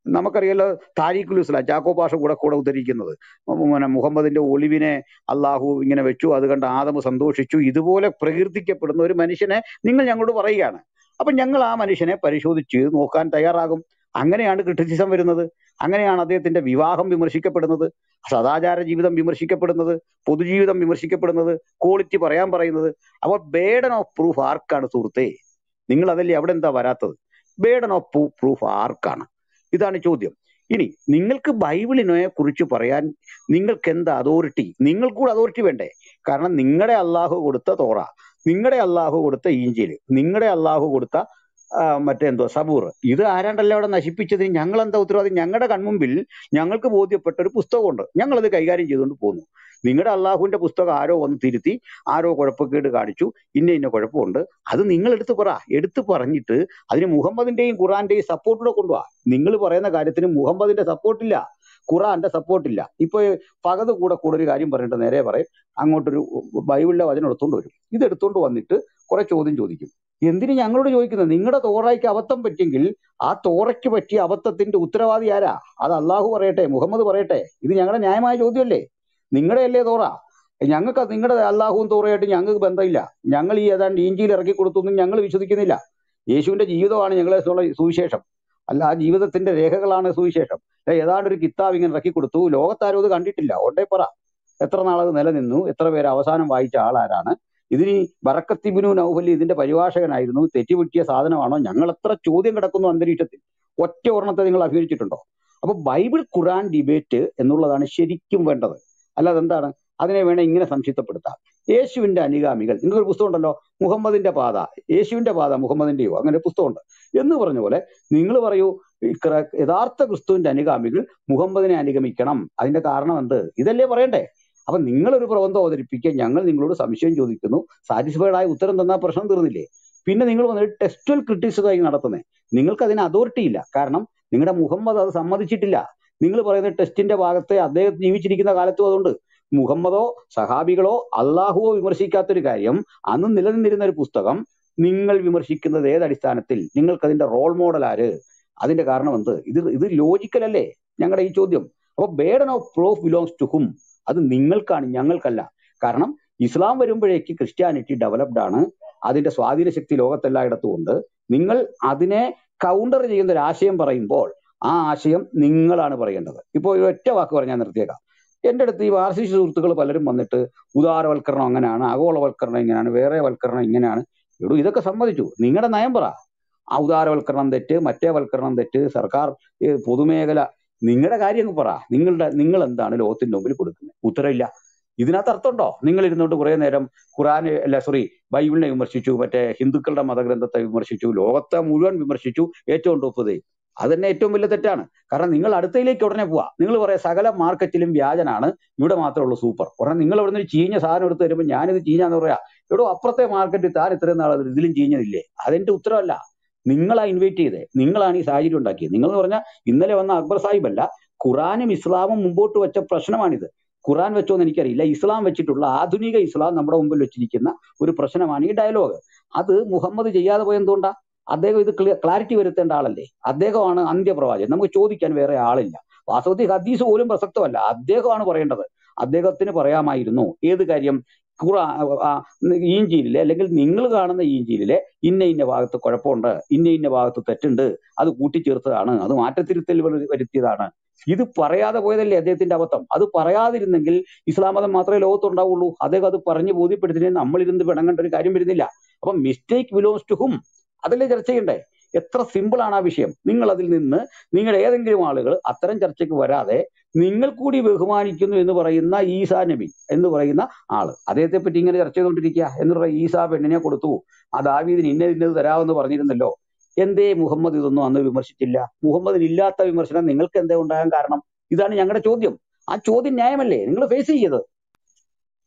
നമുക്കറിയാലോ താരിഖുൽ ഇസ്ലാം ചാക്കോ പാഷ കൂടെ കൂടെ ഉദ്ധരിക്കുന്നത് പിന്നെ മുഹമ്മദിന്റെ ഒളിവിനെ അള്ളാഹു ഇങ്ങനെ വെച്ചു അത് കണ്ട് ആദമ് സന്തോഷിച്ചു ഇതുപോലെ പ്രകീർത്തിക്കപ്പെടുന്ന ഒരു മനുഷ്യനെ നിങ്ങൾ ഞങ്ങളോട് പറയുകയാണ് അപ്പൊ ഞങ്ങൾ ആ മനുഷ്യനെ പരിശോധിച്ച് നോക്കാൻ തയ്യാറാകും അങ്ങനെയാണ് ക്രിറ്റിസിസം വരുന്നത് അങ്ങനെയാണ് അദ്ദേഹത്തിന്റെ വിവാഹം വിമർശിക്കപ്പെടുന്നത് സദാചാര ജീവിതം വിമർശിക്കപ്പെടുന്നത് പൊതുജീവിതം വിമർശിക്കപ്പെടുന്നത് ക്വാളിറ്റി പറയാൻ പറയുന്നത് അപ്പോൾ ബേഡൻ ഓഫ് പ്രൂഫ് ആർക്കാണ് സുഹൃത്തേ നിങ്ങൾ അതല്ലേ അവിടെ എന്താ വരാത്തത് ബേഡൻ ഓഫ് പ്രൂഫ് ആർക്കാണ് ഇതാണ് ചോദ്യം ഇനി നിങ്ങൾക്ക് ബൈബിളിനെ കുറിച്ച് പറയാൻ നിങ്ങൾക്ക് എന്താ അതോറിറ്റി നിങ്ങൾക്കൂടെ അതോറിറ്റി വേണ്ടേ കാരണം നിങ്ങളുടെ അള്ളാഹു കൊടുത്ത തോറ നിങ്ങളുടെ അള്ളാഹു കൊടുത്ത ഈഞ്ചില് നിങ്ങളുടെ അള്ളാഹു കൊടുത്ത ആ, മറ്റേ എന്തോ സബൂർ ഇത് ആരാണ്ടല്ല അവിടെ നശിപ്പിച്ചതിന് ഞങ്ങൾ എന്താ ഉത്തരവാദി ഞങ്ങളുടെ കൺമുമ്പിൽ ഞങ്ങൾക്ക് ബോധ്യപ്പെട്ട ഒരു പുസ്തകമുണ്ട് ഞങ്ങളത് കൈകാര്യം ചെയ്തുകൊണ്ട് പോന്നു നിങ്ങളുടെ അള്ളാഹുവിന്റെ പുസ്തകം ആരോ വന്ന് തിരുത്തി ആരോ കുഴപ്പക്കേട് കാണിച്ചു ഇന്ന ഇന്ന കുഴപ്പമുണ്ട് അത് നിങ്ങൾ എടുത്ത് പറ എടുത്ത് പറഞ്ഞിട്ട് അതിന് മുഹമ്മദിന്റെയും ഖുറാന്റെയും സപ്പോർട്ടൂടെ കൊണ്ടുപോവാ നിങ്ങൾ പറയുന്ന കാര്യത്തിന് മുഹമ്മദിന്റെ സപ്പോർട്ടില്ല ഖുറാന്റെ സപ്പോർട്ടില്ല ഇപ്പൊ പകത് കൂടെ കൂടെ ഒരു കാര്യം പറഞ്ഞിട്ട് നേരെ പറയും അങ്ങോട്ടൊരു ബൈബിളിലെ വചനം എടുത്തോണ്ട് വരും ഇത് എടുത്തോണ്ട് വന്നിട്ട് കുറെ ചോദ്യം ചോദിക്കും എന്തിന് ഞങ്ങളോട് ചോദിക്കുന്നത് നിങ്ങളുടെ തോറയ്ക്ക് അബദ്ധം പറ്റിയെങ്കിൽ ആ തോറയ്ക്ക് പറ്റിയ അബദ്ധത്തിന്റെ ഉത്തരവാദി ആരാ അത് അള്ളാഹു പറയട്ടെ മുഹമ്മദ് പറയട്ടെ ഇത് ഞങ്ങളുടെ ന്യായമായ ചോദ്യമല്ലേ നിങ്ങളുടെ അല്ലേ തോറ ഞങ്ങൾക്ക് നിങ്ങളുടെ അള്ളാഹുവും തോറയായിട്ട് ഞങ്ങൾക്ക് ബന്ധമില്ല ഞങ്ങൾ ഈ ഏതാണ്ട് ഈഞ്ചിയിൽ ഇറക്കി കൊടുത്തൊന്നും ഞങ്ങൾ വിശ്വസിക്കുന്നില്ല യേശുവിന്റെ ജീവിതമാണ് ഞങ്ങളെ ഉള്ള സുവിശേഷം അല്ല ആ ജീവിതത്തിന്റെ രേഖകളാണ് സുവിശേഷം ഏ, ഏതാണ്ട് ഒരു കിതാബ് ഇങ്ങനെ ഇറക്കി കൊടുത്തു ലോകത്താരും അത് കണ്ടിട്ടില്ല ഒണ്ടേ പറ എത്ര നാളത് നിലനിന്നു എത്ര പേര് അവസാനം വായിച്ച ആളാരാണ് ഇതിന് ബറക്കത്തിബിനു നൗഫലി ഇതിന്റെ പരിഭാഷകനായിരുന്നു തെറ്റുപറ്റിയ സാധനമാണോ ഞങ്ങൾ എത്ര ചോദ്യം കിടക്കുന്നു അന്തരീക്ഷത്തിൽ ഒറ്റ ഒരെണ്ണത്തെ നിങ്ങൾ അഭികരിച്ചിട്ടുണ്ടോ അപ്പൊ ബൈബിൾ ഖുറാൻ ഡിബേറ്റ് എന്നുള്ളതാണ് ശരിക്കും വേണ്ടത് അല്ലാതെ എന്താണ് അതിനെ വേണേ ഇങ്ങനെ സംക്ഷിപ്തപ്പെടുത്താം യേശുവിന്റെ അനുഗാമികൾ നിങ്ങൾക്കൊരു പുസ്തകം ഉണ്ടല്ലോ മുഹമ്മദിന്റെ പാത യേശുവിന്റെ പാത മുഹമ്മദിന്റെയോ അങ്ങനെ ഒരു പുസ്തകമുണ്ട് എന്ന് പറഞ്ഞ പോലെ നിങ്ങൾ പറയൂ ഈ ക്ര- യഥാർത്ഥ ക്രിസ്തുവിന്റെ അനുഗാമികൾ മുഹമ്മദിനെ അനുഗമിക്കണം അതിന്റെ കാരണം എന്ത് ഇതല്ലേ പറയണ്ടേ അപ്പൊ നിങ്ങളൊരു പ്രബന്ധം അവതരിപ്പിക്കുക ഞങ്ങൾ നിങ്ങളോട് സംശയം ചോദിക്കുന്നു സാറ്റിസ്ഫൈഡ് ആയ ഉത്തരം തന്നാൽ പ്രശ്നം തീർന്നില്ലേ പിന്നെ നിങ്ങൾ വന്നിട്ട് ടെക്സ്റ്റൽ ക്രിറ്റിസിസമായി നടത്തുന്നത് നിങ്ങൾക്ക് അതിന് അതോറിറ്റി ഇല്ല കാരണം നിങ്ങളുടെ മുഹമ്മദ് അത് സമ്മതിച്ചിട്ടില്ല നിങ്ങൾ പറയുന്ന ടെസ്റ്റിന്റെ ഭാഗത്തെ അദ്ദേഹം ജീവിച്ചിരിക്കുന്ന കാലത്തും അതുകൊണ്ട് മുഹമ്മദോ സഹാബികളോ അള്ളാഹുവോ വിമർശിക്കാത്തൊരു കാര്യം അന്ന് നിലനിന്നിരുന്ന ഒരു പുസ്തകം നിങ്ങൾ വിമർശിക്കുന്നത് ഏത് അടിസ്ഥാനത്തിൽ നിങ്ങൾക്ക് അതിന്റെ റോൾ മോഡൽ ആര് അതിന്റെ കാരണം എന്ത് ഇത് ഇത് ലോജിക്കൽ അല്ലേ ഞങ്ങളുടെ ഈ ചോദ്യം അപ്പൊ burden of proof belongs to hmm അത് നിങ്ങൾക്കാണ് ഞങ്ങൾക്കല്ല കാരണം ഇസ്ലാം വരുമ്പോഴേക്ക് ക്രിസ്ത്യാനിറ്റി ഡെവലപ്ഡ് ആണ് അതിന്റെ സ്വാധീന ശക്തി ലോകത്തെല്ലായിടത്തും ഉണ്ട് നിങ്ങൾ അതിനെ കൗണ്ടർ ചെയ്യുന്ന ഒരു ആശയം പറയുമ്പോൾ ആ ആശയം നിങ്ങളാണ് പറയേണ്ടത് ഇപ്പോൾ ഒരു ഒറ്റ വാക്ക് പറഞ്ഞാൽ നിർത്തിയേക്കാം എന്റെ അടുത്ത് ഈ വാർഷിക സുഹൃത്തുക്കൾ പലരും വന്നിട്ട് ഉദാരവൽക്കരണം അങ്ങനെയാണ് ആഗോളവൽക്കരണം ഇങ്ങനെയാണ് വേറെ വൽക്കരണം ഇങ്ങനെയാണ് എടൂ ഇതൊക്കെ സമ്മതിച്ചു നിങ്ങളുടെ നയം പറ ആ ഉദാരവൽക്കരണം തെറ്റ് മറ്റേ വൽക്കരണം തെറ്റ് സർക്കാർ ഏ, പൊതുമേഖല നിങ്ങളുടെ കാര്യം അങ്ങ് പറ നിങ്ങളുടെ നിങ്ങൾ എന്താണ് ലോകത്തിന്റെ മുമ്പിൽ കൊടുക്കുന്നത് ഉത്തരവില്ല ഇതിനകത്ത് അർത്ഥമുണ്ടോ നിങ്ങൾ ഇരുന്നുകൊണ്ട് കുറെ നേരം ഖുറാൻ അല്ല സോറി ബൈബിളിനെ വിമർശിച്ചു മറ്റേ ഹിന്ദുക്കളുടെ മതഗ്രന്ഥത്തെ വിമർശിച്ചു ലോകത്തെ മുഴുവൻ വിമർശിച്ചു ഏറ്റവും ടോപ്പ് അത് തന്നെ ഏറ്റവും വലിയ തെറ്റാണ് കാരണം നിങ്ങൾ അടുത്തയിലേക്ക് ഉടനെ പോവാ നിങ്ങൾ പറയാം സകല മാർക്കറ്റിലും വ്യാജനാണ് ഇവിടെ മാത്രമേ ഉള്ളൂ സൂപ്പർ ഉടനെ നിങ്ങൾ ഇവിടുന്ന് ഒരു ചീഞ്ഞ സാധനം എടുത്ത് തരുമ്പോൾ ഞാനിത് ചീഞ്ഞാന്ന് പറയാ എടോ അപ്പുറത്തെ മാർക്കറ്റിൽ താൻ ഇത്രയും നാൾ ഇതിലും ചീഞ്ഞതില്ലേ അതെന്റെ ഉത്തരവല്ല നിങ്ങളാ ഇൻവൈറ്റ് ചെയ്തേ നിങ്ങളാണ് ഈ സാഹചര്യം ഉണ്ടാക്കിയത് നിങ്ങൾ എന്ന് പറഞ്ഞാൽ ഇന്നലെ വന്ന അക്ബർ സാഹിബ് അല്ല ഖുറാനും ഇസ്ലാമും മുമ്പോട്ട് വെച്ച പ്രശ്നമാണിത് ഖുറാൻ വെച്ചോന്ന് എനിക്കറിയില്ല ഇസ്ലാം വെച്ചിട്ടുള്ള ആധുനിക ഇസ്ലാം നമ്മുടെ മുമ്പിൽ വെച്ചിരിക്കുന്ന ഒരു പ്രശ്നമാണ് ഈ ഡയലോഗ് അത് മുഹമ്മദ് ചെയ്യാതെ പോയ എന്തുകൊണ്ടാ അദ്ദേഹം ഇത് ക്ലാരിറ്റി വരുത്തേണ്ട ആളല്ലേ അദ്ദേഹമാണ് അന്ത്യപ്രവാചകൻ നമുക്ക് ചോദിക്കാൻ വേറെ ആളില്ല വാസ്തവത്തിൽ ഹദീസ് പോലും പ്രസക്തമല്ല അദ്ദേഹമാണ് പറയേണ്ടത് അദ്ദേഹത്തിന് പറയാമായിരുന്നു ഏത് കാര്യം ഖുറാ ആ, ഈഞ്ചിയിലെ അല്ലെങ്കിൽ നിങ്ങൾ കാണുന്ന ഈഞ്ചിയിലെ ഇന്ന ഇന്ന ഭാഗത്ത് കുഴപ്പമുണ്ട് ഇന്ന ഇന്ന ഭാഗത്ത് തെറ്റുണ്ട് അത് കൂട്ടിച്ചേർത്തതാണ് അത് മാറ്റത്തിരുത്തൽ വരു- വരുത്തിയതാണ് ഇത് പറയാതെ പോയതല്ലേ അദ്ദേഹത്തിന്റെ അബദ്ധം അത് പറയാതിരുന്നെങ്കിൽ ഇസ്ലാം മതം മാത്രമേ ലോകത്തുണ്ടാവുള്ളൂ അദ്ദേഹം അത് പറഞ്ഞു ബോധ്യപ്പെടുത്തിനെ നമ്മളിരുന്ന് പിണങ്ങേണ്ട ഒരു കാര്യം വരുന്നില്ല അപ്പൊ മിസ്റ്റേക്ക് ബിലോങ്സ് ടു ഹും അതല്ലേ ചർച്ച ചെയ്യണ്ടേ എത്ര സിമ്പിൾ ആണ് ആ വിഷയം നിങ്ങൾ അതിൽ നിന്ന് നിങ്ങൾ ഏതെങ്കിലും ആളുകൾ അത്തരം ചർച്ചയ്ക്ക് വരാതെ നിങ്ങൾ കൂടി ബഹുമാനിക്കുന്നു എന്ന് പറയുന്ന ഈസാ നബി എന്ന് പറയുന്ന ആള് അദ്ദേഹത്തെ പറ്റി ഇങ്ങനെ ചർച്ച ചെയ്തുകൊണ്ടിരിക്കുക എന്ന് പറയുന്ന ഈസാ പെണ്ണിനെ കൊടുത്തു ആ ദാവീദിന് ഇന്നത് ഇന്നത് തരാമെന്ന് പറഞ്ഞിരുന്നല്ലോ എന്തേ മുഹമ്മദ് ഇതൊന്നും അന്ന് വിമർശിച്ചില്ല മുഹമ്മദിന് ഇല്ലാത്ത വിമർശനം നിങ്ങൾക്ക് എന്തേ ഉണ്ടാകാൻ കാരണം ഇതാണ് ഞങ്ങളുടെ ചോദ്യം ആ ചോദ്യം ന്യായമല്ലേ നിങ്ങൾ ഫേസ് ചെയ്യത്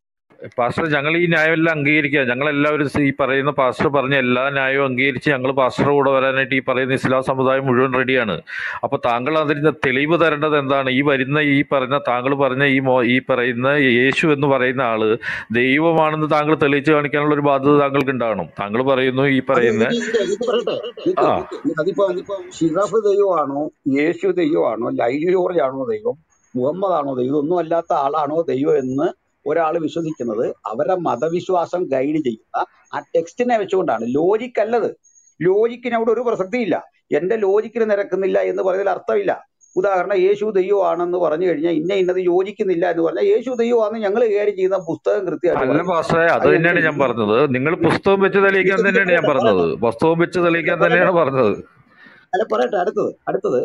പാസ്റ്റർ ഞങ്ങൾ ഈ ന്യായമെല്ലാം അംഗീകരിക്കുക ഞങ്ങൾ എല്ലാവരും ഈ പറയുന്ന പാസ്റ്റർ പറഞ്ഞ എല്ലാ ന്യായവും അംഗീകരിച്ച് ഞങ്ങൾ പാസ്റ്ററുടെ കൂടെ വരാനായിട്ട് ഈ പറയുന്ന ഇസ്ലാം സമുദായം മുഴുവൻ റെഡിയാണ് അപ്പൊ താങ്കൾ അതിന് തെളിവ് തരേണ്ടത് എന്താണ് ഈ വരുന്ന ഈ പറഞ്ഞ താങ്കൾ പറഞ്ഞ ഈ മോ ഈ പറയുന്ന യേശു എന്ന് പറയുന്ന ആള് ദൈവമാണെന്ന് താങ്കൾ തെളിയിച്ച് കാണിക്കാനുള്ള ഒരു ബാധ്യത താങ്കൾക്ക് ഉണ്ടാകണം താങ്കൾ പറയുന്നു ഈ അത് പറയുന്ന ഇത് ഇത് ഇത് പറയട്ടെ നിക്ക് ആ നിക്ക് അതിപ്പോ അതിപ്പോ ഷിറഫ് ദൈവമാണോ യേശു ദൈവമാണോ ലൈജു ജോർജ് ആണോ ദൈവം മുഹമ്മദ് ആണോ ദൈവം ഒന്നും അല്ലാത്ത ആളാണോ ദൈവം എന്ന് ഒരാൾ വിശ്വസിക്കുന്നത് അവരുടെ മതവിശ്വാസം ഗൈഡ് ചെയ്യുന്ന ആ ടെക്സ്റ്റിനെ വെച്ചുകൊണ്ടാണ് ലോജിക് അല്ലത് ലോജിക്കിന് അവിടെ ഒരു പ്രസക്തിയില്ല എന്റെ ലോജിക്കിന് നിരക്കുന്നില്ല എന്ന് പറയുന്നതിൽ അർത്ഥമില്ല ഉദാഹരണം യേശു ദൈവമാണെന്ന് പറഞ്ഞു കഴിഞ്ഞാൽ ഇന്ന ഇന്നത് യോജിക്കുന്നില്ല എന്ന് പറഞ്ഞാൽ യേശു ദൈവമാണെന്ന് ഞങ്ങൾ കൈകാര്യം ചെയ്യുന്ന പുസ്തകം കൃത്യമായിട്ട് അല്ല പറയും പാസ്റ്ററെ അത് അത് തന്നെയാണ് ഞാൻ പറഞ്ഞത് നിങ്ങൾ പുസ്തകം വെച്ച് തെളിയിക്കാൻ നിക്ക് നിക്ക് തന്നെയാണ് ഞാൻ പറയട്ടെ പറഞ്ഞത് പറയട്ടെ പുസ്തകം വെച്ച് തെളിയിക്കാൻ അല്ല തന്നെയാണ് പറയട്ടെ പറഞ്ഞത് അല്ല പറയട്ടെ അടുത്തത് അടുത്തത്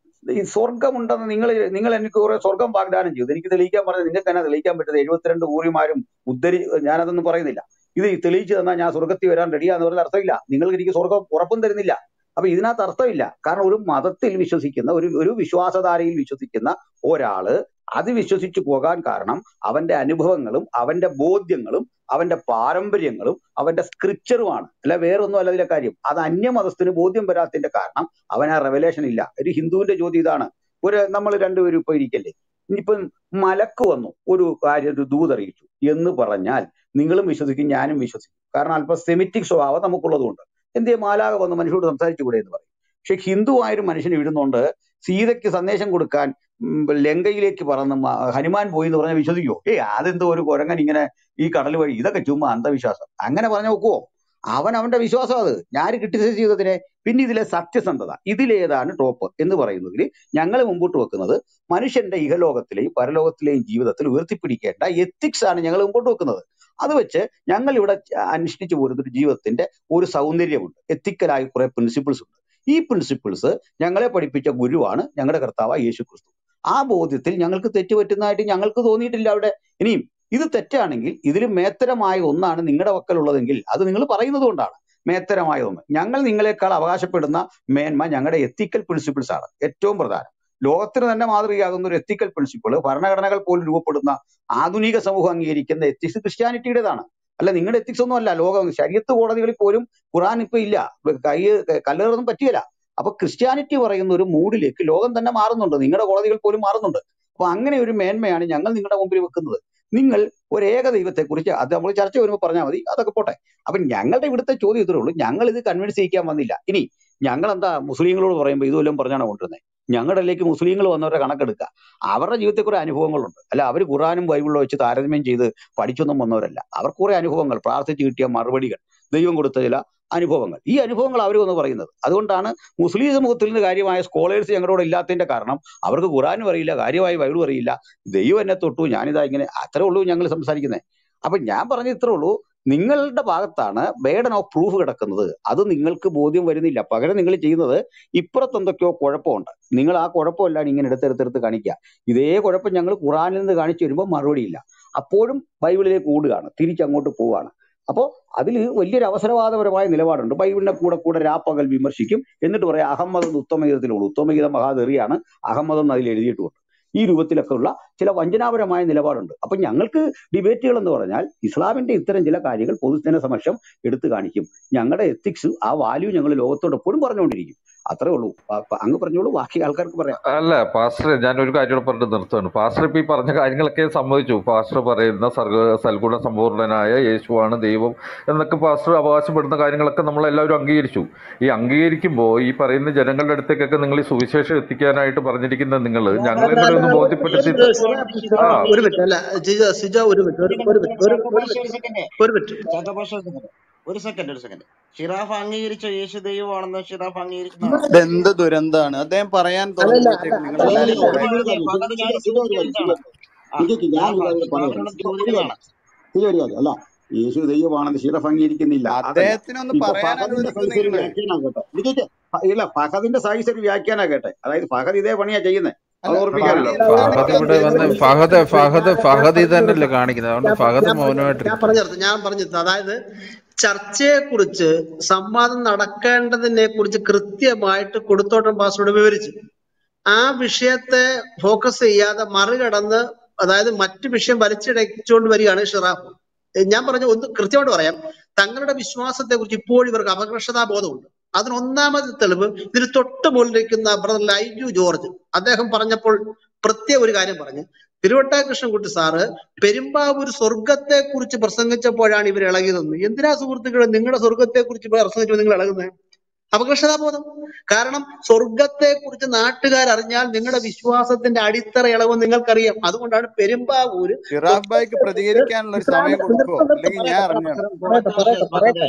ഈ സ്വർഗമുണ്ടെന്ന് നിങ്ങൾ നിങ്ങൾ എനിക്ക് കുറെ സ്വർഗം വാഗ്ദാനം ചെയ്തു എനിക്ക് തെളിയിക്കാൻ പറഞ്ഞത് നിങ്ങൾക്ക് തന്നെ തെളിയിക്കാൻ പറ്റുന്നത് എഴുപത്തിരണ്ട് ഊറിമാരും ഉദ്ധരി ഞാനതൊന്നും പറയുന്നില്ല ഇത് തെളിയിച്ചു തന്നാൽ ഞാൻ സ്വർഗത്തിൽ വരാൻ റെഡിയാന്ന് പറഞ്ഞാൽ അർത്ഥമില്ല നിങ്ങൾക്ക് എനിക്ക് സ്വർഗം ഉറപ്പും തരുന്നില്ല അപ്പൊ ഇതിനകത്ത് അർത്ഥമില്ല കാരണം ഒരു മതത്തിൽ വിശ്വസിക്കുന്ന ഒരു ഒരു വിശ്വാസധാരയിൽ വിശ്വസിക്കുന്ന ഒരാള് അത് വിശ്വസിച്ചു പോകാൻ കാരണം അവന്റെ അനുഭവങ്ങളും അവന്റെ ബോധ്യങ്ങളും അവന്റെ പാരമ്പര്യങ്ങളും അവന്റെ സ്ക്രിപ്ചറുമാണ് അല്ല വേറൊന്നും അല്ല അതിലെ കാര്യം അത് അന്യമതസ്ഥന് ബോധ്യം വരാത്തതിന്റെ കാരണം അവൻ ആ റെവലേഷൻ ഇല്ല ഒരു ഹിന്ദുവിന്റെ ചോദ്യം ഇതാണ് ഒരു നമ്മൾ രണ്ടുപേരും ഇപ്പൊ ഇരിക്കല്ലേ ഇനിയിപ്പം മലക്ക് വന്നു ഒരു കാര്യം ഒരു ദൂതറിയിച്ചു എന്ന് പറഞ്ഞാൽ നിങ്ങളും വിശ്വസിക്കും ഞാനും വിശ്വസിക്കും കാരണം അല്പം സെമിറ്റിക് സ്വഭാവം നമുക്കുള്ളതുകൊണ്ട് എന്തേ മാലാക വന്ന് മനുഷ്യരോട് സംസാരിച്ചുകൂടെ എന്ന് പറയും പക്ഷെ ഹിന്ദുവായൊരു മനുഷ്യൻ ഇടുന്നുണ്ട് സീതയ്ക്ക് സന്ദേശം കൊടുക്കാൻ ഉം, ലങ്കയിലേക്ക് പറന്ന് മ- ഹനുമാൻ പോയി എന്ന് പറഞ്ഞാൽ വിശ്വസിക്കുമോ ഏ അതെന്തോ ഒരു കുരങ്ങൻ ഇങ്ങനെ ഈ കടൽ വഴി ഇതൊക്കെ ചുമ്മാ അന്ധവിശ്വാസം അങ്ങനെ പറഞ്ഞു നോക്കുവോ അവൻ അവന്റെ വിശ്വാസം അത് ഞാൻ ക്രിട്ടിസൈസ് ചെയ്തതിനെ പിന്നെ ഇതിലെ സത്യസന്ധത ഇതിലേതാണ് ടോപ്പ് എന്ന് പറയുന്നതിൽ ഞങ്ങൾ മുമ്പോട്ട് വെക്കുന്നത് മനുഷ്യന്റെ ഇഹലോകത്തിലെയും പരലോകത്തിലെയും ജീവിതത്തിൽ ഉയർത്തിപ്പിടിക്കേണ്ട എത്തിക്സ് ആണ് ഞങ്ങൾ മുമ്പോട്ട് വെക്കുന്നത് അത് വെച്ച് ഞങ്ങൾ ഇവിടെ അനുഷ്ഠിച്ചു പോരുന്ന ഒരു ജീവിതത്തിന്റെ ഒരു സൗന്ദര്യമുണ്ട് എത്തിക്കലായ കുറെ പ്രിൻസിപ്പിൾസ് ഉണ്ട് ഈ പ്രിൻസിപ്പിൾസ് ഞങ്ങളെ പഠിപ്പിച്ച ഗുരുവാണ് ഞങ്ങളുടെ കർത്താവ് യേശു ക്രിസ്തു ആ ബോധ്യത്തിൽ ഞങ്ങൾക്ക് തെറ്റുപറ്റുന്നതായിട്ട് ഞങ്ങൾക്ക് തോന്നിയിട്ടില്ല അവിടെ ഇനിയും ഇത് തെറ്റാണെങ്കിൽ ഇതിൽ മേത്തരമായ ഒന്നാണ് നിങ്ങളുടെ പക്കലുള്ളതെങ്കിൽ അത് നിങ്ങൾ പറയുന്നത് കൊണ്ടാണ് മേത്തരമായ ഒന്ന് ഞങ്ങൾ നിങ്ങളെക്കാൾ അവകാശപ്പെടുന്ന മേന്മ ഞങ്ങളുടെ എത്തിക്കൽ പ്രിൻസിപ്പിൾസ് ആണ് ഏറ്റവും പ്രധാനം ലോകത്തിന് തന്നെ മാതൃകയാകുന്ന ഒരു എത്തിക്കൽ പ്രിൻസിപ്പിൾ ഭരണഘടനകൾ പോലും രൂപപ്പെടുന്ന ആധുനിക സമൂഹം അംഗീകരിക്കുന്ന എത്തിക്സ് ക്രിസ്ത്യാനിറ്റിയുടേതാണ് അല്ല നിങ്ങളുടെ എത്തിക്സ് ഒന്നും അല്ല ലോകം ശരീരത്ത് കോടതികളിൽ പോലും ഖുറാൻ ഇപ്പൊ ഇല്ല കൈ കല്ലേറൊന്നും പറ്റിയല്ല അപ്പൊ ക്രിസ്ത്യാനിറ്റി പറയുന്ന ഒരു മൂഡിലേക്ക് ലോകം തന്നെ മാറുന്നുണ്ട് നിങ്ങളുടെ കോടതികൾ പോലും മാറുന്നുണ്ട് അപ്പൊ അങ്ങനെ ഒരു മേന്മയാണ് ഞങ്ങൾ നിങ്ങളുടെ മുമ്പിൽ വെക്കുന്നത് നിങ്ങൾ ഒരു ഏക ദൈവത്തെക്കുറിച്ച് അത് നമ്മൾ ചർച്ച വരുമ്പോൾ പറഞ്ഞാൽ മതി അതൊക്കെ പോട്ടെ അപ്പൊ ഞങ്ങളുടെ ഇവിടുത്തെ ചോദ്യം ഇത്രേ ഉള്ളൂ ഞങ്ങൾ ഇത് കൺവിൻസ് ചെയ്യിക്കാൻ വന്നില്ല ഇനി ഞങ്ങൾ എന്താ മുസ്ലിങ്ങളോട് പറയുമ്പോൾ ഇതുവല്ലതും പറഞ്ഞാണ് കൊണ്ടുവരുന്നത് ഞങ്ങളുടെ ഇടയിലേക്ക് മുസ്ലിങ്ങൾ വന്നവരുടെ കണക്കെടുക്കുക അവരുടെ ജീവിതത്തിൽ കുറെ അനുഭവങ്ങളുണ്ട് അല്ല അവർ ഖുറാനും ബൈബിളിലും വെച്ച് താരതമ്യം ചെയ്ത് പഠിച്ചൊന്നും വന്നവരല്ല അവർക്ക് കുറെ അനുഭവങ്ങൾ പ്രാർത്ഥിച്ച് കിട്ടിയ മറുപടികൾ ദൈവം കൊടുത്ത ചില അനുഭവങ്ങൾ ഈ അനുഭവങ്ങൾ അവർ വന്ന് പറയുന്നത് അതുകൊണ്ടാണ് മുസ്ലിം സമൂഹത്തിൽ നിന്ന് കാര്യമായ സ്കോളേഴ്സ് ഞങ്ങളോട് ഇല്ലാത്തതിന്റെ കാരണം അവർക്ക് ഖുറാനും അറിയില്ല കാര്യമായ ബൈബിളും അറിയില്ല ദൈവം എന്നെ തൊട്ടു ഞാനിതാ ഇങ്ങനെ അത്രേ ഉള്ളൂ ഞങ്ങൾ സംസാരിക്കുന്നത് അപ്പൊ ഞാൻ പറഞ്ഞ ഇത്രേ ഉള്ളൂ നിങ്ങളുടെ ഭാഗത്താണ് ബേഡൻ ഓഫ് പ്രൂഫ് കിടക്കുന്നത് അത് നിങ്ങൾക്ക് ബോധ്യം വരുന്നില്ല പകരം നിങ്ങൾ ചെയ്യുന്നത് ഇപ്പുറത്ത് എന്തൊക്കെയോ കുഴപ്പമുണ്ട് നിങ്ങൾ ആ കുഴപ്പമെല്ലാം ഇങ്ങനെ എടുത്തെടുത്തെടുത്ത് കാണിക്കുക ഇതേ കുഴപ്പം ഞങ്ങൾ ഖുറാനിൽ നിന്ന് കാണിച്ചു വരുമ്പോൾ മറുപടിയില്ല അപ്പോഴും ബൈബിളിലേക്ക് ഓടുകയാണ് തിരിച്ചങ്ങോട്ട് പോവുകയാണ് അപ്പോൾ അതിൽ വലിയൊരു അവസരവാദപരമായ നിലപാടുണ്ട് ബൈബിളിനെ കൂടെ കൂടെ രാപ്പകൽ വിമർശിക്കും എന്നിട്ട് പറയാം അഹമ്മദ് എന്ന് ഉത്തമഗീതത്തിലുള്ളൂ ഉത്തമഗീതം മഹാതെറിയാണ് അഹമ്മദ് എന്ന് അതിൽ എഴുതിയിട്ടുമുണ്ട് ഈ രൂപത്തിലൊക്കെ ഉള്ള ചില വഞ്ചനാപരമായ നിലപാടുണ്ട് അപ്പൊ ഞങ്ങൾക്ക് ഡിബേറ്റുകൾ എന്ന് പറഞ്ഞാൽ ഇസ്ലാമിന്റെ ഇത്തരം ചില കാര്യങ്ങൾ പൊതുജന സമക്ഷം എടുത്തു കാണിക്കും ഞങ്ങളുടെ എത്തിക്സ് ആ വാല്യൂ ഞങ്ങൾ ലോകത്തോട് എപ്പോഴും പറഞ്ഞുകൊണ്ടിരിക്കും അത്രേ ഉള്ളൂ അ- അ- അങ്ങ് പറഞ്ഞോളൂ ബാക്കി ആൾക്കാർക്ക് പറയാം അല്ല പാസ്റ്റർ ഞാൻ ഒരു കാര്യം കൂടെ പറഞ്ഞിട്ട് നിർത്തുകയാണ് പാസ്റ്റർ ഇപ്പൊ ഈ പറഞ്ഞ കാര്യങ്ങളൊക്കെ സമ്മതിച്ചു പാസ്റ്റർ പറയുന്ന സർഗ സൽഗുണ സമ്പൂർണനായ യേശുവാണ് ദൈവം എന്നൊക്കെ പാസ്റ്റർ അവകാശപ്പെടുന്ന കാര്യങ്ങളൊക്കെ നമ്മൾ എല്ലാവരും അംഗീകരിച്ചു ഈ അംഗീകരിക്കുമ്പോൾ ഈ പറയുന്ന ജനങ്ങളുടെ അടുത്തേക്കൊക്കെ നിങ്ങൾ ഈ സുവിശേഷം എത്തിക്കാനായിട്ട് പറഞ്ഞിരിക്കുന്ന നിങ്ങൾ ഞങ്ങളെ കൂടെ ഒന്ന് ബോധ്യപ്പെടുത്തി ആ ഒരു മിനിറ്റ് അല്ല സിജ സിജ ഒരു മിനിറ്റ് ഒരു ഒരു മിനിറ്റ് ഒരു ഒരു ചാക്കോപാഷ ഒരു മിനിറ്റ് സെക്കൻഡ് ഒരു മിനിറ്റ് ചാക്കോപാഷ ഒരു സെക്കൻഡ് ഒരു സെക്കൻഡ് ഒരു സെക്കൻഡ് ഷിറാഫ് അംഗീകരിച്ച യേശു ദൈവമാണെന്ന് ഷിറാഫ് അംഗീകരിക്കുന്നതാണോ ഇതെന്ത് ദുരന്താണ് അദ്ദേഹം പറയാൻ അല്ലല്ല അല്ല തുടങ്ങുമ്പോഴത്തേക്ക് നിങ്ങൾ അല്ല എല്ലാരും അല്ലല്ല പോയി ഒരു കാര്യം ഒരു കാര്യം ഭഗത് ഞാൻ ശിവ ഒരു കാര്യം ശിവ ഒരു കാര്യം ശിവ ഒരു കാര്യം ശിവ ഒരു കാര്യം ചോദിക്കുകയാണ് അല്ല യേശു ദൈവമാണെന്ന് ഷിറഫ് അംഗീകരിക്കുന്നില്ല അതല്ല അദ്ദേഹത്തിനൊന്ന് ഇപ്പൊ പറയാൻ ഫഹദിന്റെ അനുവദിക്കും സൈസ് ഒരു നിങ്ങള് വ്യാഖ്യാനാകട്ടെ ഇതിക്ക് ഇല്ല ഫഹദിന്റെ സൈസ് ഒരു വ്യാഖ്യാനാകട്ടെ അതായത് ഫഹദ് ഇതേ പണിയാ ചെയ്യുന്നത് അല്ല അത് ഓർപ്പിക്കാമല്ലോ ഫഹദ് ഫഹദ് ഫഹദ് ഇവിടെ വന്ന് അദ്ദേഹത്തിന്റെ ഫഹദ് സൈസ് ഫഹദ് ഒരു ഫഹദ് വ്യാഖ്യാനം ഇതന്നല്ലേ കാണിക്കുന്നത് അതുകൊണ്ട് ഞാൻ ഫഹദ് ഞാൻ പറഞ്ഞു ഞാൻ മൗനമായിട്ടിരിക്കും പറഞ്ഞു ഞാൻ പറഞ്ഞു അതായത് ചർച്ചയെ കുറിച്ച് സംവാദം നടക്കേണ്ടതിനെ കുറിച്ച് കൃത്യമായിട്ട് കൊടുത്തോട്ടം പാസ്റ്ററോട് വിവരിച്ചു ആ വിഷയത്തെ ഫോക്കസ് ചെയ്യാതെ മറികടന്ന് അതായത് മറ്റു വിഷയം വലിച്ചിടച്ചുകൊണ്ട് വരികയാണ് ഷിറാഫ് ഏഹ് ഞാൻ പറഞ്ഞ ഒന്ന് കൃത്യമായിട്ട് പറയാം തങ്ങളുടെ വിശ്വാസത്തെ കുറിച്ച് ഇപ്പോഴും ഇവർക്ക് അപകർഷതാ ബോധമുണ്ട് അതിന് ഒന്നാമത് തെളിവ് ഇതിന് തൊട്ട് മുകളിലിരിക്കുന്ന ബ്രദർ ലൈജു ജോർജ് അദ്ദേഹം പറഞ്ഞപ്പോൾ പ്രത്യേക ഒരു കാര്യം പറഞ്ഞു തിരുവട്ടാ കൃഷ്ണൻകുട്ടി സാറ് പെരുമ്പാവൂർ സ്വർഗത്തെ കുറിച്ച് പ്രസംഗിച്ചപ്പോഴാണ് ഇവർ ഇളകിയതെന്ന് എന്തിനാ സുഹൃത്തുക്കളെ നിങ്ങളുടെ സ്വർഗത്തെ കുറിച്ച് പ്രസംഗിച്ചപ്പോൾ നിങ്ങൾ ഇളകുന്നത് അപകർഷതാബോധം കാരണം സ്വർഗത്തെ കുറിച്ച് നാട്ടുകാർ അറിഞ്ഞാൽ നിങ്ങളുടെ വിശ്വാസത്തിന്റെ അടിത്തറ ഇളവും നിങ്ങൾക്കറിയാം അതുകൊണ്ടാണ് പെരുമ്പാവൂര് ഷിറാഫ് ഭായിക്ക് സ്വർഗത്തെ പ്രതികരിക്കാനുള്ള ഒരു സമയം നിർത്താൻ കൊടുക്കുവോ നിർത്താൻ ഇല്ലെങ്കിൽ ഞാൻ പറയട്ടെ ഇറങ്ങുകയാണ് പറയട്ടെ പറയട്ടെ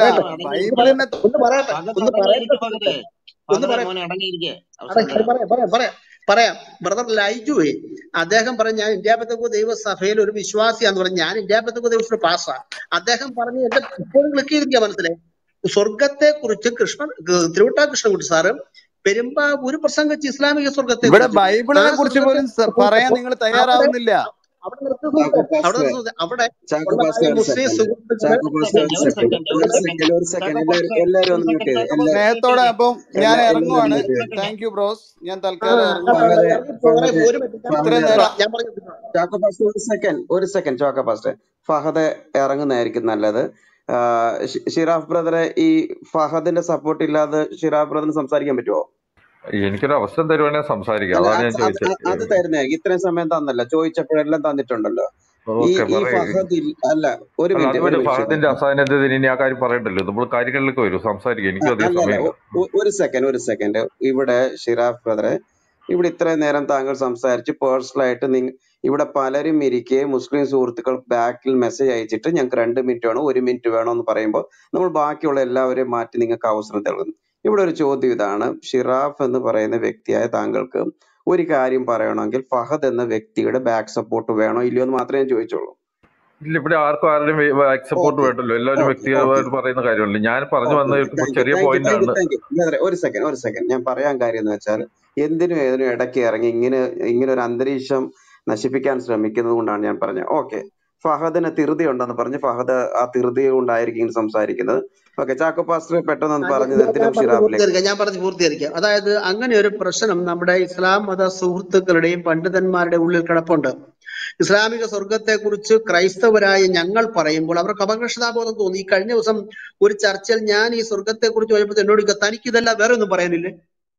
പറയട്ടെ പറയട്ടെ അല്ല പറയട്ടെ ഒന്ന് പറയട്ടെ ഭഗത് ഒന്ന് ഭഗത് പറയട്ടെ അടങ്ങിയിരിക്കെ ഒന്ന് ഭഗത് പറയട്ടെ മോനെ അടങ്ങിയിരിക്കെ അവസരം അടങ്ങി പറയാം പറയാം പറയാം പറയാം ബ്രദർ ലൈജുവേ അദ്ദേഹം പറഞ്ഞ ഞാൻ ഇന്ത്യാപത്തക്കോ ദൈവസഭയിൽ ഒരു വിശ്വാസിയാന്ന് പറഞ്ഞു ഞാൻ ഇന്ത്യാപത്തക്കോ ദൈവത്തിന്റെ പാസ്സാ അദ്ദേഹം പറഞ്ഞു എന്റെ ഇപ്പോഴും ക്ലിക്ക് ചെയ്തിരിക്കുക മനസ്സിലായി സ്വർഗത്തെ കുറിച്ച് കൃഷ്ണൻ തിരുവട്ടാ കൃഷ്ണൻകുട്ടി സാറ് പെരുമ്പാവൂര് പ്രസംഗിച്ച് ഇസ്ലാമിക സ്വർഗത്തെ ഇവിടെ കുറിച്ച് ആ ബൈബിളിനെ കുറിച്ച് സ്വർഗത്തെ പോലും സ- പറയാൻ നിങ്ങൾ അവിടെ തയ്യാറാവുന്നില്ല അവിടെ നിർത്തുന്നത് അവിടെ നിർത്തുന്നത് അവിടെ ചാക്കോ ഉള്ള പാസ്റ്റർ ഈ ഒരു മുസ്ലിം സെക്കൻഡ് സുഹൃത്തുക്കളെ ചാക്കോ ഒരു പാസ്റ്റർ ഒരു സെക്കൻഡ് ഒരു സെക്കൻഡ് സെക്കൻഡ് ഒരു ഒരു സെക്കൻഡ് സെക്കൻഡ് എല്ലാവരും ചാക്കോ എല്ലാവരും പാസ്റ്റർ എല്ലാവരും ഒന്ന് ഒരു മ്യൂട്ട് ചെയ്ത് സെക്കൻഡ് ചാക്കോ എല്ലാവരും സ്നേഹത്തോടെ അപ്പം ഞാൻ എല്ലാ ഇറങ്ങുവാണ് എല്ലാവരും മ്യൂട്ട് ചെയ്ത് താങ്ക് യു ബ്രോസ് ഞാൻ ആ തൽക്കാലം ആ, ഇറങ്ങുവാണ് ഫഹദ് ഇറങ്ങി പോകണേ ഫഹദ് ഒരു മിനിറ്റ് ഞാൻ ഇത്രയും ഫഹദ് നേരം ഞാൻ പറഞ്ഞു ചാക്കോ പാസ്റ്റർ ഒരു സെക്കൻഡ് ഒരു സെക്കൻഡ് ചാക്കോ പാസ്റ്റർ ഫഹദ് ഇറങ്ങുന്നതായിരിക്കും നല്ലത് ആഹ് ഷി- ഷിറാഫ് ബ്രദറെ ഈ ഫഹദിന്റെ സപ്പോർട്ട് ഇല്ലാതെ ഷിറാഫ് ബ്രദറിന് സംസാരിക്കാൻ പറ്റുമോ എനിക്കൊരു അവസരം തരുവാണെങ്കിൽ സംസാരിക്കാം അല്ല അതാണ് അത് ഞാൻ അത് ചോദിച്ചത് അത് തരുന്നതായിരിക്കും ഇത്രയും സമയം തന്നല്ല ചോദിച്ചപ്പോഴെല്ലാം തന്നിട്ടുണ്ടല്ലോ ഈ ഓക്കെ ഈ പറയൂ ഫഹദ് ഇൽ- അല്ല ഒരു അല്ല അത് മിനിറ്റ് ഒരു വരും മിനിറ്റ് ഫഹദിന്റെ ഷിറാഫ് അസാന്നിധ്യത്തിന് ഇനി ആ കാര്യം പറയണ്ടല്ലോ നമ്മൾ കാര്യങ്ങളിലേക്ക് വരും സംസാരിക്കാം എനിക്കും അ- അധികം അല്ല അല്ല സമയമില്ല ഒ- ഒ- ഒരു സെക്കൻഡ് ഒരു സെക്കൻഡ് ഇവിടെ ഷിറാഫ് ബ്രദറെ ഇവിടെ ഇത്രയും നേരം താങ്കൾ സംസാരിച്ച് പേഴ്സണൽ ആയിട്ട് നിങ്ങ ഇവിടെ പലരും ഇരിക്കെ മുസ്ലിം സുഹൃത്തുക്കൾ ബാക്കിൽ മെസ്സേജ് അയച്ചിട്ട് ഞങ്ങൾക്ക് രണ്ട് മിനിറ്റ് വേണം ഒരു മിനിറ്റ് വേണം എന്ന് പറയുമ്പോൾ നമ്മൾ ബാക്കിയുള്ള എല്ലാവരെയും മാറ്റി നിങ്ങൾക്ക് അവസരം തരുന്നു ഇവിടെ ഒരു ചോദ്യം ഇതാണ് ഷിറാഫ് എന്ന് പറയുന്ന വ്യക്തിയായ താങ്കൾക്ക് ഒരു കാര്യം പറയണമെങ്കിൽ ഫഹദ് എന്ന വ്യക്തിയുടെ ബാക്ക് സപ്പോർട്ട് വേണോ ഇല്ലയോ എന്ന് മാത്രമേ ഞാൻ ചോദിച്ചുള്ളൂ ഇല്ല ഇവിടെ ആർക്കും ആരുടെയും ബാക്ക് സപ്പോർട്ട് ഓക്കെ വേണ്ടല്ലോ എല്ലാവരും ഓക്കെ ഓക്കെ വ്യക്തിപരമായിട്ട് പറയുന്ന കാര്യമല്ല ഞാൻ പറഞ്ഞു ഓക്കെ വന്ന ഓക്കെ ഒരു താങ്ക് യു ചെറിയ thank you point thank you ആണ് താങ്ക് യു ബ്രദറെ ഒരു സെക്കൻഡ് ഒരു സെക്കൻഡ് ഞാൻ പറയാൻ കാര്യം എന്ന് വെച്ചാൽ എന്തിനും ഏതിനും ഇടയ്ക്ക് ഇറങ്ങി ഇങ്ങനെ ഇങ്ങനെ ഒരു അന്തരീക്ഷം നശിപ്പിക്കാൻ ശ്രമിക്കുന്നത് കൊണ്ടാണ് ഞാൻ പറഞ്ഞത് ഓക്കെ ഫഹദിന് ധൃതി ഉണ്ടെന്ന് പറഞ്ഞ് ഫഹദ് ആ ധൃതി കൊണ്ടായിരിക്കും ഇങ്ങനെ സംസാരിക്കുന്നത് ഓക്കെ ചാക്കോ പാസ്റ്റർ പെട്ടെന്ന് ആ, ഒന്ന് ഞാൻ പറഞ്ഞത് ഞാൻ- എന്തിനും ഞാൻ പറഞ്ഞു ഷിറാഫിലേക്ക് പൂർത്തീകരിക്കാം ഞാൻ പറഞ്ഞു പൂർത്തീകരിക്കാം അതായത് അങ്ങനെ ഒരു പ്രശ്നം നമ്മുടെ ഇസ്ലാം മത സുഹൃത്തുക്കളുടെയും പണ്ഡിതന്മാരുടെ ഉള്ളിൽ കിടപ്പുണ്ട് ഇസ്ലാമിക സ്വർഗത്തെ കുറിച്ച് ക്രൈസ്തവരായ ഞങ്ങൾ പറയുമ്പോൾ അവർക്ക് അപകർഷതാബോധം തോന്നി ഈ കഴിഞ്ഞ ദിവസം ഒരു ചർച്ചയിൽ ഞാൻ ഈ സ്വർഗത്തെ കുറിച്ച് പറഞ്ഞപ്പോൾ എന്നോട് ചോദിക്കുക, തനിക്ക് ഇതല്ല വേറെ ഒന്നും പറയാനില്ലേ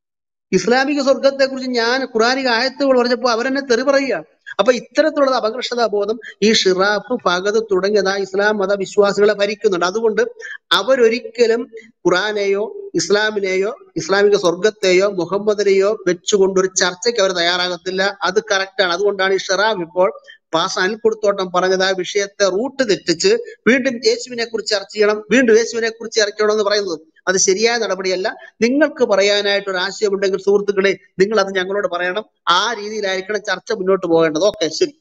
ഇസ്ലാമിക സ്വർഗത്തെ കുറിച്ച് ഞാൻ ഖുറാനിക ആയത്തുകൾ പറഞ്ഞപ്പോൾ അവരെന്നെ തെറി പറയുക അപ്പൊ ഇത്തരത്തിലുള്ള അപകർഷതാ ബോധം ഈ ഷിറാഫ് ഫഗത് തുടങ്ങിയതാ ഇസ്ലാം മത വിശ്വാസികളെ ഭരിക്കുന്നുണ്ട് അതുകൊണ്ട് അവരൊരിക്കലും ഖുറാനെയോ ഇസ്ലാമിനെയോ ഇസ്ലാമിക സ്വർഗത്തെയോ മുഹമ്മദിനെയോ വെച്ചുകൊണ്ട് ഒരു ചർച്ചയ്ക്ക് അവർ തയ്യാറാകത്തില്ല അത് കറക്റ്റാണ് അതുകൊണ്ടാണ് ഈ ഷിറാഫ് ഇപ്പോൾ പാസ് അനിൽക്കുടത്തോട്ടം പറഞ്ഞത് ആ വിഷയത്തെ റൂട്ട് തെറ്റിച്ച് വീണ്ടും യേശുവിനെ കുറിച്ച് ചർച്ച ചെയ്യണം വീണ്ടും യേശുവിനെ കുറിച്ച് ചർച്ച ചെയ്യണം എന്ന് പറയുന്നത് അത് ശരിയായ നടപടിയല്ല നിങ്ങൾക്ക് പറയാനായിട്ട് ഒരു ആശയമുണ്ടെങ്കിൽ സുഹൃത്തുക്കളെ നിങ്ങൾ അത് ഞങ്ങളോട് പറയണം ആ രീതിയിലായിരിക്കണം ചർച്ച മുന്നോട്ട് പോകേണ്ടത് ഓക്കെ ശരി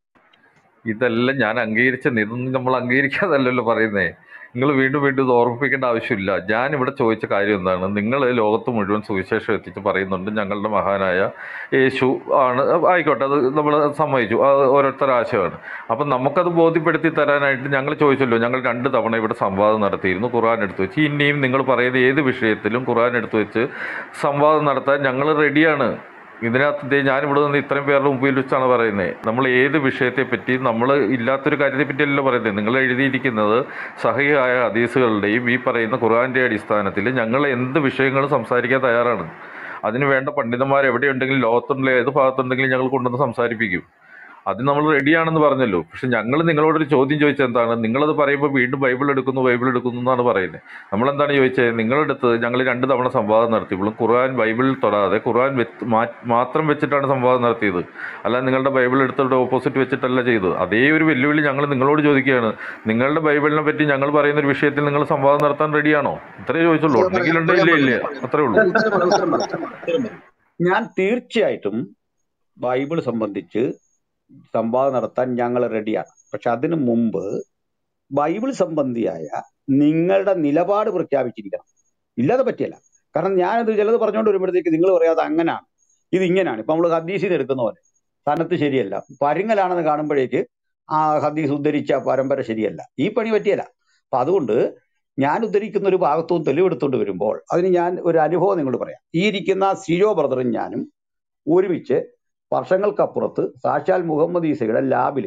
ഇതെല്ലാം ഞാൻ അംഗീകരിച്ച ഇതൊന്നും നമ്മൾ അംഗീകരിക്കാതല്ലല്ലോ പറയുന്നേ നിങ്ങൾ വീണ്ടും വീണ്ടും ഇത് ഓർമ്മിപ്പിക്കേണ്ട ആവശ്യമില്ല ഞാൻ ഇവിടെ ചോദിച്ച കാര്യം എന്താണ് നിങ്ങൾ ലോകത്ത് മുഴുവൻ സുവിശേഷം എത്തിച്ച് പറയുന്നുണ്ട് ഞങ്ങളുടെ മഹാനായ യേശു ആണ് ആയിക്കോട്ടെ അത് നമ്മൾ സമ്മതിച്ചു അത് ഓരോരുത്തരുടെ ആശയമാണ് അപ്പം നമുക്കത് ബോധ്യപ്പെടുത്തി തരാനായിട്ട് ഞങ്ങൾ ചോദിച്ചല്ലോ ഞങ്ങൾ രണ്ട് തവണ ഇവിടെ സംവാദം നടത്തിയിരുന്നു ഖുർആൻ എടുത്തു വെച്ച് ഇനിയും നിങ്ങൾ പറയുന്ന ഏത് വിഷയത്തിലും ഖുർആൻ എടുത്തു വെച്ച് സംവാദം നടത്താൻ ഞങ്ങൾ റെഡിയാണ് ഇതിനകത്ത് ദേ ഞാനിവിടെ നിന്ന് ഇത്രയും പേരുടെ മുമ്പിൽ വെച്ചാണ് പറയുന്നത് നമ്മൾ ഏത് വിഷയത്തെ പറ്റി നമ്മൾ ഇല്ലാത്തൊരു കാര്യത്തെ പറ്റിയല്ലോ പറയുന്നത് നിങ്ങൾ എഴുതിയിരിക്കുന്നത് സഹിയായ ഹദീസുകളുടെയും ഈ പറയുന്ന ഖുർആന്റെ അടിസ്ഥാനത്തിൽ ഞങ്ങൾ എന്ത് വിഷയങ്ങളും സംസാരിക്കാൻ തയ്യാറാണ് അതിന് വേണ്ട പണ്ഡിതന്മാർ എവിടെയുണ്ടെങ്കിലും ലോകത്തുള്ള ഏത് ഭാഗത്തുണ്ടെങ്കിലും ഞങ്ങൾ കൊണ്ടുവന്ന് സംസാരിപ്പിക്കും അത് നമ്മൾ റെഡിയാണെന്ന് പറഞ്ഞല്ലോ പക്ഷെ ഞങ്ങൾ നിങ്ങളോടൊരു ചോദ്യം ചോദിച്ചത് എന്താണ് നിങ്ങളത് പറയുമ്പോൾ വീണ്ടും ബൈബിൾ എടുക്കുന്നു ബൈബിൾ എടുക്കുന്നു എന്നാണ് പറയുന്നത് നമ്മളെന്താണ് ചോദിച്ചത് നിങ്ങളെടുത്ത് ഞങ്ങൾ രണ്ട് തവണ സംവാദം നടത്തിയപ്പോഴും ഖുർആൻ ബൈബിളിൽ തൊടാതെ ഖുർആൻ വെച്ച് മാ- മാത്രം വെച്ചിട്ടാണ് സംവാദം നടത്തിയത് അല്ല നിങ്ങളുടെ ബൈബിൾ എടുത്തവരുടെ ഓപ്പോസിറ്റ് വെച്ചിട്ടല്ല ചെയ്തത് അതേ ഒരു വെല്ലുവിളി ഞങ്ങൾ നിങ്ങളോട് ചോദിക്കുകയാണ് നിങ്ങളുടെ ബൈബിളിനെ പറ്റി ഞങ്ങൾ പറയുന്ന ഒരു വിഷയത്തിൽ നിങ്ങൾ സംവാദം നടത്താൻ റെഡിയാണോ ഇത്രേ ചോദിച്ചുള്ളൂ പറയാം ഉണ്ടെങ്കിൽ ഉണ്ട് പറയാം ഇല്ല പറയാം ഇല്ല അത്രേ ഉള്ളൂ ഉത്തരം പറയാം ഉത്തരം പറയാം ഉത്തരം പറയാം ഞാൻ തീർച്ചയായിട്ടും ബൈബിൾ സംബന്ധിച്ച് സംവാദം നടത്താൻ ഞങ്ങൾ റെഡിയാണ് പക്ഷെ അതിനു മുമ്പ് ബൈബിൾ സംബന്ധിയായ നിങ്ങളുടെ നിലപാട് പ്രഖ്യാപിച്ചിരിക്കണം ഇല്ലാതെ പറ്റിയല്ല കാരണം ഞാനത് ചിലത് പറഞ്ഞുകൊണ്ട് വരുമ്പോഴത്തേക്ക് നിങ്ങൾ പറയാതെ അങ്ങനെയാണ് ഇത് ഇങ്ങനെയാണ് ഇപ്പൊ നമ്മൾ ഹദീസിന് എടുക്കുന്ന പോലെ സ്ഥാനത്ത് ശരിയല്ല പരുങ്ങലാണെന്ന് കാണുമ്പോഴേക്ക് ആ ഹദീസ് ഉദ്ധരിച്ച പരമ്പര ശരിയല്ല ഈ പണി പറ്റിയല്ല അപ്പൊ അതുകൊണ്ട് ഞാൻ ഉദ്ധരിക്കുന്ന ഒരു ഭാഗത്തും തെളിവെടുത്തുകൊണ്ട് വരുമ്പോൾ അതിന് ഞാൻ ഒരു അനുഭവം നിങ്ങളോട് പറയാം ഈ ഇരിക്കുന്ന സിജോ ബ്രദറും ഞാനും ഒരുമിച്ച് വർഷങ്ങൾക്കപ്പുറത്ത് സാക്ഷാൽ മുഹമ്മദ് ഈസയുടെ ലാബില്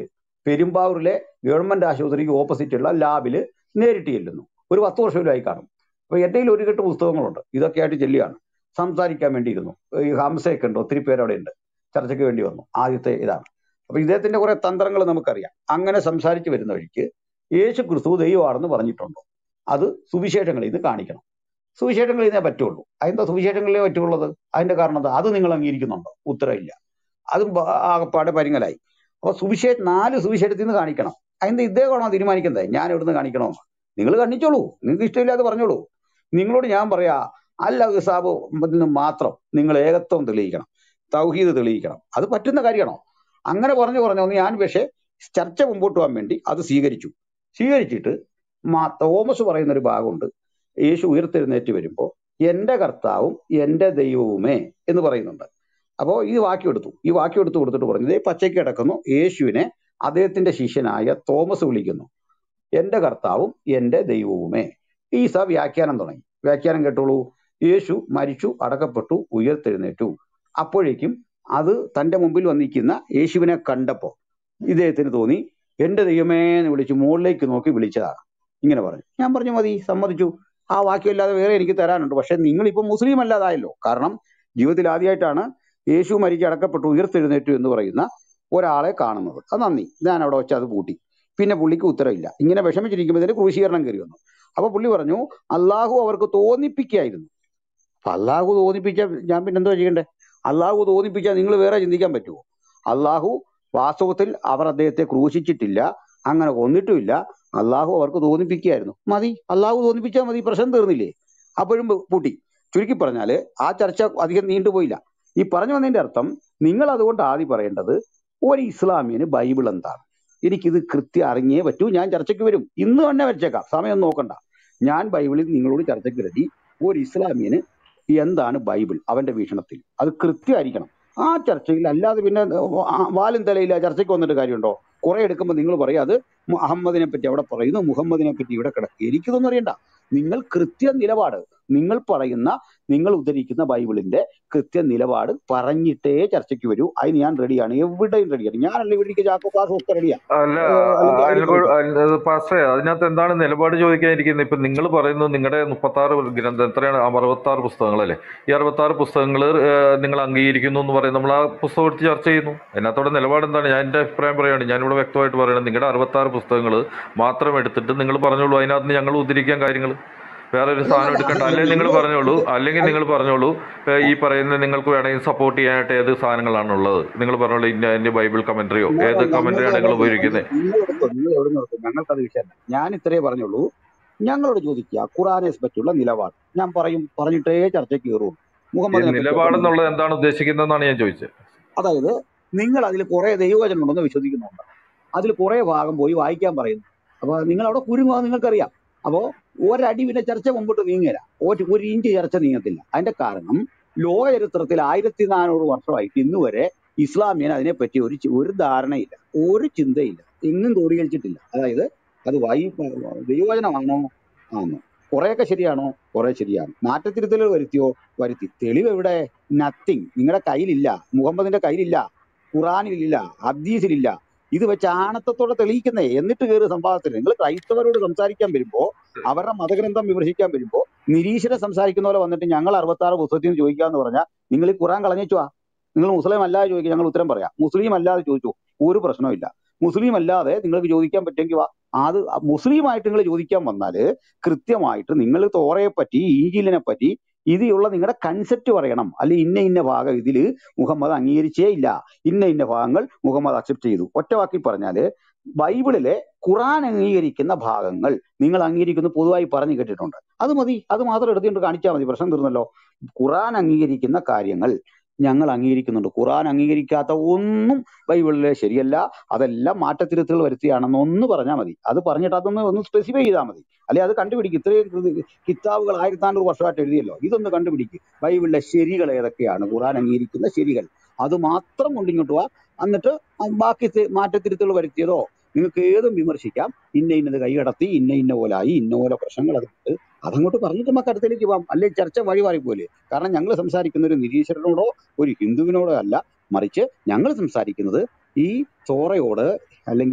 പെരുമ്പാവൂരിലെ ഗവൺമെന്റ് ആശുപത്രിക്ക് ഓപ്പോസിറ്റുള്ള ലാബിൽ നേരിട്ട് ചെല്ലുന്നു ഒരു പത്ത് വർഷമായി കാണും അപ്പൊ എൻ്റെ കയ്യിൽ ഒരു കെട്ട് പുസ്തകങ്ങളുണ്ട് ഇതൊക്കെ ആയിട്ട് ചെല്ലുകയാണ് സംസാരിക്കാൻ വേണ്ടിയിരുന്നു ഈ ഹംസയൊക്കെ ഉണ്ട് ഒത്തിരി പേര് അവിടെ ഉണ്ട് ചർച്ചയ്ക്ക് വേണ്ടി വന്നു ആദ്യത്തെ ഇതാണ് അപ്പൊ ഇദ്ദേഹത്തിന്റെ കുറെ തന്ത്രങ്ങൾ നമുക്കറിയാം അങ്ങനെ സംസാരിച്ച് വരുന്ന വഴിക്ക് യേശു ക്രിസ്തു ദൈവമാണെന്ന് പറഞ്ഞിട്ടുണ്ടോ അത് സുവിശേഷങ്ങളിൽ നിന്ന് കാണിക്കണം സുവിശേഷങ്ങളിൽ നിന്നേ പറ്റുള്ളൂ അതിന്റെ സുവിശേഷങ്ങളിലേ പറ്റുള്ളത് അതിന്റെ കാരണം എന്താ അത് നിങ്ങൾ അംഗീകരിക്കുന്നുണ്ടോ ഉത്തരവില്ല അതും ബ- ആകപ്പാടെ പരിങ്ങലായി അപ്പൊ സുവിശേഷ നാല് സുവിശേഷത്തിൽ നിന്ന് കാണിക്കണം അതിന്റെ ഇദ്ദേഹമാണോ തീരുമാനിക്കുന്നത് ഞാൻ എവിടുന്ന് കാണിക്കണമെന്ന് നിങ്ങൾ കണ്ണിച്ചോളൂ നിങ്ങൾക്ക് ഇഷ്ടമില്ലാതെ പറഞ്ഞോളൂ നിങ്ങളോട് ഞാൻ പറയാ അല്ല ഹിസാബ് നിന്ന് മാത്രം നിങ്ങൾ ഏകത്വം തെളിയിക്കണം തൗഹീദ് തെളിയിക്കണം അത് പറ്റുന്ന കാര്യമാണോ അങ്ങനെ പറഞ്ഞു പറഞ്ഞു ഞാൻ പക്ഷേ ചർച്ച മുമ്പോട്ട് പോകാൻ വേണ്ടി അത് സ്വീകരിച്ചു സ്വീകരിച്ചിട്ട് മാ തോമസ് പറയുന്ന ഒരു ഭാഗമുണ്ട് യേശു ഉയർത്തെഴുന്നേറ്റ് വരുമ്പോൾ എന്റെ കർത്താവും എന്റെ ദൈവവുമേ എന്ന് പറയുന്നുണ്ട് അപ്പോൾ ഈ വാക്യം എടുത്തു ഈ വാക്യം എടുത്ത് കൊടുത്തിട്ട് പറഞ്ഞു "ദേ പച്ചയ്ക്ക് കിടക്കുന്നു യേശുവിനെ അദ്ദേഹത്തിന്റെ ശിഷ്യനായ തോമസ് വിളിക്കുന്നു എന്റെ കർത്താവും എന്റെ ദൈവവുമേ ഈസ വ്യാഖ്യാനം തുടങ്ങി വ്യാഖ്യാനം കേട്ടോളൂ യേശു മരിച്ചു അടക്കപ്പെട്ടു ഉയർത്തെഴുന്നേറ്റു അപ്പോഴേക്കും അത് തന്റെ മുമ്പിൽ വന്നിരിക്കുന്ന യേശുവിനെ കണ്ടപ്പോ ഇദ്ദേഹത്തിന് തോന്നി എന്റെ ദൈവമേ എന്ന് വിളിച്ച് മുകളിലേക്ക് നോക്കി വിളിച്ചതാണ് ഇങ്ങനെ പറഞ്ഞു ഞാൻ പറഞ്ഞു മതി സമ്മതിച്ചു ആ വാക്യമല്ലാതെ വേറെ എനിക്ക് തരാനുണ്ട് പക്ഷെ നിങ്ങൾ ഇപ്പൊ മുസ്ലിം അല്ലാതായല്ലോ കാരണം ജീവിതത്തിൽ ആദ്യമായിട്ടാണ് യേശു മരിച്ച് അടക്കപ്പെട്ടു ഉയർത്തെഴുന്നേറ്റു എന്ന് പറയുന്ന ഒരാളെ കാണുന്നത് അത് നന്ദി ഞാൻ അവിടെ വെച്ച് അത് പൂട്ടി പിന്നെ പുള്ളിക്ക് ഉത്തരവില്ല ഇങ്ങനെ വിഷമിച്ചിരിക്കുമ്പോൾ ഇതിന് ക്രൂശീകരണം കയറി വന്നു അപ്പൊ പുള്ളി പറഞ്ഞു അള്ളാഹു അവർക്ക് തോന്നിപ്പിക്കായിരുന്നു അപ്പൊ അള്ളാഹു തോന്നിപ്പിച്ച ഞാൻ പിന്നെ എന്തോ ചെയ്യണ്ടേ അള്ളാഹു തോന്നിപ്പിച്ചാൽ നിങ്ങൾ വേറെ ചിന്തിക്കാൻ പറ്റുമോ അള്ളാഹു വാസ്തവത്തിൽ അവർ അദ്ദേഹത്തെ ക്രൂശിച്ചിട്ടില്ല അങ്ങനെ കൊന്നിട്ടുമില്ല അള്ളാഹു അവർക്ക് തോന്നിപ്പിക്കുകയായിരുന്നു മതി അള്ളാഹു തോന്നിപ്പിച്ചാൽ മതി പ്രശ്നം തീർന്നില്ലേ അപ്പോഴും പു- പൂട്ടി ചുരുക്കി പറഞ്ഞാല് ആ ചർച്ച അധികം നീണ്ടുപോയില്ല ഈ പറഞ്ഞു വന്നതിന്റെ അർത്ഥം നിങ്ങൾ അതുകൊണ്ട് ആദ്യം പറയേണ്ടത് ഒരു ഇസ്ലാമിന് ബൈബിൾ എന്താണ് എനിക്കിത് കൃത്യം അറിഞ്ഞേ പറ്റൂ ഞാൻ ചർച്ചയ്ക്ക് വരും ഇന്ന് തന്നെ വെച്ചേക്കാം സമയം നോക്കണ്ട ഞാൻ ബൈബിളിൽ നിങ്ങളോട് ചർച്ചയ്ക്ക് റെഡി ഒരു ഇസ്ലാമിന് എന്താണ് ബൈബിൾ അവന്റെ വീക്ഷണത്തിൽ അത് കൃത്യമായിരിക്കണം ആ ചർച്ചയിൽ അല്ലാതെ പിന്നെ ആ വാലും തലയില്ല ചർച്ചയ്ക്ക് വന്നിട്ട് കാര്യമുണ്ടോ കുറെ എടുക്കുമ്പോൾ നിങ്ങൾ പറയും അത് മുഹമ്മദിനെ പറ്റി അവിടെ പറയുന്നു മുഹമ്മദിനെ പറ്റി ഇവിടെ കിടക്കുക എനിക്കിതൊന്നും അറിയണ്ട നിങ്ങൾ കൃത്യ നിലപാട് നിങ്ങൾ പറയുന്ന നിങ്ങൾ ഉദ്ധരിക്കുന്ന ബൈബിളിന്റെ കൃത്യ നിലപാട് പറഞ്ഞിട്ടേ ചർച്ചയ്ക്ക് വരൂ അതിന് ഞാൻ റെഡിയാണ് എവിടെയും റെഡിയാണ് ഞാനല്ല ഇവിടെ ചാക്കോ ക്ലാസ് ഒക്കെ റെഡിയാ അല്ല അല്ലെങ്കിൽ ആരും റെഡിയാണ് പാസ്റ്റേ അതിനകത്ത് എന്താണ് നിലപാട് ചോദിക്കാനിരിക്കുന്നത് ഇപ്പൊ നിങ്ങൾ പറയുന്നത് നിങ്ങളുടെ മുപ്പത്തി ആറ് ഗ്രന്ഥം എത്രയാണ് അറുപത്തി ആറ് പുസ്തകങ്ങളല്ലേ ഈ അറുപത്തി ആറ് പുസ്തകങ്ങൾ നിങ്ങൾ അംഗീകരിക്കുന്നു എന്ന് പറയും നമ്മൾ ആ പുസ്തകം എടുത്ത് ചർച്ച ചെയ്യുന്നു അതിനകത്തോടെ നിലപാട് എന്താണ് ഞാൻ എൻ്റെ അഭിപ്രായം പറയുകയാണ് ഞാനിവിടെ വ്യക്തമായിട്ട് പറയണം നിങ്ങളുടെ അറുപത്തി ആറ് പുസ്തകങ്ങൾ മാത്രം എടുത്തിട്ട് നിങ്ങൾ പറഞ്ഞോളൂ അതിനകത്ത് നിന്ന് ഞങ്ങൾ ഉദ്ധരിക്കാൻ കാര്യങ്ങൾ വേറെ ഒരു സാധനം അല്ലല്ല എടുക്കണ്ട അത് അല്ലെങ്കിൽ നിങ്ങൾ നിങ്ങൾ പറഞ്ഞോളൂ അല്ലെങ്കിൽ അത് നിങ്ങൾ പറഞ്ഞോളൂ ഏ, ഈ പറയുന്ന നിങ്ങൾക്ക് വേണമെങ്കിൽ സപ്പോർട്ട് ചെയ്യാനായിട്ട് ഏത് സാധനങ്ങളാണ് ഉള്ളത് നിങ്ങൾ പറഞ്ഞോളൂ ഇന്ത്യ എൻ്റെ ബൈബിൾ കമന്ററിയോ നോ ഏത് ഞങ്ങൾക്ക് കമന്ററിയാണ് നിങ്ങൾ അതല്ല ഉപയോഗിക്കുന്നത് നിങ്ങൾ എടുത്തോ നിങ്ങൾ എവിടെ നിർത്തും ഞങ്ങൾക്കത് വിഷയമല്ല ഞാൻ ഇത്രേ പറഞ്ഞുള്ളൂ ഞങ്ങളോട് ചോദിക്കുക ഖുറാനെ പറ്റിയുള്ള നിലപാട് ഞാൻ പറയും പറഞ്ഞിട്ടേ ചർച്ചയ്ക്ക് കയറുള്ളൂ ഈ മുഹമ്മദിനെ പറ്റിയൊക്കെ നിങ്ങൾ നിലപാടെന്നുള്ളത് എന്താണ് ഉദ്ദേശിക്കുന്നതെന്നാണ് ഞാൻ ചോദിച്ചത് അതായത് നിങ്ങൾ അതിൽ കുറെ ദൈവവചനം ഉണ്ടെന്ന് വിശ്വസിക്കുന്നുണ്ട് അതിൽ കുറെ ഭാഗം പോയി വായിക്കാൻ പറയുന്നു അപ്പൊ നിങ്ങൾ അവിടെ കുരുങ്ങുക നിങ്ങൾക്കറിയാം അപ്പോ ഒരടി പിന്നെ ചർച്ച മുമ്പോട്ട് നീങ്ങില്ല ഒരു ഒരു ഇഞ്ച് ചർച്ച നീങ്ങത്തില്ല അതിന്റെ കാരണം ലോക ചരിത്രത്തിൽ ആയിരത്തി നാനൂറ് വർഷമായിട്ട് ഇന്ന് വരെ ഇസ്ലാമിയന് അതിനെപ്പറ്റി ഒരു ചി- ഒരു ധാരണയില്ല ഒരു ചിന്തയില്ല എങ്ങും ക്രോഡീകരിച്ചിട്ടില്ല അതായത് അത് വൈ ദൈവവചനമാണോ ആണോ കുറെയൊക്കെ ശരിയാണോ കുറെ ശരിയാണ് മാറ്റത്തിരുത്തലുകൾ വരുത്തിയോ വരുത്തി തെളിവ് എവിടെ നത്തിങ് നിങ്ങളുടെ കയ്യിലില്ല മുഹമ്മദിന്റെ കയ്യിലില്ല ഖുറാനിലില്ല ഹദീസിലില്ല ഇത് വെച്ച് ആണത്തത്തോടെ തെളിയിക്കുന്നേ എന്നിട്ട് കയറി സംവാദത്തിൽ നിങ്ങൾ ക്രൈസ്തവരോട് സംസാരിക്കാൻ വരുമ്പോ അവരുടെ മതഗ്രന്ഥം വിമർശിക്കാൻ വരുമ്പോ നിരീശ്വരം സംസാരിക്കുന്ന പോലെ വന്നിട്ട് ഞങ്ങൾ അറുപത്തി ആറ് പുസ്തകത്തിൽ നിന്ന് ചോദിക്കാന്ന് പറഞ്ഞാൽ നിങ്ങൾ ഈ ഖുറാൻ കളഞ്ഞേച്ചുവാ നിങ്ങൾ മുസ്ലിം അല്ലാതെ ചോദിക്കുക ഞങ്ങൾ ഉത്തരം പറയാം മുസ്ലിം അല്ലാതെ ചോദിച്ചു ഒരു പ്രശ്നമില്ല മുസ്ലിം അല്ലാതെ നിങ്ങൾക്ക് ചോദിക്കാൻ പറ്റുമെങ്കിൽ വാ അത് മുസ്ലിമായിട്ട് നിങ്ങൾ ചോദിക്കാൻ വന്നാല് കൃത്യമായിട്ട് നിങ്ങൾ തോറയെ പറ്റി ഈജിലിനെ പറ്റി ഇതിലുള്ള നിങ്ങളുടെ കൺസെപ്റ്റ് പറയണം അല്ലെ ഇന്ന ഇന്ന ഭാഗം ഇതില് മുഹമ്മദ് അംഗീകരിച്ചേ ഇല്ല ഇന്ന ഇന്ന ഭാഗങ്ങൾ മുഹമ്മദ് അക്സെപ്റ്റ് ചെയ്തു ഒറ്റ വാക്കിൽ പറഞ്ഞാല് ബൈബിളിലെ ഖുറാൻ അംഗീകരിക്കുന്ന ഭാഗങ്ങൾ നിങ്ങൾ അംഗീകരിക്കുന്നു പൊതുവായി പറഞ്ഞു കേട്ടിട്ടുണ്ട് അത് മതി അത് മാത്രം എടുത്തുകൊണ്ട് കാണിച്ചാൽ മതി പ്രശ്നം തീർന്നല്ലോ ഖുറാൻ അംഗീകരിക്കുന്ന കാര്യങ്ങൾ ഞങ്ങൾ അംഗീകരിക്കുന്നുണ്ട് ഖുറാൻ അംഗീകരിക്കാത്ത ഒന്നും ബൈബിളിലെ ശരിയല്ല അതെല്ലാം മാറ്റത്തിരുത്തുകൾ വരുത്തിയാണെന്ന് ഒന്ന് പറഞ്ഞാൽ മതി അത് പറഞ്ഞിട്ട് അതൊന്ന് ഒന്ന് സ്പെസിഫൈ ചെയ്താൽ മതി അല്ലെ അത് കണ്ടുപിടിക്കും ഇത്രയും കൃതി- കിതാബുകൾ ആയിരത്തി നാനൂറ് വർഷമായിട്ട് എഴുതിയല്ലോ ഇതൊന്ന് കണ്ടുപിടിക്കും ബൈബിളിലെ ശരികൾ ഏതൊക്കെയാണ് ഖുറാൻ അംഗീകരിക്കുന്ന ശരികൾ അത് മാത്രം കൊണ്ടിങ്ങോട്ട് വാ എന്നിട്ട് ആ ബാക്കി തി- മാറ്റത്തിരുത്തുകൾ വരുത്തിയതോ നിങ്ങൾക്ക് ഏതും വിമർശിക്കാം ഇന്ന ഇന്നത് കൈകടത്തി ഇന്ന ഇന്ന പോലായി ഇന്ന പോലെ പ്രശ്നങ്ങൾ അതുണ്ട് അതങ്ങോട്ട് പറഞ്ഞിട്ട് നമുക്ക് അടുത്തേക്ക് പോവാം അല്ലെ ചർച്ച വഴി മാറിപ്പോലെ കാരണം ഞങ്ങൾ സംസാരിക്കുന്ന ഒരു നിരീശ്വരനോടോ ഒരു ഹിന്ദുവിനോടോ അല്ല മറിച്ച് ഞങ്ങൾ സംസാരിക്കുന്നത് ഈ തോറയോട് അല്ലെങ്കിൽ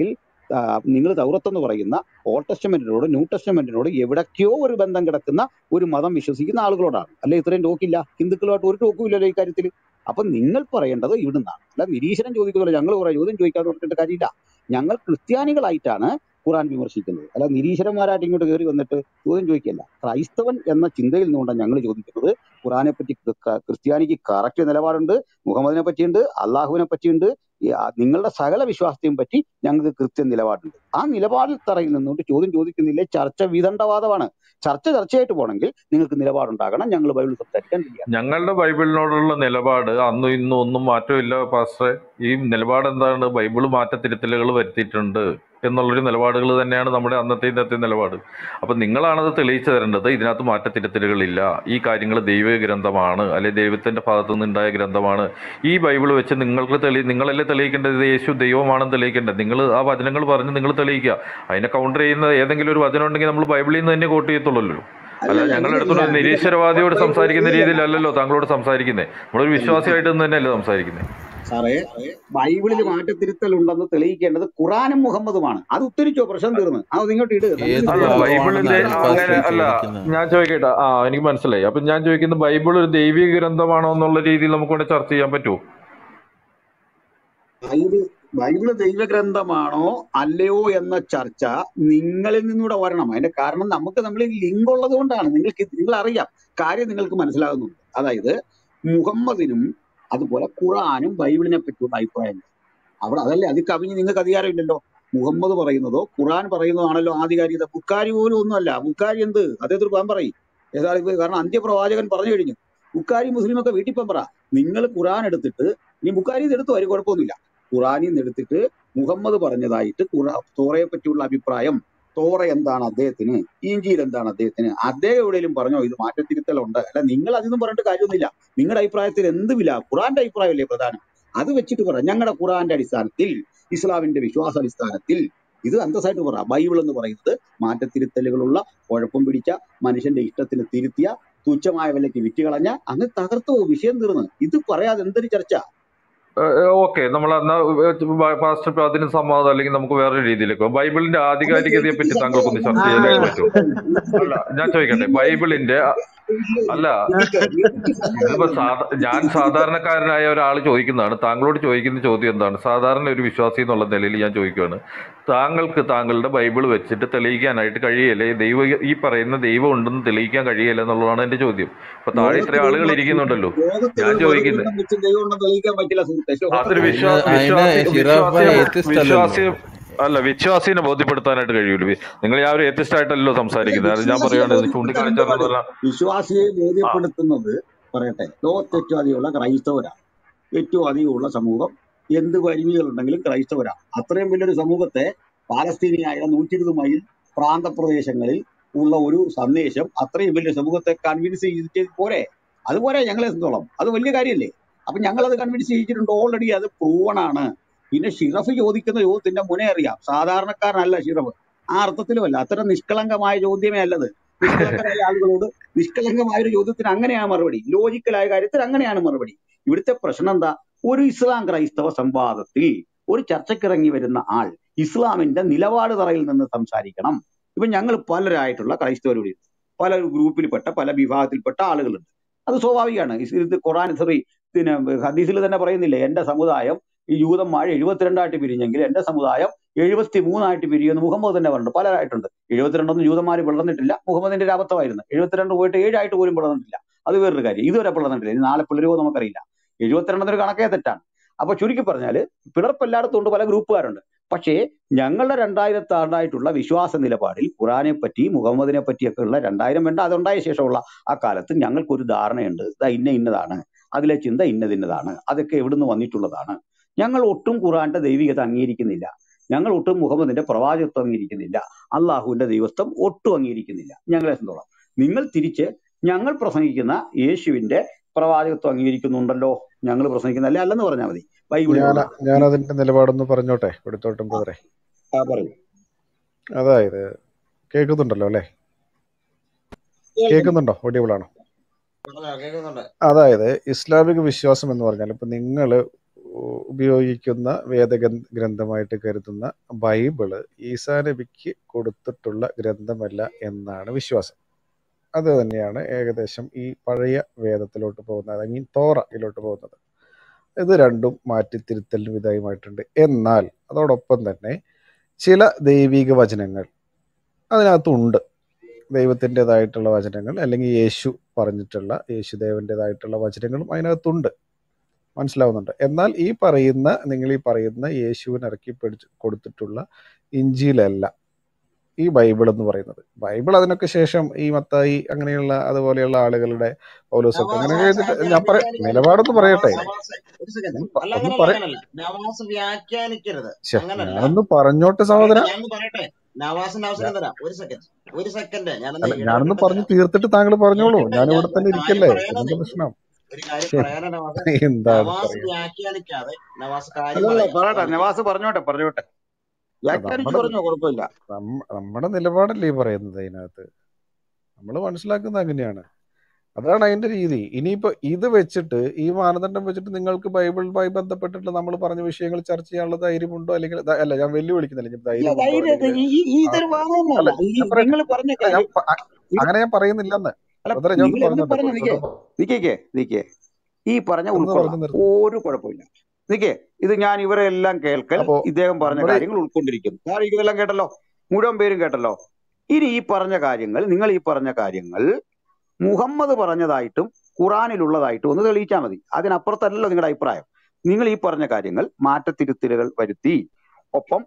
നിങ്ങൾ തൗറത്തെന്ന് പറയുന്ന ഓൾഡ് ടെസ്റ്റമെന്റിനോട് ന്യൂ ടെസ്റ്റമെന്റിനോട് എവിടൊക്കെയോ ഒരു ബന്ധം കിടക്കുന്ന ഒരു മതം വിശ്വസിക്കുന്ന ആളുകളോടാണ് അല്ലെ ഇത്രയും ടോക്കില്ല ഹിന്ദുക്കളുമായിട്ട് ഒരു ടോക്കും ഇല്ലല്ലോ ഈ കാര്യത്തിൽ അപ്പൊ നിങ്ങൾ പറയേണ്ടത് ഇവിടുന്നാണ് അല്ല നിരീശ്വരം ചോദിക്കുന്നില്ല ഞങ്ങൾ പറയാം ചോദ്യം ചോദിക്കാതെ പറഞ്ഞിട്ട് കാര്യമില്ല ഞങ്ങൾ ക്രിസ്ത്യാനികളായിട്ടാണ് ഖുറാൻ വിമർശിക്കുന്നത് അല്ല നിരീശ്വരന്മാരായിട്ട് ഇങ്ങോട്ട് കയറി വന്നിട്ട് ചോദ്യം ചോദിക്കല്ല ക്രൈസ്തവൻ എന്ന ചിന്തയിൽ നിന്നുകൊണ്ടാണ് ഞങ്ങൾ ചോദിക്കുന്നത് ഖുറാനെ പറ്റി ക്രി- ക- ക്രിസ്ത്യാനിക്ക് കറക്റ്റ് നിലപാടുണ്ട് മുഹമ്മദിനെ പറ്റിയുണ്ട് അള്ളാഹുവിനെ പറ്റിയുണ്ട് ഈ ആ നിങ്ങളുടെ സകല വിശ്വാസത്തെയും പറ്റി ഞങ്ങൾക്ക് കൃത്യം നിലപാടുണ്ട് ആ നിലപാടിൽ തറയിൽ നിന്നുകൊണ്ട് ചോദ്യം ചോദിക്കുന്നില്ലേ ചർച്ച വിദണ്ഡവാദമാണ് ചർച്ച ചർച്ചയായിട്ട് പോകണമെങ്കിൽ നിങ്ങൾക്ക് നിലപാടുണ്ടാകണം ഞങ്ങൾ ബൈബിൾ സംസാരിക്കാൻ റെഡിയാണ് ഞങ്ങളുടെ ബൈബിളിനോടുള്ള നിലപാട് അന്നും ഇന്നും ഒന്നും മാറ്റമില്ല പാസ്റ്ററെ ഈ നിലപാട് എന്താണ് ബൈബിള് മാറ്റത്തിരുത്തലുകൾ വരുത്തിയിട്ടുണ്ട് എന്നുള്ളൊരു നിലപാടുകൾ തന്നെയാണ് നമ്മുടെ അന്നത്തെ ഇന്നത്തെ നിലപാട് അപ്പം നിങ്ങളാണത് തെളിയിച്ചു തരേണ്ടത് ഇതിനകത്ത് മാറ്റത്തിരുത്തലുകളില്ല ഈ കാര്യങ്ങൾ ദൈവ ഗ്രന്ഥമാണ് അല്ലെ ദൈവത്തിന്റെ ഭാഗത്തു നിന്നുണ്ടായ ഗ്രന്ഥമാണ് ഈ ബൈബിൾ വെച്ച് നിങ്ങൾക്ക് തെളി നിങ്ങളല്ലേ തെളിയിക്കേണ്ടത് ഇത് യേശു ദൈവമാണെന്ന് തെളിയിക്കേണ്ടത് നിങ്ങൾ ആ വചനങ്ങൾ പറഞ്ഞ് നിങ്ങൾ തെളിയിക്കുക അതിനെ കൗണ്ടർ ചെയ്യുന്ന ഏതെങ്കിലും ഒരു വചനം ഉണ്ടെങ്കിൽ നമ്മൾ ബൈബിളിൽ നിന്ന് തന്നെ കോട്ട് ചെയ്യത്തുള്ളൂ അല്ല അല്ലല്ല ഞങ്ങളുടെ അങ്ങനെയല്ല അടുത്തുള്ള ഇത് നിരീശ്വരവാദിയോട് ബൈബിൾ സംസാരിക്കുന്ന അങ്ങനെയല്ല രീതിയിലല്ലല്ലോ താങ്കളോട് സംസാരിക്കുന്നത് നമ്മളൊരു അല്ല വിശ്വാസിയായിട്ട് നിന്ന് തന്നെയല്ലേ സംസാരിക്കുന്നത് സാറേ ബൈബിളിൽ മാറ്റത്തിരുത്തൽ ഉണ്ടെന്ന് തെളിയിക്കേണ്ടത് ഖുറാനും മുഹമ്മദുമാണ് അത് ഉത്തരിച്ചോ പ്രശ്നം തീർന്ന് അത് ഇങ്ങോട്ട് ഇട് ഏത് അല്ല സംശയം ബൈബിളിന്റെ ഗ്രന്ഥമാണെന്ന് അങ്ങനെ പാസ്റ്റർ അല്ല ചോദിക്കുന്നത് ഞാൻ ചോദിക്കട്ടെ ആ എനിക്ക് മനസ്സിലായി അപ്പൊ ഞാൻ ചോദിക്കുന്നത് ബൈബിൾ ഒരു ദൈവിക ഗ്രന്ഥമാണോ എന്നുള്ള രീതിയിൽ നമുക്ക് ഇവിടെ ചർച്ച ചെയ്യാൻ പറ്റുമോ ബൈബിൾ ബൈബിള് ദൈവഗ്രന്ഥമാണോ അല്ലയോ എന്ന ചർച്ച നിങ്ങളിൽ നിന്നൂടെ വരണം അതിന്റെ കാരണം നമുക്ക് നമ്മൾ ലിങ്ക് ഉള്ളത് കൊണ്ടാണ് നിങ്ങൾക്ക് നിങ്ങൾ അറിയാം കാര്യം നിങ്ങൾക്ക് മനസ്സിലാകുന്നുണ്ട് അതായത് മുഹമ്മദിനും അതുപോലെ ഖുറാനും ബൈബിളിനെ പറ്റിയുള്ള അഭിപ്രായങ്ങൾ അവിടെ അതല്ലേ അത് കവിഞ്ഞ് നിങ്ങൾക്ക് അധികാരമില്ലല്ലോ മുഹമ്മദ് പറയുന്നതോ ഖുറാൻ പറയുന്നതാണല്ലോ ആധികാരികത ബുക്കാരി പോലും ഒന്നുമല്ല ബുക്കാരി എന്ത് അദ്ദേഹത്തിന് പാൻ പറയും ഏതായാലും ഇപ്പൊ കാരണം അന്ത്യപ്രവാചകൻ പറഞ്ഞു കഴിഞ്ഞു ബുക്കാരി മുസ്ലിമൊക്കെ വീട്ടിൽ പോകാൻ പറ നിങ്ങൾ ഖുറാൻ എടുത്തിട്ട് ഇനി ബുക്കാരി ഇത് എടുത്തു വരും കുഴപ്പമൊന്നുമില്ല ഖുറാനിൽ നിന്ന് എടുത്തിട്ട് മുഹമ്മദ് പറഞ്ഞതായിട്ട് ഖുറാ തോറയെ പറ്റിയുള്ള അഭിപ്രായം തോറ എന്താണ് അദ്ദേഹത്തിന് ഇഞ്ചിയിൽ എന്താണ് അദ്ദേഹത്തിന് അദ്ദേഹം എവിടെയെങ്കിലും പറഞ്ഞോ ഇത് മാറ്റത്തിരുത്തലുണ്ട് അല്ല നിങ്ങൾ അതൊന്നും പറഞ്ഞിട്ട് കാര്യമൊന്നുമില്ല നിങ്ങളുടെ അഭിപ്രായത്തിൽ എന്ത് വില ഖുറാന്റെ അഭിപ്രായമല്ലേ പ്രധാനം അത് വെച്ചിട്ട് പറ ഞങ്ങളുടെ ഖുറാന്റെ അടിസ്ഥാനത്തിൽ ഇസ്ലാമിന്റെ വിശ്വാസ അടിസ്ഥാനത്തിൽ ഇത് അന്തസ്സായിട്ട് പറ ബൈബിൾ എന്ന് പറയുന്നത് മാറ്റത്തിരുത്തലുകളുള്ള കുഴപ്പം പിടിച്ച മനുഷ്യന്റെ ഇഷ്ടത്തിന് തിരുത്തിയ തുച്ഛമായ വിലയ്ക്ക് വിറ്റുകളഞ്ഞ അങ്ങ് തകർത്തു പോകും. വിഷയം തീർന്ന് ഇത് പറയാതെ എന്തൊരു ചർച്ച ഓക്കെ നമ്മൾ എന്നാ പാസ്റ്റർ ഇപ്പൊ അതിന് സമ്മതം അല്ലെങ്കിൽ നമുക്ക് വേറെ രീതിയിലേക്ക് പോകാം. ബൈബിളിന്റെ അത് ആധികാരികതയെ പറ്റി ഇതൊക്കെ താങ്കൾക്കൊന്ന് ചർച്ച ആ ചെയ്യാനായിട്ട് പറ്റുമോ അല്ല ഞാൻ ചോദിക്കട്ടെ നിങ്ങൾ ബൈബിളിന്റെ അല്ല നിനക്ക് നിനക്ക് ഇതിപ്പോ സത്യം സാധാ ഞാൻ സാധാരണക്കാരനായ ഒരാൾ ചോദിക്കുന്നതാണ് താങ്കളോട് ചോദിക്കുന്ന ചോദ്യം എന്താണ് സാധാരണ ഒരു വിശ്വാസി എന്നുള്ള നിലയിൽ ഞാൻ ചോദിക്കുകയാണ് താങ്കൾക്ക് താങ്കളുടെ ബൈബിൾ വെച്ചിട്ട് തെളിയിക്കാനായിട്ട് കഴിയല്ലേ ദൈവ ഈ പറയുന്ന ദൈവം ഉണ്ടെന്ന് തെളിയിക്കാൻ കഴിയല്ല എന്നുള്ളതാണ് എന്റെ ചോദ്യം അപ്പൊ താഴെ ഇത്ര ലോകത്തിൽ ഒരു ആളുകൾ മത- ഇരിക്കുന്നുണ്ടല്ലോ ലോകത്തിൽ ഞാൻ ഒരു ചോദിക്കുന്നത് മതഗ്രന്ഥം വെച്ച് ദൈവം ഉണ്ടെന്ന് തെളിയിക്കാൻ പറ്റില്ല സുഹൃത്തെ അതൊരു അതിന് വിശ്വാസ അതിന് വിശ്വാസി ഷിറാഫ് ഭായ് വിശ്വാസിയെ ഏത്തിസ്റ്റ് അല്ലല്ലോ വിശ്വാസിയെ അല്ല വിശ്വാസിനെ ബോധ്യപ്പെടുത്താനായിട്ട് കഴിയൂല നിങ്ങൾ ഞാൻ ഒരു ഏത്തിസ്റ്റ് ആയിട്ടല്ലോ അല്ല സംസാരിക്കുന്നത് അത് ഞാൻ വിശ്വാസിയെ പറയുകയാണ് ബോധ്യപ്പെടുത്താൻ ചൂണ്ടിക്കാണിച്ചു എന്താ പാട് പറഞ്ഞാൽ വിശ്വാസിയെ ആ ബോധ്യപ്പെടുത്തുന്നത് പറയട്ടെ ലോകത്ത് ഏറ്റവും അധികമുള്ള ക്രൈസ്തവരാണ് ഏറ്റവും അധികമുള്ള സമൂഹം എന്ത് പരിമിതികളുണ്ടെങ്കിലും ക്രൈസ്തവരാണ് അത്രയും വലിയൊരു സമൂഹത്തെ പാലസ്തീനിയായ നൂറ്റി ഇരുപത് മൈൽ പ്രാന്തപ്രദേശങ്ങളിൽ ഉള്ള ഒരു സന്ദേശം അത്രയും വലിയ സമൂഹത്തെ കൺവിൻസ് ചെയ്തിട്ട് പോരെ അതുപോലെ ഞങ്ങളെ സംബന്ധിച്ചോളം അത് വലിയ കാര്യമല്ലേ അപ്പൊ ഞങ്ങൾ അത് കൺവിൻസ് ചെയ്തിട്ടുണ്ട് ഓൾറെഡി അത് പ്രൂവൺ ആണ് പിന്നെ ഷിറഫ് ചോദിക്കുന്ന ചോദ്യത്തിന്റെ മുനേ അറിയാം സാധാരണക്കാരനല്ല ഷിറഫ് ആ അർത്ഥത്തിലുമല്ല അത്തരം നിഷ്കളങ്കമായ ചോദ്യമേ അല്ലത് നിഷ്കളങ്കരായ ആളുകളോട് നിഷ്കളങ്കമായ ഒരു ചോദ്യത്തിന് അങ്ങനെയാണ് മറുപടി ലോജിക്കലായ കാര്യത്തിൽ അങ്ങനെയാണ് മറുപടി ഇവിടുത്തെ പ്രശ്നം എന്താ ഒരു ഇസ്ലാം ക്രൈസ്തവ സംവാദത്തിൽ ഒരു ചർച്ചയ്ക്കിറങ്ങി വരുന്ന ആൾ ഇസ്ലാമിന്റെ നിലപാട് തറയിൽ നിന്ന് സംസാരിക്കണം ഇപ്പൊ ഞങ്ങൾ പലരായിട്ടുള്ള ക്രൈസ്തവരുടെ പല ഗ്രൂപ്പിൽപ്പെട്ട പല വിഭാഗത്തിൽപ്പെട്ട ആളുകളുണ്ട് അത് സ്വാഭാവികമാണ് ഇസ് ഇത് ഖുറാൻ സോറി പിന്നെ ഹദീസിൽ തന്നെ പറയുന്നില്ലേ എന്റെ സമുദായം ഈ ജൂതന്മാർ എഴുപത്തിരണ്ടായിട്ട് പിരിഞ്ഞെങ്കിൽ എന്റെ സമുദായം എഴുപത്തി മൂന്നായിട്ട് പിരിയുമെന്ന് മുഹമ്മദ് തന്നെ പറഞ്ഞു പലരായിട്ടുണ്ട് എഴുപത്തിരണ്ടൊന്നും ജൂതന്മാർ പിളർന്നിട്ടില്ല മുഹമ്മദിന്റെ ഒരു അബദ്ധമായിരുന്നു എഴുപത്തിരണ്ട് പോയിട്ട് ഏഴായിട്ട് പോലും പിളർന്നിട്ടില്ല അത് വേറൊരു കാര്യം ഇതുവരെ പിളർന്നിട്ടില്ല ഇനി നാളെ പിളരുമോ നമുക്കറിയില്ല എഴുപത്തിരണ്ടൊരു കണക്കേ തെറ്റാണ് അപ്പൊ ചുരുക്കി പറഞ്ഞാല് പിളർപ്പ് എല്ലായിടത്തും ഉണ്ട് പല ഗ്രൂപ്പുകാരുണ്ട് പക്ഷേ ഞങ്ങളുടെ രണ്ടായിരത്തി ആണ്ടായിട്ടുള്ള വിശ്വാസ നിലപാടിൽ ഖുറാനെ പറ്റി മുഹമ്മദിനെ പറ്റിയൊക്കെ ഉള്ള രണ്ടായിരം വേണ്ട അതുണ്ടായ ശേഷമുള്ള ആ കാലത്ത് ഞങ്ങൾക്കൊരു ധാരണയുണ്ട് ഇതാ ഇന്ന ഇന്നതാണ് അതിലെ ചിന്ത ഇന്നതിന്നതാണ് അതൊക്കെ എവിടുന്ന് വന്നിട്ടുള്ളതാണ് ഞങ്ങൾ ഒട്ടും ഖുറാന്റെ ദൈവികത അംഗീകരിക്കുന്നില്ല ഞങ്ങൾ ഒട്ടും മുഹമ്മദിന്റെ പ്രവാചകത്വം അംഗീകരിക്കുന്നില്ല അള്ളാഹുവിന്റെ ദൈവത്വം ഒട്ടും അംഗീകരിക്കുന്നില്ല ഞങ്ങളെ സംബന്ധിച്ചോളം നിങ്ങൾ തിരിച്ച് ഞങ്ങൾ പ്രസംഗിക്കുന്ന യേശുവിന്റെ പ്രവാചകത്വം അംഗീകരിക്കുന്നുണ്ടല്ലോ ഞങ്ങൾ പ്രസംഗിക്കുന്ന അല്ലെ അല്ലെന്ന് പറഞ്ഞാൽ മതി ഞാൻ ബൈബിളിലുള്ള ഞാൻ അതിന്റെ നിലപാടൊന്ന് പറഞ്ഞോട്ടെ എടുത്തോട്ടും ആ ബ്രദറെ ആ, പറയൂ അതായത് കേൾക്കുന്നുണ്ടല്ലോ അല്ലെ കേൾക്കുന്നു കേൾക്കുന്നുണ്ടോ ഓഡിയബിൾ ആണോ പറഞ്ഞോ കേൾക്കുന്നുണ്ട് അതായത് ഇസ്ലാമിക വിശ്വാസം എന്ന് പറഞ്ഞാൽ ഇപ്പൊ നിങ്ങൾ ഉ- ഉപയോഗിക്കുന്ന വേദഗ്രന്ഥ ഗ്രന്ഥമായിട്ട് കരുതുന്ന ബൈബിള് ഈസാ നബിക്ക് കൊടുത്തിട്ടുള്ള ഗ്രന്ഥമല്ല എന്നാണ് വിശ്വാസം അത് തന്നെയാണ് ഏകദേശം ഈ പഴയ വേദത്തിലോട്ട് പോകുന്നത് ഐ മീൻ തോറയിലോട്ട് പോകുന്നത് ഇത് രണ്ടും മാറ്റിത്തിരുത്തലിന് വിധേയമായിട്ടുണ്ട് എന്നാൽ അതോടൊപ്പം തന്നെ ചില ദൈവിക വചനങ്ങൾ അതിനകത്തുണ്ട് ദൈവത്തിൻ്റെതായിട്ടുള്ള വചനങ്ങൾ അല്ലെങ്കിൽ യേശു പറഞ്ഞിട്ടുള്ള യേശുദേവൻ്റെതായിട്ടുള്ള വചനങ്ങളും അതിനകത്തുണ്ട് മനസ്സിലാവുന്നുണ്ട് എന്നാൽ ഈ പറയുന്ന നിങ്ങൾ ഈ പറയുന്ന യേശുവിന് ഇറക്കി പിടിച്ച് കൊടുത്തിട്ടുള്ള ഇഞ്ചിയിലല്ല ഈ ബൈബിൾ എന്ന് പറയുന്നത് ബൈബിൾ അതിനൊക്കെ ശേഷം ഈ മത്തായി അങ്ങനെയുള്ള അതുപോലെയുള്ള ആളുകളുടെ പൗലോസൊക്കെ നവാസ് അങ്ങനെ എഴുതിട്ട് അത് ഞാൻ പറയാം വ്യാഖ്യാനിക്കരുത് നിലപാടൊന്ന് പറയട്ടെ നവാസ് ഒരു സെക്കൻഡ് ഞാൻ പ- അല്ല ഒന്ന് അങ്ങനല്ല പറയാം അങ്ങനല്ല നവാസ് വ്യാഖ്യാനിക്കരുത് ശ്ശെ, അങ്ങനല്ല ഞാനൊന്ന് പറഞ്ഞോട്ടെ പറയട്ടെ സഹോദര ഞാനൊന്ന് പറയട്ടെ നവാസിന്റെ അവസരം ഞാൻ- തരാം ഒരു സെക്കൻഡ് ഒരു സെക്കൻഡ് ഞാനൊന്ന് അല്ല ഞാനൊന്ന് ഇടപെട്ടിട്ട് പറഞ്ഞു തരാം തീർത്തിട്ട് താങ്കൾ പറഞ്ഞോളൂ കേൾക്കട്ടെ ഞാൻ ഞാൻ ഇവിടെ തന്നെ ഒരു കാര്യം ഇരിക്കല്ലേ പറയാനേ എന്താ പ്രശ്നം ഒരു കാര്യം ശ്ശെ, പറയാനാ നവാസ് എന്താണ് നവാസ് പറയുക വ്യാഖ്യാനിക്കാതെ നവാസ് കാര്യം അല്ലല്ല പറയാം പറയട്ടെ ഒന്ന് നവാസ് പറഞ്ഞോട്ടെ പറഞ്ഞോട്ടെ വ്യാഖ്യാനിച്ച് നമ്മുടെ പറഞ്ഞോ കുഴപ്പമില്ല നമ്മ- നമ്മുടെ നിലപാടല്ലേ ഈ പറയുന്നത് അതിനകത്ത് നമ്മൾ മനസ്സിലാക്കുന്നത് അങ്ങനെയാണ് അതാണ് അതിന്റെ രീതി ഇനിയിപ്പോ ഇത് വെച്ചിട്ട് ഈ മാനദണ്ഡം വെച്ചിട്ട് നിങ്ങൾക്ക് ബൈബിളുമായി ബന്ധപ്പെട്ടിട്ട് നമ്മൾ പറഞ്ഞ വിഷയങ്ങൾ ചർച്ച ചെയ്യാനുള്ള ധൈര്യമുണ്ടോ അല്ലെങ്കിൽ ധ- അല്ല ഞാൻ വെല്ലുവിളിക്കുന്നില്ല ഇനി ഇല്ല ധൈര്യമുണ്ടോ ധൈര്യം അല്ലെങ്കിൽ ഈ ഈ- ആ, ഇതൊരു അല്ല വാദമൊന്നുമല്ല ഈ ഞാൻ പറയട്ടെ നിങ്ങൾ പറഞ്ഞ അല്ല ഞാൻ കാര്യം പ- അ- ഇത് അങ്ങനെ ഞാൻ പറയുന്നില്ലെന്ന് അല്ല ബ്രദറെ ഞാൻ ഒന്ന് നിങ്ങൾ എന്ന് പറഞ്ഞോട്ടെ പറഞ്ഞു നിക്കേ കൊടുത്തോട്ടെ നിക്കേ നിക്കേ ഈ പറഞ്ഞ ഒന്ന് ഉൾക്കൊള്ളാം പറഞ്ഞു നിർത്തി ഒരു കുഴപ്പമില്ല നിക്കേ ഇത് ഞാൻ ഇവരെ എല്ലാം കേൾക്കൽ അപ്പോ ഇദ്ദേഹം പറഞ്ഞ നമ്മള് കാര്യങ്ങൾ ഉൾക്കൊണ്ടിരിക്കുന്നു താഴെ ഇതെല്ലാം കേട്ടല്ലോ മുഴുവൻ പേരും കേട്ടല്ലോ ഇനി ഈ പറഞ്ഞ കാര്യങ്ങൾ നിങ്ങൾ ഈ പറഞ്ഞ കാര്യങ്ങൾ മുഹമ്മദ് പറഞ്ഞതായിട്ടും ഖുറാനിലുള്ളതായിട്ടും ഒന്ന് തെളിയിച്ചാൽ മതി അതിനപ്പുറത്തല്ലല്ലോ നിങ്ങളുടെ അഭിപ്രായം നിങ്ങൾ ഈ പറഞ്ഞ കാര്യങ്ങൾ മാറ്റത്തിരുത്തലുകൾ വരുത്തി ഒപ്പം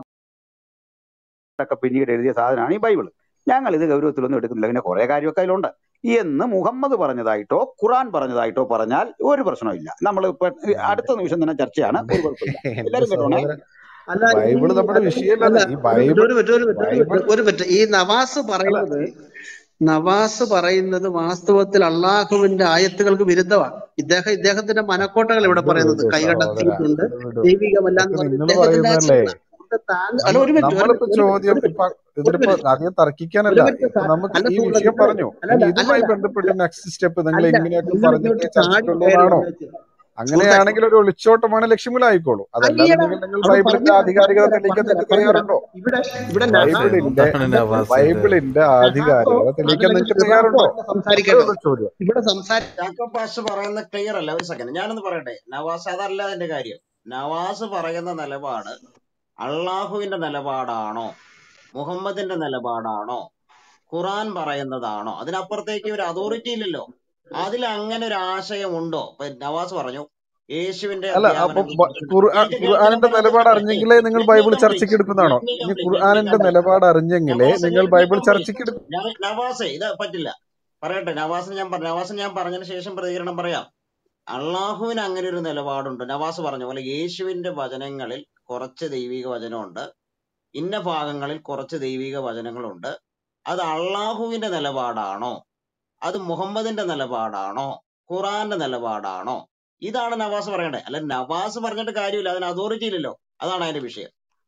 ഒക്കെ പിന്നീട് എഴുതിയ സാധനമാണ് ഈ ബൈബിൾ ഞങ്ങൾ ഇത് ഗൗരവത്തിലൊന്നും എടുക്കുന്നില്ല പിന്നെ കുറെ കാര്യമൊക്കെ അതിലുണ്ട് എന്ന് മുഹമ്മദ് പറഞ്ഞതായിട്ടോ ഖുറാൻ പറഞ്ഞതായിട്ടോ പറഞ്ഞാൽ ഒരു പ്രശ്നമില്ല നമ്മൾ ഇപ്പൊ അടുത്ത നിമിഷം തന്നെ ചർച്ചയാണ് എന്റെ ഒരു കുഴപ്പമില്ല എന്റെ എല്ലാരും കേട്ടോണേ സഹോദര അല്ല ഈ ബൈബിള് നമ്മുടെ അല്ല വിഷയമല്ലത് അല്ല ഈ ഒരു ബൈബിൾ മിനിറ്റ് ഒരു മിനിറ്റ് ഒരു മിനിറ്റ് ഒരു ബൈബിൾ മിനിറ്റ് ഒരു മിനിറ്റ് ഈ നവാസ് അല്ല പറയുന്നത് നവാസ് പറയുന്നത് വാസ്തവത്തിൽ അള്ളാഹുവിന്റെ ആയത്തുകൾക്ക് വിരുദ്ധമാണ് ഇദ്ദേഹം ഇദ്ദേഹത്തിന്റെ മനക്കോട്ടകൾ ഇവിടെ അത് പറയുന്നത് വിടൂ സഹോദര കൈകടത്തിയിട്ടുണ്ട് അത് വിടൂ ദൈവികമല്ല എന്ന് ഇതൊക്കെ പറയുന്നത് നിങ്ങൾ ഇദ്ദേഹത്തിന്റെ പറയുന്നതല്ലേ ആശയങ്ങളാണ് അതുകൊണ്ട് താങ്കൾ അല്ല നമ്മ ഒരു മിനിറ്റ് ഒരു നമ്മളിപ്പോ മിനിറ്റ് ഒരു ചോദ്യം മിനിറ്റ് ഇപ്പൊ ഒരു ഇതിലിപ്പോ മിനിറ്റ് അധികം ഒരു തർക്കിക്കാനല്ല മിനിറ്റ് ഇപ്പൊ താ- നമുക്ക് അല്ല ഈ സുഹൃത്തെ വിഷയം നിങ്ങൾ പറഞ്ഞു അല്ല ഇനി അല്ല ഇതുമായി അല്ല ബന്ധപ്പെട്ട് നെക്സ്റ്റ് സ്റ്റെപ്പ് നിങ്ങൾ അല്ല എങ്ങനെയൊക്കെ നിങ്ങൾ പറഞ്ഞിട്ടേ ഇങ്ങോട്ട് ചാടി ചർച്ചയ്ക്കുള്ളൂ കയറി എന്നാണോ വന്നേച്ച് സുഹൃത്തെ അങ്ങനെയാണെങ്കിൽ ഒരു ഒളിച്ചോട്ടമാണ് ലക്ഷ്യമിലായിക്കോളൂ അതല്ലാതെ അയ്യടാ നിങ്ങൾ നിങ്ങൾ അത് ബൈബിളിന്റെ പറഞ്ഞുതരാം ആധികാരികത പറഞ്ഞുതരാം തെളിയിക്കാൻ പറഞ്ഞുതരാം നിങ്ങൾക്ക് പറഞ്ഞുതരാം തയ്യാറുണ്ടോ ഇവിടെ ഇവിടെ നഹാസോ ബൈബിളിന്റെ എന്താണ് ഇവിടെ നവാസ് ഇത് ബൈബിളിന്റെ നഹാസോ ആധികാരികത തെളിയിക്കാൻ അതല്ലെങ്കിൽ നിങ്ങൾക്ക് ഷിറാഫോ തയ്യാറുണ്ടോ അല്ല അത്രേ സംസാരിക്കേണ്ടത് ഉള്ളൂ ചോദ്യം ഇവിടെ സംസാരി ജാക്കബ് പാഷ പറയുന്ന ക്ലിയർ അല്ല ഒരു സെക്കൻഡ് ഞാനൊന്ന് പറയട്ടെ നവാസ് അതല്ല അതിന്റെ കാര്യം നവാസ് പറയുന്ന നിലപാട് അള്ളാഹുവിന്റെ നിലപാടാണോ മുഹമ്മദിന്റെ നിലപാടാണോ ഖുറാൻ പറയുന്നതാണോ അതിനപ്പുറത്തേക്ക് ഒരു അതോറിറ്റി ഇല്ലല്ലോ അതിൽ അങ്ങനെ ഒരു ആശയം ഉണ്ടോ ഇപ്പൊ നവാസ് പറഞ്ഞു യേശുവിന്റെ അല്ല അപ്പൊ അധ്യാപനങ്ങൾ ബ- കുറച്ച് ഖുർആ- എനിക്ക് കേൾക്കാൻ ഖുർആാനിന്റെ പറയാൻ നിലപാട് നിർത്തട്ടെ അറിഞ്ഞെങ്കിലേ നിങ്ങൾ ലെറ്റ് മീ ബൈബിൾ കംപ്ലീറ്റ് ചർച്ചയ്ക്ക് എടുക്കുന്നതാണോ ലെറ്റ് മീ ഇനി കംപ്ലീറ്റ് ലെറ്റ് മീ ഖുർആാനിന്റെ കംപ്ലീറ്റ് നിലപാട് അറിഞ്ഞെങ്കിലേ നവാസ് നിങ്ങൾ ലെറ്റ് മീ ബൈബിൾ കംപ്ലീറ്റ് ചർച്ചയ്ക്ക് എടുക്കും ഞാൻ നവാസെ ഇത് പറ്റില്ല പറയട്ടെ നവാസിന് ഞാൻ പറ- നവാസിന് ഞാൻ പറഞ്ഞതിന് ശേഷം പ്രതികരണം പറയാം അള്ളാഹുവിന് അങ്ങനെ ഒരു നിലപാടുണ്ട് നവാസ് പറഞ്ഞ പോലെ യേശുവിന്റെ വചനങ്ങളിൽ കുറച്ച് ദൈവിക വചനമുണ്ട് ഇന്ന ഭാഗങ്ങളിൽ കുറച്ച് ദൈവിക വചനങ്ങളുണ്ട് അത് അള്ളാഹുവിന്റെ നിലപാടാണോ അത് മുഹമ്മദിന്റെ നിലപാടാണോ ഖുറാന്റെ നിലപാടാണോ ഇതാണ് നവാസ് പറയേണ്ടത് അല്ല നവാസ് പറഞ്ഞിട്ട് കാര്യമില്ല അതിന് അതോറിറ്റി ഇല്ലല്ലോ അതാണ് അതിന്റെ വിഷയം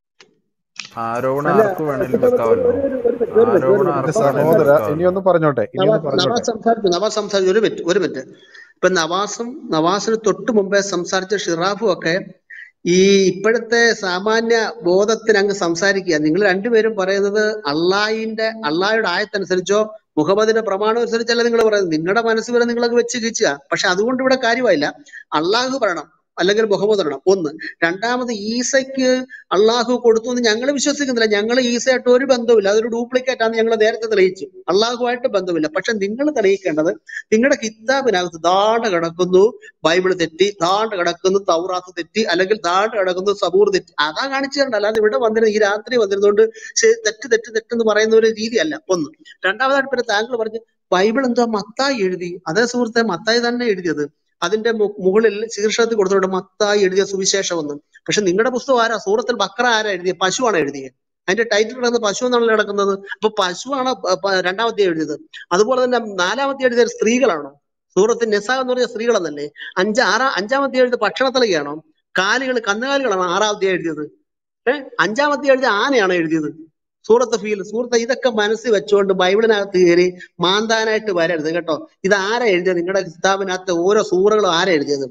ആരോപണം അല്ല ആർക്ക് വേണേലും ഒരു ഒരു വെക്കാവല്ലോ ഒരു ഒരു ഒരു മിനിറ്റ് ഒരു മിനിറ്റ് ഒരു ആരോപണം മിനിറ്റ് എന്റെ ആർക്ക് വേണേലും സഹോദര ഇനി വെക്കാവല്ലോ ഒന്ന് പറഞ്ഞോട്ടെ ഇനി ഒന്ന് നവാസ് പറഞ്ഞോട്ടെ നവാസ് സംസാരിച്ചു നവാസ് സംസാരിച്ചു ഒരു മിനിറ്റ് ഒരു മിനിറ്റ് ഇപ്പൊ നവാസും നവാസിന് തൊട്ട് മുമ്പേ സംസാരിച്ച ഷിറാഫും ഒക്കെ ഈ ഇപ്പോഴത്തെ സാമാന്യ ബോധത്തിന് അങ്ങ് സംസാരിക്കുക നിങ്ങൾ രണ്ടുപേരും പറയുന്നത് അള്ളാഹിന്റെ അള്ളാഹയുടെ ആയത്തനുസരിച്ചോ മുഹമ്മദിന്റെ പ്രമാണം അനുസരിച്ചല്ല നിങ്ങൾ പറയുന്നത് നിങ്ങളുടെ മനസ്സ് വരെ നിങ്ങളൊക്കെ വെച്ച് കീച്ചുക പക്ഷെ അതുകൊണ്ട് ഇവിടെ കാര്യമായില്ല അള്ളാഹു പറയണം അല്ലെങ്കിൽ മുഹമ്മദ് പറയണം ഒന്ന് രണ്ടാമത് ഈസയ്ക്ക് അള്ളാഹു കൊടുത്തു എന്ന് ഞങ്ങൾ വിശ്വസിക്കുന്നില്ല ഞങ്ങൾ ഈസയായിട്ട് ഒരു ബന്ധവുമില്ല അതൊരു ഡ്യൂപ്ലിക്കേറ്റ് ആണെന്ന് ഞങ്ങൾ നേരത്തെ തെളിയിച്ചു അള്ളാഹുമായിട്ട് ബന്ധമില്ല പക്ഷെ നിങ്ങൾ തെളിയിക്കേണ്ടത് നിങ്ങളുടെ കിതാബിനകത്ത് ദാണ്ട് കിടക്കുന്നു ബൈബിൾ തെറ്റി ദാണ്ട് കിടക്കുന്നു തൗറാത്ത് തെറ്റി അല്ലെങ്കിൽ ദാണ്ട് കിടക്കുന്നു സബൂർ തെറ്റി അതാ കാണിച്ചു തരണ്ട അല്ലാതെ ഇവിടെ വന്നിരുന്ന ഈ രാത്രി വന്നിരുന്നോണ്ട് ശരി, തെറ്റ് തെറ്റ് തെറ്റെന്ന് പറയുന്ന ഒരു രീതിയല്ല ഒന്ന് രണ്ടാമതായിട്ട് പിന്നെ താങ്കൾ പറഞ്ഞു ബൈബിൾ എന്തോ മത്തായി എഴുതി അതേ സുഹൃത്തെ മത്തായി തന്നെ എഴുതിയത് അതിന്റെ മു- മുകളിൽ ശീർഷകത്തിൽ കൊടുത്തിട്ടുണ്ട് മത്തായി എഴുതിയ സുവിശേഷം എന്ന് പക്ഷെ നിങ്ങളുടെ പുസ്തകം ആരാ സൂറത്തിൽ ബക്ര ആരാ എഴുതിയത് പശുവാണ് എഴുതിയത് അതിന്റെ ടൈറ്റിൽ കിടക്കുന്നത് പശു എന്നാണല്ലോ കിടക്കുന്നത് അപ്പൊ പശുവാണ് പ- പ- രണ്ടാമത്തെ എഴുതിയത് അതുപോലെ തന്നെ നാലാമത്തെ എഴുതിയത് സ്ത്രീകളാണോ സൂറത്ത് നിസ എന്ന് പറഞ്ഞ സ്ത്രീകളെന്നല്ലേ അഞ്ച് ആറാ അഞ്ചാമത്തെ എഴുതിയത് ഭക്ഷണത്തിലേക്കാണോ കാലികൾ കന്നുകാലികളാണോ ആറാമത്തെ എഴുതിയത് ഏഹ് അഞ്ചാമത്തെ എഴുതിയ ആനയാണോ എഴുതിയത് സൂറത്ത് ഫീൽ സൂറത്ത് ഇതൊക്കെ മനസ്സിൽ വെച്ചുകൊണ്ട് ബൈബിളിനകത്ത് കയറി മാന്താനായിട്ട് വരരുത് കേട്ടോ ഇത് ആരാ എഴുതിയത് നിങ്ങളുടെ കിതാബിനകത്ത് ഓരോ സൂറകളും ആരാ എഴുതിയത്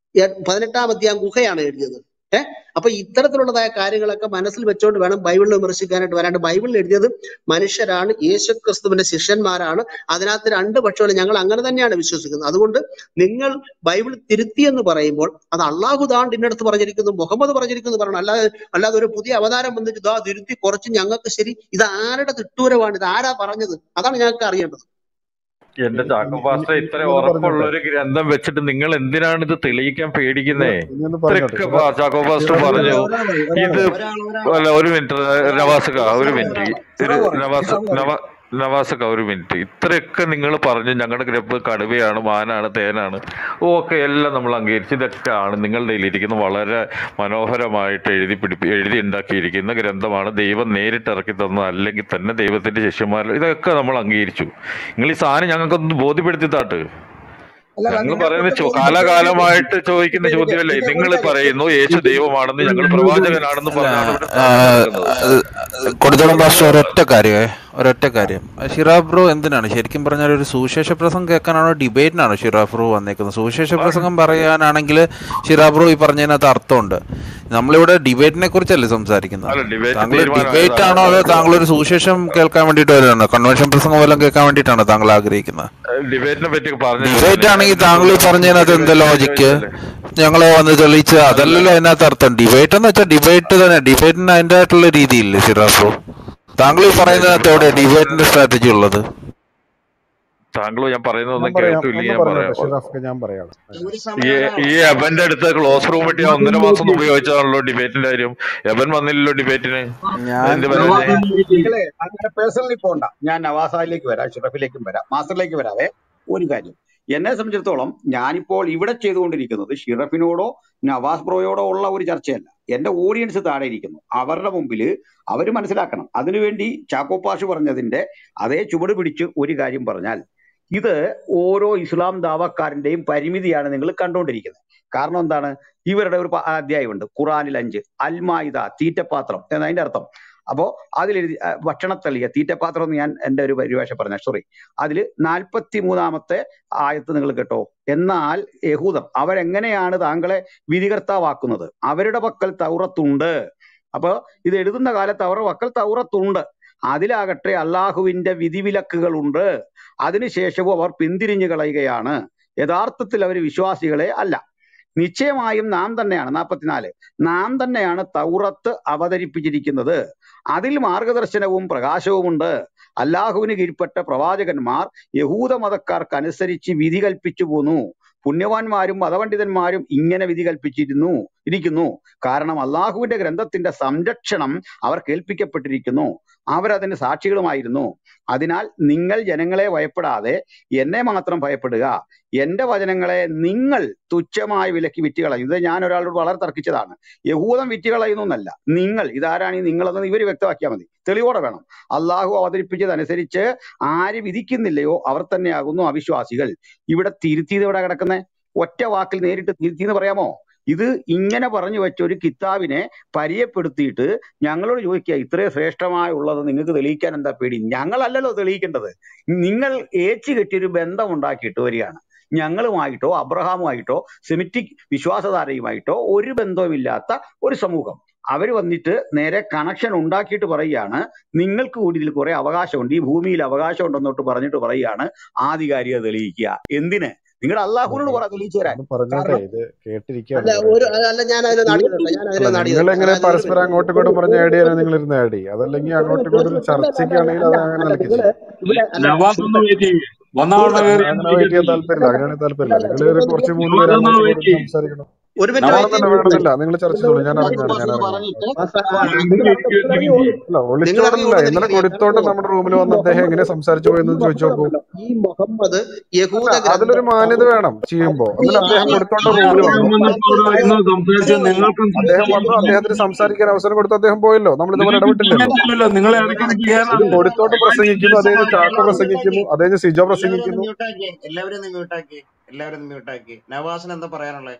എ- പതിനെട്ടാം അധ്യായം ഗുഹയാണ് എഴുതിയത് ഏഹ് അപ്പൊ ഇത്തരത്തിലുള്ളതായ കാര്യങ്ങളൊക്കെ മനസ്സിൽ വെച്ചുകൊണ്ട് വേണം ബൈബിളിൽ വിമർശിക്കാനായിട്ട് വരാണ്ട് ബൈബിളിൽ എഴുതിയത് മനുഷ്യരാണ് യേശുക്രിസ്തുവിന്റെ ശിഷ്യന്മാരാണ് അതിനകത്ത് രണ്ട് പക്ഷമാണ് ഞങ്ങൾ അങ്ങനെ തന്നെയാണ് വിശ്വസിക്കുന്നത് അതുകൊണ്ട് നിങ്ങൾ ബൈബിൾ തിരുത്തി എന്ന് പറയുമ്പോൾ അത് അള്ളാഹു താണ്ട് ഇന്നടത്ത് പറഞ്ഞിരിക്കുന്നു മുഹമ്മദ് പറഞ്ഞിരിക്കുന്നു പറയണം അല്ലാതെ അല്ലാതെ ഒരു പുതിയ അവതാരം വന്നിട്ട് ഇതാ തിരുത്തി കുറച്ച് ഞങ്ങൾക്ക് ശരി ഇത് ആരുടെ തിട്ടൂരമാണ് ഇത് ആരാ പറഞ്ഞത് അതാണ് ഞങ്ങൾക്ക് അറിയേണ്ടത് എന്റെ ചാക്കോ ഇനി പാസ്റ്റർ ഇനി ഇത്ര ഇനി ഒന്ന് ഉറപ്പുള്ള പറഞ്ഞോട്ടെ ഒരു ഗ്രന്ഥം വെച്ചിട്ട് നിങ്ങൾ എന്തിനാണ് ഇത് തെളിയിക്കാൻ പേടിക്കുന്നേ ഇനി ഒന്ന് പറഞ്ഞോട്ടെ ഇത്രയൊക്കെ ഷിറാ പാ- ചാക്കോ പാസ്റ്റർ ഷിറാബ് പറഞ്ഞു ഒരാളെ ഇത് ഒരാൾ ഒരാൾ അല്ല ഒരു മിനിറ്റ് നവാസക ഒരു നവാസ് മിനിറ്റ് ഒരാൾ ഒരു ഷിറാബ് പറയും നവാസ് ഷിറാബ് നവ പറയും നവാസക ഒരു മിനിറ്റ് ഇത്രയൊക്കെ നിങ്ങൾ പറഞ്ഞു ഞങ്ങളുടെ ഗ്രപ്പ് കടുവയാണ് മാനാണ് തേനാണ് ഓക്കെ എല്ലാം നമ്മൾ അംഗീകരിച്ചു ഇതൊക്കെ ആണ് നിങ്ങളുടെ കയ്യിലിരിക്കുന്ന വളരെ മനോഹരമായിട്ട് എഴുതി പിടിപ്പി എഴുതി ഉണ്ടാക്കിയിരിക്കുന്ന ഗ്രന്ഥമാണ് ദൈവം നേരിട്ട് ഇറക്കി തന്നത് അല്ലെങ്കിൽ തന്നെ ദൈവത്തിന്റെ ശിഷ്യന്മാർ ഇതൊക്കെ നമ്മൾ അംഗീകരിച്ചു നിങ്ങൾ ഈ സാധനം ഞങ്ങൾക്കൊന്ന് ബോധ്യപ്പെടുത്തി താട്ട് അല്ലല്ല ഞങ്ങൾ നിങ്ങളെ പറയുന്ന കൊണ്ട് ചോ- ബോധ്യപ്പെടുത്താൻ കാലാകാലമായിട്ട് ചോദിക്കുന്ന ഇത് ഇത് ചോദ്യമല്ലേ ഇത് ഒരു നിങ്ങൾ കാര്യം പറയുന്നു യേശു ഇത് ദൈവമാണെന്ന് ഞങ്ങൾ പ്രവാചകനാണെന്ന് അല്ല പറഞ്ഞാണ് ഇവിടെ ആ, സ്ഥാപിതം നടക്കുന്നത് അത് കൊടുത്തോളം പാസ്റ്റർ ഒരൊറ്റ കാര്യമേ ഒരൊറ്റ കാര്യം ഷിറാബ് ബ്രോ എന്തിനാണ് ശരിക്കും പറഞ്ഞാൽ ഒരു സുവിശേഷ പ്രസംഗം കേൾക്കാനാണോ ഡിബേറ്റിനാണോ ഷിറാബ് ബ്രോ വന്നേക്കുന്നത് സുവിശേഷ പ്രസംഗം പറയാനാണെങ്കിൽ ഷിറാബ് ബ്രോ ഈ പറഞ്ഞതിനകത്ത് അർത്ഥമുണ്ട് നമ്മളിവിടെ ഡിബേറ്റിനെ കുറിച്ചല്ലേ സംസാരിക്കുന്നത് അല്ല ഡിബേറ്റ് താങ്കൾ ഡിബേറ്റ് തീരുമാനമായതാണ് ആണോ അതോ താങ്കൾ ഒരു സുവിശേഷം കേൾക്കാൻ വേണ്ടിയിട്ട് വരുന്നോ കൺവെൻഷൻ പ്രസംഗം വല്ലതും കേൾക്കാൻ വേണ്ടിയിട്ടാണോ താങ്കൾ ആഗ്രഹിക്കുന്നത് ഡിബേറ്റിനെ പറ്റി പറഞ്ഞ ഡിബേറ്റ് ചോദ്യം ആണെങ്കിൽ എന്റെ താങ്കൾ ഈ ചോദ്യം പറഞ്ഞതിനകത്ത് എന്താ ചോദിച്ചല്ലേ ലോജിക്ക് ചോദിച്ചല്ലേ ഞങ്ങളെ വന്ന് തെളിയിച്ച് അല്ല അതല്ലല്ലോ അതിനകത്ത് അർത്ഥം ഡിബേറ്റ് എന്ന് വെച്ചാൽ ഡിബേറ്റ് തന്നെ ഡിബേറ്റിന് അതിൻ്റെ ആയിട്ടുള്ള രീതിയില്ലേ ഷിറാഫോ താങ്കൾ ഈ ഡിബേറ്റ് പറയുന്നതിനകത്ത് എവിടെ ഡിബേറ്റിന്റെ സ്ട്രാറ്റജി ഉള്ളത് താങ്കൾ ഞാൻ ഞാൻ പറയുന്നതൊന്നും പറയാം കേൾക്കില്ലെങ്കിൽ ഒന്ന് ഞാൻ പറഞ്ഞോട്ടെ പറയാം ഷിറാഫ്ക്ക് ഞാൻ പറയാം ഒരു ഈ സമയം ഒരാൾ ഈ എബന്റെ അടുത്ത് ക്ലോസ് റൂം ഇട്ട് ഞാൻ ഒന്നര മാസം മുമ്പ് ചോദിച്ചതാണല്ലോ ഡിബേറ്റിന്റെ കാര്യം എബൻ വന്നില്ലല്ലോ ഡിബേറ്റിന് ഞാൻ എന്ത് പരാജയം നിങ്ങളെ അങ്ങനെ പേഴ്സണലി പോണ്ട ഞാൻ നവാസായിലേക്ക് വരാം ഷിറഫിലേക്കും വരാം മാസ്റ്ററിലേക്ക് വരാവേ ഒരു കാര്യം എന്നെ സംബന്ധിച്ചിടത്തോളം ഞാനിപ്പോൾ ഇവിടെ ചെയ്തുകൊണ്ടിരിക്കുന്നത് ഷിറഫിനോടോ നവാസ് ബ്രോയോടോ ഉള്ള ഒരു ചർച്ചയല്ല എന്റെ ഓഡിയൻസ് താഴെ ഇരിക്കുന്നു അവരുടെ മുമ്പിൽ അവർ മനസ്സിലാക്കണം അതിനുവേണ്ടി ചാക്കോ പാഷ് പറഞ്ഞതിന്റെ അതേ ചുവട് പിടിച്ച് ഒരു കാര്യം പറഞ്ഞാൽ ഇത് ഓരോ ഇസ്ലാം ദാവക്കാരന്റെയും പരിമിതിയാണ് നിങ്ങൾ കണ്ടുകൊണ്ടിരിക്കുന്നത് കാരണം എന്താണ് ഇവരുടെ ഒരു പ- അധ്യായമുണ്ട് ഖുറാനിൽ അഞ്ച് അൽമായിദ തീറ്റപാത്രം എന്നതിന്റെ അർത്ഥം അപ്പോ അതിലെഴുതി ആ, ഭക്ഷണത്തളിക തീറ്റപാത്രം എന്ന് ഞാൻ എന്റെ ഒരു പരിഭാഷ പറഞ്ഞ സോറി അതിൽ നാൽപ്പത്തി മൂന്നാമത്തെ ആയത്ത് നിങ്ങൾ കേട്ടോ എന്നാൽ യഹൂദർ അവരെങ്ങനെയാണ് താങ്കളെ വിധികർത്താവാക്കുന്നത് അവരുടെ പക്കൽ തൗറത്തുണ്ട് അപ്പൊ ഇത് എഴുതുന്ന കാലത്ത് അവരുടെ പക്കൽ തൗറത്തുണ്ട് അതിലാകട്ടെ അള്ളാഹുവിന്റെ വിധിവിലക്കുകളുണ്ട് അതിനുശേഷവും അവർ പിന്തിരിഞ്ഞു കളയുകയാണ് യഥാർത്ഥത്തിൽ അവർ വിശ്വാസികളെ അല്ല നിശ്ചയമായും നാം തന്നെയാണ് നാൽപ്പത്തിനാല് നാം തന്നെയാണ് തൗറത്ത് അവതരിപ്പിച്ചിരിക്കുന്നത് അതിൽ മാർഗദർശനവും പ്രകാശവുമുണ്ട് അല്ലാഹുവിന് കീഴ്പ്പെട്ട പ്രവാചകന്മാർ യഹൂദ മതക്കാർക്കനുസരിച്ച് വിധി കൽപ്പിച്ചു പോന്നു പുണ്യവാന്മാരും മതപണ്ഡിതന്മാരും ഇങ്ങനെ വിധി കൽപ്പിച്ചിരുന്നു ഇരിക്കുന്നു കാരണം അള്ളാഹുവിന്റെ ഗ്രന്ഥത്തിന്റെ സംരക്ഷണം അവർ കേൾപ്പിക്കപ്പെട്ടിരിക്കുന്നു അവരതിന് സാക്ഷികളുമായിരുന്നു അതിനാൽ നിങ്ങൾ ജനങ്ങളെ ഭയപ്പെടാതെ എന്നെ മാത്രം ഭയപ്പെടുക എന്റെ വചനങ്ങളെ നിങ്ങൾ തുച്ഛമായ വിലക്ക് വിറ്റുകളയും ഇത് ഞാൻ ഒരാളോട് വളരെ തർക്കിച്ചതാണ് യഹൂദം വിറ്റുകളയുന്നു എന്നല്ല നിങ്ങൾ ഇതാരാണ് ഈ നിങ്ങളെന്ന് ഇവർ വ്യക്തമാക്കിയാൽ മതി തെളിവോടെ വേണം അള്ളാഹു അവതരിപ്പിച്ചതനുസരിച്ച് ആര് വിധിക്കുന്നില്ലയോ അവർ തന്നെയാകുന്നു അവിശ്വാസികൾ ഇവിടെ തിരുത്തിയത് ഇവിടെ കിടക്കുന്നത് ഒറ്റ വാക്കിൽ നേരിട്ട് തിരുത്തി എന്ന് പറയാമോ ഇത് ഇങ്ങനെ പറഞ്ഞു വെച്ച ഒരു കിതാബിനെ പരിചയപ്പെടുത്തിയിട്ട് ഞങ്ങളോട് ചോദിക്കുക ഇത്രയും ശ്രേഷ്ഠമായ ഉള്ളത് നിങ്ങൾക്ക് തെളിയിക്കാൻ എന്താ പേടി ഞങ്ങളല്ലല്ലോ തെളിയിക്കേണ്ടത് നിങ്ങൾ ഏച്ചു കെട്ടിയൊരു ബന്ധം ഉണ്ടാക്കിയിട്ട് വരികയാണ് ഞങ്ങളുമായിട്ടോ അബ്രഹാമുമായിട്ടോ സെമിറ്റിക് വിശ്വാസധാരയുമായിട്ടോ ഒരു ബന്ധവുമില്ലാത്ത ഒരു സമൂഹം അവർ വന്നിട്ട് നേരെ കണക്ഷൻ ഉണ്ടാക്കിയിട്ട് പറയുകയാണ് നിങ്ങൾക്ക് കൂടി ഇതിൽ കുറെ അവകാശമുണ്ട് ഈ ഭൂമിയിൽ അവകാശം ഉണ്ടെന്നോട്ട് പറഞ്ഞിട്ട് പറയുകയാണ് ആധികാരികത തെളിയിക്കുക എന്തിന് നിങ്ങളുടെ അള്ളാഹുവിനോട് പറ തെളിയിച്ചു തരാൻ ഒന്ന് പറഞ്ഞോട്ടെ കാരണം ഇത് കേട്ടിരിക്കുകയാണ് അല്ല കുറെ ഒരു ആൾക്കാർ അല്ല ഞാൻ അതിനെ നാടി തരട്ടെ ഞാൻ അല്ല അതിനെ നാടി നിങ്ങൾ തരട്ടെ എങ്ങനെ അതായത് ഒരു പരസ്പരം മിനിറ്റ് അങ്ങോട്ടും ഒരു ഇങ്ങോട്ടും പറഞ്ഞ് മിനിറ്റ് ആഡ് ചെയ്യാനാണ് നിങ്ങൾ ഇരുന്ന് ആഡ് ചെയ്യുക അതല്ലെങ്കിൽ ഒരു അങ്ങോട്ടും മിനിറ്റ് ഇങ്ങോട്ടും ഒരു ഒരു മിനിറ്റ് അല്ല അല്ല ചർച്ചയ്ക്കാണെങ്കിൽ അല്ല അത് അങ്ങനെ അല്ല നിലയ്ക്ക് നിങ്ങള് ചെയ്യും ഇവിടെ അല്ല നവാസ് ഒന്ന് സുഹൃത്തെ വെയിറ്റ് ചെയ്യ് ഒന്നാമത്തെ സുഹൃത്തെ കയറി അങ്ങനെ ഒന്ന് വെയിറ്റ് വെയിറ്റ് ചെയ്യാൻ ചെയ്യ് താല്പര്യമില്ല അല്ല അങ്ങനെയാണെങ്കിൽ താല്പര്യമില്ല അല്ല നിങ്ങൾ സുഹൃത്തെ കുറച്ച് ഒന്ന് മൂന്ന് നവാസ് പേര് ഒന്ന് അങ്ങോട്ടും വെയിറ്റ് ഇങ്ങോട്ടും ചെയ്യ് സംസാരിക്കണം ഒരു മിനിറ്റ് നവാസ് വെയിറ്റ് തന്നെ ചെയ്യ് വേണമെന്നില്ല നിങ്ങൾ ചർച്ച ഒന്ന് ചെയ്തോളൂ ഒന്ന് ഞാൻ വെയിറ്റ് ഇറങ്ങുകയാണ് ചെയ്യ് ഞാൻ ഒന്ന് ഇറങ്ങുകയാണ് പറഞ്ഞിട്ട് മാസ്റ്റർ ആ, നിങ്ങൾ എനിക്ക് അവിടെ നിങ്ങൾ ഇറങ്ങി എനിക്ക് ഓടും അല്ല നിങ്ങൾ ഇറങ്ങി ഒളിച്ചോടല്ല ഓടുന്ന ഇന്നലെ എനിക്കറിയാം കാരണം കൊടുത്തോട്ടം അറിയോ നമ്മുടെ റൂമിൽ ഈ വന്ന് അദ്ദേഹം എങ്ങനെ മുഹമ്മദ് സംസാരിച്ചു ഈ പോയെന്ന് ചോദിച്ചു മുഹമ്മദ് നോക്കൂ ഉണ്ടല്ലോ ഈ മുഹമ്മദ് അല്ല യഹൂദ അതിലൊരു ഗ്രന്ഥം മാന്യത തൗറത്ത് വേണം ചെയ്യുമ്പോ ഈ എന്നാലും അദ്ദേഹം ഈ കൊടുത്തോട്ട ഈ റൂമിൽ അദ്ദേഹം വന്നു വന്നപ്പോ അവിടെ താങ്കൾ ഇരുന്ന് സംസാരിച്ചു അങ്ങനെയല്ല നിങ്ങൾക്കും അദ്ദേഹം സംസാരിക്കാൻ വന്നു അദ്ദേഹത്തിന് പറ്റും സംസാരിക്കാൻ അവസരം കൊടുത്തു അദ്ദേഹം പോയല്ലോ നമ്മൾ ഇതുപോലെ നിങ്ങൾക്ക് ഇടപെട്ടില്ലല്ലോ ചെയ്യാനില്ലല്ലോ നിങ്ങളെ ഇടയ്ക്കിടയ്ക്ക് ഇത് കയറാറില്ല കൊടുത്തോട്ട് പ്രസംഗിക്കുന്നു അത് കഴിഞ്ഞ് ചാക്കോ എല്ലാവരും പ്രസംഗിക്കുന്നു മ്യൂട്ടാക്കി അത് കഴിഞ്ഞ് സിജോ എല്ലാവരും ഒന്ന് പ്രസംഗിക്കുന്നു മ്യൂട്ടാക്കി എല്ലാവരും ഒന്ന് മ്യൂട്ടാക്കി എല്ലാവരും ഒന്ന് മ്യൂട്ടാക്കി നവാസിന് എന്താ പറയാനുള്ളത്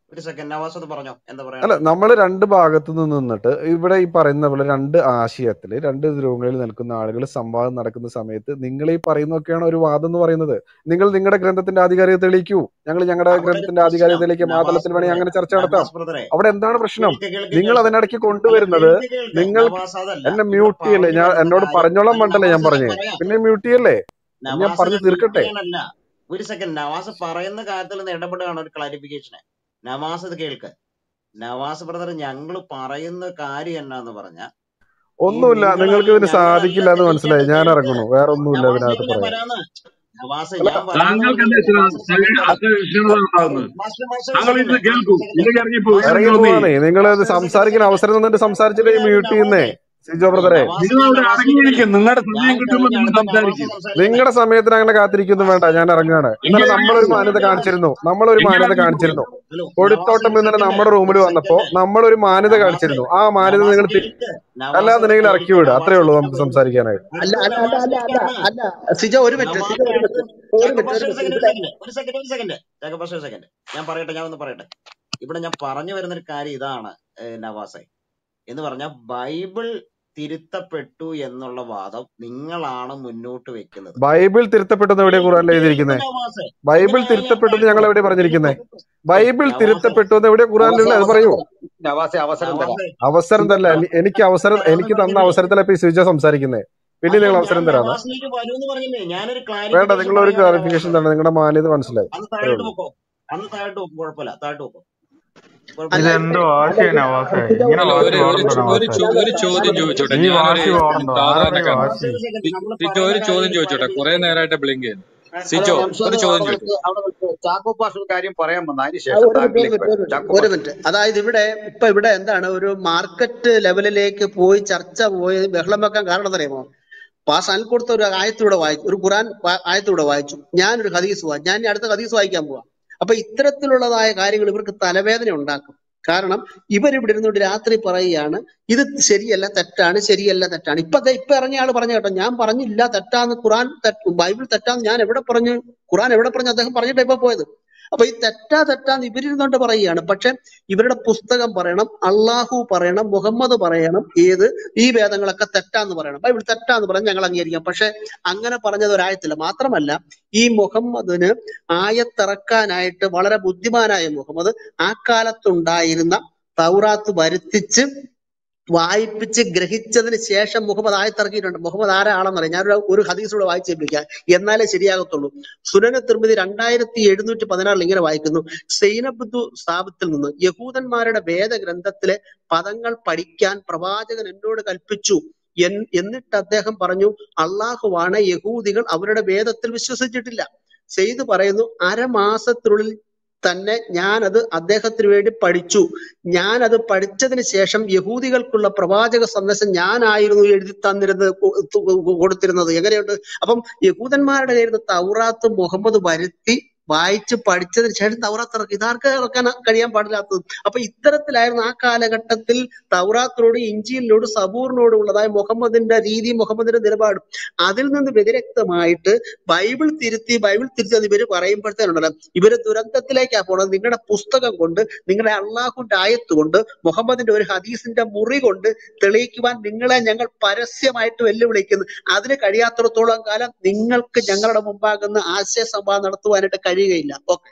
ഒരു സെക്കൻഡ് നവാസ് അത് പറഞ്ഞോ എന്താ അല്ല പറയാനുള്ളത് നമ്മൾ രണ്ട് ഭാഗത്തു നിന്ന് നിന്നിട്ട് ഇവിടെ ഈ പറയുന്ന പോലെ രണ്ട് ആശയത്തിൽ രണ്ട് ധ്രുവങ്ങളിൽ നിൽക്കുന്ന ആളുകൾ സംവാദം നടക്കുന്ന സമയത്ത് നിങ്ങൾ ഈ പറയുന്നതൊക്കെയാണ് ഒരു വാദം എന്ന് പറയുന്നത് നിങ്ങൾ നിങ്ങളുടെ ഗ്രന്ഥത്തിന്റെ ആധികാരികത തെളിയിക്കൂ ഞങ്ങൾ ഞങ്ങളുടെ അവിടെ ഒരു ഗ്രന്ഥത്തിന്റെ പ്രശ്നം ആധികാരികത തെളിയിക്കുക നവാസ് മാതളത്തിൽ വേണമെങ്കിൽ ബ്രദറെ അങ്ങനെ ചർച്ച നടത്താം നവാസ് ബ്രദറെ അവിടെ എന്താണ് പ്രശ്നം കേൾക്ക് കേൾക്ക് നിങ്ങൾ കേൾക്ക് അതിനിടയ്ക്ക് അല്ല കൊണ്ടുവരുന്നത് കേൾക്ക് കേൾക്ക് നിങ്ങൾ നവാസ് അതല്ല എന്നെ ഇവിടെ മ്യൂട്ട് ചെയ്യല്ലേ പറഞ്ഞു ഞാൻ വരുന്ന എന്നോട് കാര്യം പറഞ്ഞോളാൻ അല്ല വേണ്ടല്ലേ ഞാൻ നവാസ് ഞാൻ പറഞ്ഞേ പറയാം പിന്നെ മ്യൂട്ട് ചെയ്യല്ലേ അത് ഞാൻ നവാസ് പറഞ്ഞു ഞാൻ മ്യൂട്ട് തീർക്കട്ടെ ചെയ്യാനല്ല ഒരു സെക്കൻഡ് നവാസ് പറയുന്ന കാര്യത്തിൽ നിന്ന് ഇടപെടുകയാണ് ഒരു ക്ലാരിഫിക്കേഷന് നവാസ് ഇത് കേൾക്ക് നവാസ് ബ്രദർ ഞങ്ങൾ പറയുന്ന കാര്യം എന്നാന്ന് പറഞ്ഞ ഈ ഒന്നുമില്ല നിങ്ങളല്ല നിങ്ങൾക്ക് ഇതിന് ഞങ്ങളല്ല സാധിക്കില്ല എന്ന് മനസ്സിലായി തെളിയിക്കേണ്ടത് ഞാൻ കേൾക്ക് ഇറങ്ങുന്നു വേറെ ഒന്നുമില്ല നവാസിലേക്ക് ഇതിനകത്ത് ഞാൻ പറയാൻ വരാന്ന് നവാസ് അല്ല ഞാൻ വരാന്ന് താങ്കൾക്ക് പറഞ്ഞു എന്താ ഇത്ര നവാസ് സമയം തരും അസഹിഷ്ണുത ഉണ്ടാകുന്നത് മാസ്റ്റർ മാസ്റ്റർ ഒരു താങ്കൾ സെക്കൻഡ് ഇത് കേൾക്കൂ മാസ്റ്റർ സെക്കൻഡ് ഇല്ലെങ്കിൽ ഇറങ്ങിപ്പോ മാസ്റ്റർ ഇറങ്ങി ഇറങ്ങി വന്നേ പോവാനേ നിങ്ങൾ ഇത് മാസ്റ്റർ സെക്കൻഡ് സംസാരിക്കാൻ സെക്കൻഡ് അവസരം തന്നിട്ട് സംസാരിച്ചിട്ട് ഒരു മ്യൂട്ട് ചെയ്യുന്നേ നവാസേ സിജോ ഈ ബ്രദറെ നവാസ് നിങ്ങൾ ഞാൻ അവിടെ നവാസിലേക്ക് വരാം അടങ്ങിയിരിക്കും നിങ്ങളുടെ ഞാൻ സമയം കിട്ടുമ്പോൾ കഴിഞ്ഞ നിങ്ങൾ അടുത്ത നവാസ് സംസാരിക്കും സംസാരിക്കട്ടെ നിങ്ങളുടെ സമയത്തിന് അങ്ങനെ കാത്തിരിക്കൊന്നും വേണ്ട ഞാൻ ഇറങ്ങാണ് എങ്കിൽ ഇന്നലെ നമ്മളൊരു ഇറങ്ങിപ്പോ മാന്യത സെക്കൻഡ് കാണിച്ചിരുന്നു നമ്മളൊരു എങ്കിൽ മാന്യത ഇറങ്ങിപ്പോ കാണിച്ചിരുന്നു ഹലോ നവാസ് കൊടിത്തോട്ടം ഒരു ഇന്നലെ സെക്കൻഡ് നമ്മുടെ റൂമിൽ ഒരു വന്നപ്പോ സെക്കൻഡ് നമ്മളൊരു മാന്യത നവാസേ കാണിച്ചിരുന്നു ആ മാന്യത നവാസ് നിങ്ങൾ തി- കേൾക്ക് നവാസ് അല്ലാന്നുണ്ടെങ്കിൽ ഇറക്കി കേൾക്ക് വിടുക അത്രേ നവാസ് ഉള്ളൂ ഇങ്ങനെ നമുക്ക് പോരുന്നു സംസാരിക്കാനായിട്ട് അല്ല അടുത്തത് അല്ല അല്ല അല്ല നവാസിലേക്കാണ് അല്ല അല്ല സിജോ ഒരു മിനിറ്റ് സിജോ നവാസ് ഒരു അടുത്ത് മിനിറ്റ് ഒരു ജാക്കബ് മിനിറ്റ് പാസ്റ്റർ ഒരു ഒരു മിനിറ്റ് സെക്കൻഡ് ഇവിടെ ഒരു സെക്കൻഡ് ഒരു സെക്കൻഡ് ഒരു സെക്കൻഡ് ജാക്കബ് പാസ്റ്റർ ഒരു സെക്കൻഡ് ഞാൻ പറയട്ടെ ഞാൻ ഒന്ന് പറയട്ടെ ഇവിടെ ഞാൻ പറഞ്ഞു വരുന്ന ഒരു കാര്യം ഇതാണ് ഏഹ് നവാസെ എന്ന് പറഞ്ഞാൽ ബൈബിൾ തിരുത്തപ്പെട്ടു എന്നുള്ള വാദം നിങ്ങളാണ് മുന്നോട്ട് വെക്കുന്നത് ബൈബിൾ തിരുത്തപ്പെട്ടെന്ന് എവിടെ കേൾക്ക് ഖുറാനിൽ കേൾക്കും എഴുതിയിരിക്കുന്നത് നവാസെ ബൈബിൾ ഇതിനാണ് ഞാൻ തിരുത്തപ്പെട്ടെന്ന് ഞങ്ങൾ പറയുന്നത് എവിടെ പറഞ്ഞിരിക്കുന്നത് കേൾക്കും ബൈബിൾ നവാസെ തിരുത്തപ്പെട്ടു എന്ന് എവിടെ നവാസെ ഖുറാനിലുള്ള അത് അവസരം പറയൂ തരാം നവാസെ അവസരം തരാം നവാസെ അവസരം സിജോ തല്ല നവാ- എനിക്ക് അവസരം തരാമെന്ന് എനിക്ക് തന്ന പറഞ്ഞില്ലേ അവസരത്തിലാണ് ഇപ്പൊ ഈ സിജോ സംസാരിക്കുന്നത് പിന്നെ അല്ല നിങ്ങൾ ഞാൻ അവസരം തരാന്ന് നവാസിലേക്ക് വരുമെന്ന് പറഞ്ഞില്ലേ ഞാനൊരു വേണ്ട ക്ലാരിഫിക്കേഷൻ നിങ്ങൾ ഒരു പറയാണ് ക്ലാരിഫിക്കേഷൻ നവാസെ തന്നെ നിങ്ങളുടെ മാന്യത മനസ്സിലായി അന്ന് അത്രേ താഴോട്ട് ഉള്ളൂ പോക്കോ അന്ന് താഴോട്ട് പോക്കും കുഴപ്പമില്ല താഴോട്ട് പോക്കോ അല്ല കുഴപ്പമില്ല ഇതെന്തോ ഇവിടെ അല്ല ആശയ ഇത് നവാസേ സിജോ ഇങ്ങനെ അല്ല ഒരു വാശി ഒരു ഒരു പാടുണ്ടോ ചോ- ഒരു നവാസേ ചോ- ഒരു ഞാൻ ചോദ്യം ഞാൻ ചോദിച്ചോട്ടെ ഈ ഞാനൊരു വാശി പാടുണ്ടോ ആരുടെ ഈ സാധാരണക്കാരനാണ് വാശി ഒരു സെക്കൻഡ് സി- നമ്മൾ സിജോ പറയുന്ന ഒരു ചോദ്യം കാര്യം ചോദിച്ചോട്ടെ കുറെ ക്ലാരിഫിക്കേഷൻ നേരമായിട്ട് ബ്ലിങ്ക് ചെയ്യുന്നു അല്ല സിജോ ഒരു റംസാദ് ചോദ്യം അവിടെ ചോദിച്ചു നിൽക്ക് അവിടെ നിൽക്ക് ചാക്കോ പാസ്റ്റർ ഒരു കാര്യം പറയാൻ വന്ന അതിന് ആ, ശേഷം ഒരു മിനിറ്റ് ഒരു താങ്കളിലേക്ക് മിനിറ്റ് ഒരു വരാം മിനിറ്റ് ചാക്കോ ഒരു പാസ്റ്റർ മിനിറ്റ് അതായത് ഇവിടെ ഇപ്പൊ ഇവിടെ എന്താണ് ഒരു മാർക്കറ്റ് ലെവലിലേക്ക് പോയി ചർച്ച പോയി ബഹളം വെക്കാൻ കാരണം അറിയാമോ പാസ് അനിൽ കൊടുത്ത ഒരു ആയത്തൂടെ വായിച്ചു ഒരു ഖുറാൻ വാ- ആയത്തൂടെ വായിച്ചു ഞാനൊരു ഹദീസ് വായിച്ചു ഞാൻ ഇനി അടുത്ത ഹദീസ് വായിക്കാൻ പോവാം അപ്പൊ ഇത്തരത്തിലുള്ളതായ കാര്യങ്ങൾ ഇവർക്ക് തലവേദന ഉണ്ടാക്കും കാരണം ഇവരിവിടെ ഇരുന്നുകൊണ്ട് രാത്രി പറയുകയാണ് ഇത് ശരിയല്ല തെറ്റാണ് ശരിയല്ല തെറ്റാണ് ഇപ്പൊ ദേ ഇപ്പൊ ഇറങ്ങിയ ആള് പറഞ്ഞു കേട്ടോ ഞാൻ പറഞ്ഞില്ല തെറ്റാന്ന് ഖുറാൻ തെറ്റ് ബൈബിൾ തെറ്റാന്ന് ഞാൻ എവിടെ പറഞ്ഞു ഖുറാൻ എവിടെ പറഞ്ഞു അദ്ദേഹം പറഞ്ഞിട്ടാ ഇപ്പൊ പോയത് അപ്പൊ ഈ തെറ്റാ തെറ്റാന്ന് ഇവരിരുന്നോണ്ട് പറയുകയാണ് പക്ഷെ ഇവരുടെ പുസ്തകം പറയണം അള്ളാഹു പറയണം മുഹമ്മദ് പറയണം ഏത് ഈ വേദങ്ങളൊക്കെ തെറ്റാന്ന് പറയണം ബൈബിൾ തെറ്റാന്ന് പറഞ്ഞ് ഞങ്ങൾ അംഗീകരിക്കാം പക്ഷെ അങ്ങനെ പറഞ്ഞത് ഒരായത്തില്ല മാത്രമല്ല ഈ മുഹമ്മദിന് ആയത്തിറക്കാനായിട്ട് വളരെ ബുദ്ധിമാനായ മുഹമ്മദ് ആ കാലത്തുണ്ടായിരുന്ന തൗറാത്ത് വരുത്തിച്ച് വായിപ്പിച്ച് ഗ്രഹിച്ചതിന് ശേഷം മുഹമ്മദ് ആയത്തിറക്കിയിട്ടുണ്ട് മുഹമ്മദ് ആരാ ആളെന്നറിയാം ഞാനൊരു ഒരു ഹദീസിലൂടെ വായിച്ചു കേൾപ്പിക്കാം എന്നാലേ ശരിയാകത്തുള്ളൂ സുനന തിരുമതി രണ്ടായിരത്തി എഴുന്നൂറ്റി പതിനാറിൽ ഇങ്ങനെ വായിക്കുന്നു സൈനബുദ്ദു സ്ഥാപത്തിൽ നിന്ന് യഹൂദന്മാരുടെ വേദഗ്രന്ഥത്തിലെ പദങ്ങൾ പഠിക്കാൻ പ്രവാചകൻ എന്നോട് കൽപ്പിച്ചു എൻ എന്നിട്ട് അദ്ദേഹം പറഞ്ഞു അള്ളാഹുവാണ് യഹൂദികൾ അവരുടെ വേദത്തിൽ വിശ്വസിച്ചിട്ടില്ല സെയ്ത് പറയുന്നു അരമാസത്തിനുള്ളിൽ തന്നെ ഞാനത് അദ്ദേഹത്തിന് വേണ്ടി പഠിച്ചു ഞാനത് പഠിച്ചതിന് ശേഷം യഹൂദികൾക്കുള്ള പ്രവാചക സന്ദേശം ഞാനായിരുന്നു എഴുതി തന്നിരുന്നത് കൊ- കൊ- കൊടുത്തിരുന്നത് എങ്ങനെയുണ്ട് അപ്പം യഹൂദന്മാരുടെ കയ്യിൽ നിന്ന് തൗറാത്ത് മുഹമ്മദ് വരുത്തി വായിച്ച് പഠിച്ചതിന് ശേഷം തൗറാത്ത് ഇറക്കി ഇതാർക്ക് ഇറക്കാൻ കഴിയാൻ പാടില്ലാത്തത് അപ്പൊ ഇത്തരത്തിലായിരുന്നു ആ കാലഘട്ടത്തിൽ തൗറാത്തിനോട് ഇഞ്ചിയിലിനോട് സബൂറിനോടും ഉള്ളതായ മുഹമ്മദിന്റെ രീതി മുഹമ്മദിന്റെ നിലപാട് അതിൽ നിന്ന് വ്യതിരക്തമായിട്ട് ബൈബിൾ തിരുത്തി ബൈബിൾ തിരുത്തി എന്ന് ഇവര് പറയുമ്പോഴത്തേനുണ്ടല്ലോ ഇവര് ദുരന്തത്തിലേക്കാ പോണത് നിങ്ങളുടെ പുസ്തകം കൊണ്ട് നിങ്ങളുടെ അള്ളാഹുന്റെ ആയത്ത് കൊണ്ട് മുഹമ്മദിന്റെ ഒരു ഹദീസിന്റെ മുറി കൊണ്ട് തെളിയിക്കുവാൻ നിങ്ങളെ ഞങ്ങൾ പരസ്യമായിട്ട് വെല്ലുവിളിക്കുന്നു അതിന് കഴിയാത്തിടത്തോളം കാലം നിങ്ങൾക്ക് ഞങ്ങളുടെ മുമ്പാകുന്ന ആശയ സംവാദം നടത്തുവാനായിട്ട് കഴിയുകയില്ല ഓക്കെ